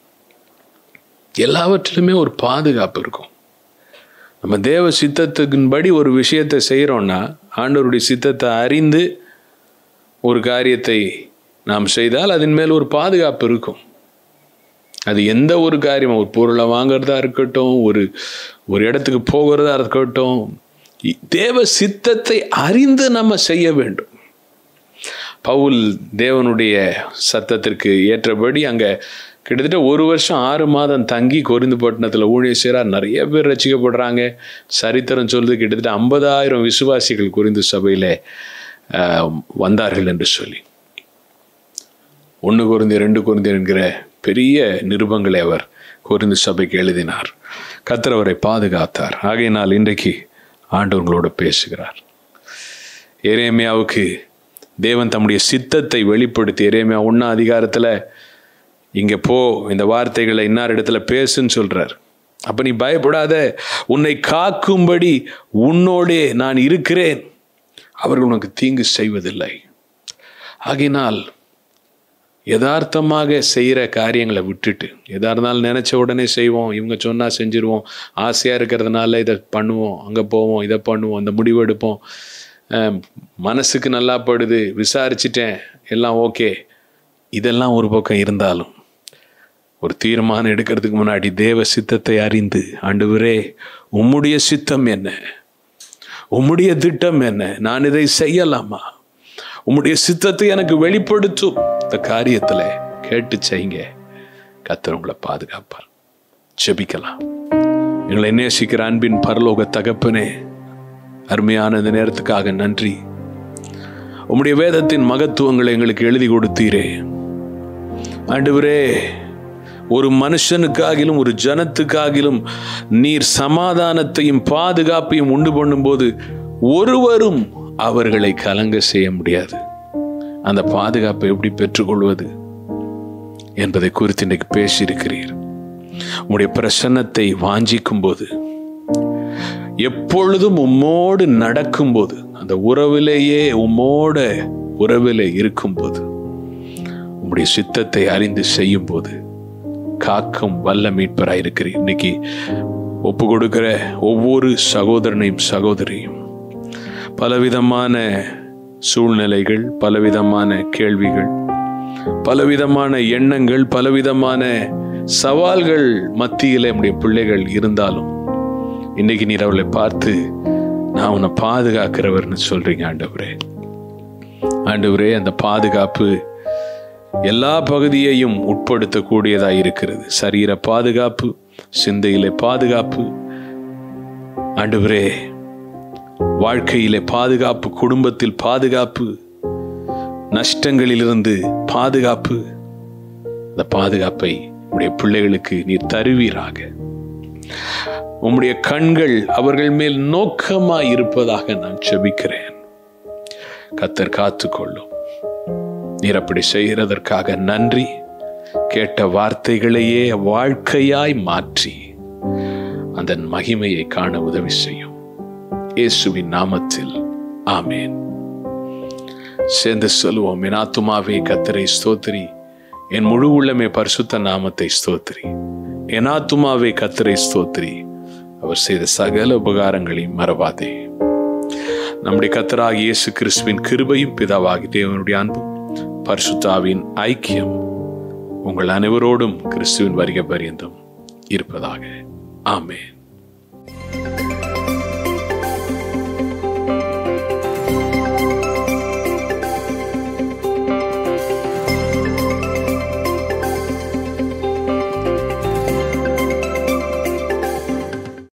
எல்லாவற்றிலுமே ஒரு பாதுகாப்பு இருக்கும் நம்ம தேவ சித்தத்துக்குன்படி ஒரு விஷயத்தை செய்கிறோன்னா ஆண்டவருடைய சித்தத்தை அறிந்து ஒரு காரியத்தை நாம் செய்தால் அதன் மேல் ஒரு பாதுகாப்பு இருக்கும் அது எந்த ஒரு காரியம் ஒரு பொருளை வாங்குறதா இருக்கட்டும் ஒரு ஒரு இடத்துக்கு போகிறதா இருக்கட்டும் தேவ சித்தத்தை அறிந்து நம்ம செய்ய வேண்டும் பவுல் தேவனுடைய சத்தத்திற்கு ஏற்றபடி அங்கே கிட்டத்தட்ட ஒரு வருஷம் ஆறு மாதம் தங்கி கொரிந்து பட்டணத்தில் ஊழிய செய்கிறார் நிறைய பேர் ரசிக்கப்படுறாங்க சரித்திரம் சொல்லுது கிட்டத்தட்ட ஐம்பதாயிரம் விசுவாசிகள் குறிந்து சபையில் வந்தார்கள் என்று சொல்லி ஒன்று குருந்தி ரெண்டு குருந்தி என்கிற பெரிய நிருபங்களை அவர் குறிந்து சபைக்கு எழுதினார் கத்தர் அவரை பாதுகாத்தார் ஆகையினால் இன்றைக்கு ஆண்டவர்களோடு பேசுகிறார் எரேமியாவுக்கு தேவன் தம்முடைய சித்தத்தை வெளிப்படுத்தி எரேமியா ஒன்றா அதிகாரத்தில் இங்கே போ இந்த வார்த்தைகளை இன்னார் இடத்துல பேசுன்னு சொல்கிறார் அப்போ நீ பயப்படாத உன்னை காக்கும்படி உன்னோடே நான் இருக்கிறேன் அவர்கள் உனக்கு தீங்கு செய்வதில்லை ஆகினால் யதார்த்தமாக செய்கிற காரியங்களை விட்டுட்டு எதா இருந்தாலும் நினச்ச உடனே செய்வோம் இவங்க சொன்னால் செஞ்சுருவோம் ஆசையாக இருக்கிறதுனால இதை பண்ணுவோம் அங்கே போவோம் இதை பண்ணுவோம் இந்த முடிவு எடுப்போம் மனசுக்கு நல்லா படுது விசாரிச்சிட்டேன் எல்லாம் ஓகே இதெல்லாம் ஒரு பக்கம் இருந்தாலும் ஒரு தீர்மானம் எடுக்கிறதுக்கு முன்னாடி தேவ சித்தத்தை அறிந்து ஆண்டவரே உம்முடைய சித்தம் என்ன உம்முடைய திட்டம் என்ன நான் இதை செய்யலாமா உம்முடைய சித்தத்தை எனக்கு வெளிப்படுத்தும் இந்த காரியத்தில் கேட்டு செய்யுங்க கத்தர் உங்களை பாதுகாப்பார் செபிக்கலாம் எங்களை நேசிக்கிற அன்பின் பரலோக தகப்பனே அருமையான இந்த நேரத்துக்காக நன்றி உம்முடைய வேதத்தின் மகத்துவங்களை எங்களுக்கு எழுதி கொடுத்தீரே ஆண்டவரே ஒரு மனுஷனுக்காகிலும் ஒரு ஜனத்துக்காகிலும் நீர் சமாதானத்தையும் பாதுகாப்பையும் உண்டு பண்ணும்போது ஒருவரும் அவர்களை கலங்க செய்ய முடியாது அந்த பாதுகாப்பை எப்படி பெற்றுக்கொள்வது என்பதை குறித்து இன்றைக்கு பேசியிருக்கிறீர் உங்களுடைய பிரசன்னத்தை வாஞ்சிக்கும் போது எப்பொழுதும் உம்மோடு நடக்கும்போது அந்த உறவிலேயே உம்மோட உறவிலே இருக்கும்போது உம்முடைய சித்தத்தை அறிந்து செய்யும் போது காக்கும் வல்ல மீட்பராக இருக்கிறீர் இன்னைக்கு ஒப்பு கொடுக்கிற ஒவ்வொரு சகோதரனையும் சகோதரியும் பலவிதமான சூழ்நிலைகள் பலவிதமான கேள்விகள் பலவிதமான எண்ணங்கள் பலவிதமான சவால்கள் மத்தியில் நம்முடைய பிள்ளைகள் இருந்தாலும் இன்னைக்கு நீர் அவளை பார்த்து நான் உன்னை பாதுகாக்கிறவர்னு சொல்றீங்க ஆண்டவரே ஆண்டவரே அந்த பாதுகாப்பு எல்லா பகுதியையும் உட்படுத்தக்கூடியதாக இருக்கிறது சரீர பாதுகாப்பு சிந்தையிலே பாதுகாப்பு ஆண்டவரே வாழ்க்கையிலே பாதுகாப்பு குடும்பத்தில் பாதுகாப்பு நஷ்டங்களிலிருந்து பாதுகாப்பு அந்த பாதுகாப்பை உடைய பிள்ளைகளுக்கு நீர் தருவீராக உம்முடைய கண்கள் அவர்கள் மேல் நோக்கமாய் இருப்பதாக நான் செபிக்கிறேன் கத்தர் காத்துக்கொள்ளும் நீர் அப்படி செய்கிறதற்காக நன்றி கேட்ட வார்த்தைகளையே வாழ்க்கையாய் மாற்றி அந்த மகிமையை காண உதவி செய்யும் இயேசுவின் நாமத்தில் ஆமேன் சேர்ந்து சொல்லுவோம் என் ஆத்துமாவே கத்தரை ஸ்தோத்திரி என் முழு உள்ளமே பரிசுத்த நாமத்தை ஸ்தோத்திரி என் ஆத்துமாவே கத்தரை ஸ்தோத்திரி அவர் செய்த சகல உபகாரங்களையும் மறவாதே நம்முடைய கத்தராக இயேசு கிறிஸ்துவின் கிருபையும் பிதாவாகி தேவனுடைய அன்பும் பரிசுத்தாவின் ஐக்கியம் உங்கள் அனைவரோடும் கிறிஸ்துவின் வருகை பரியந்தம் இருப்பதாக ஆமேன்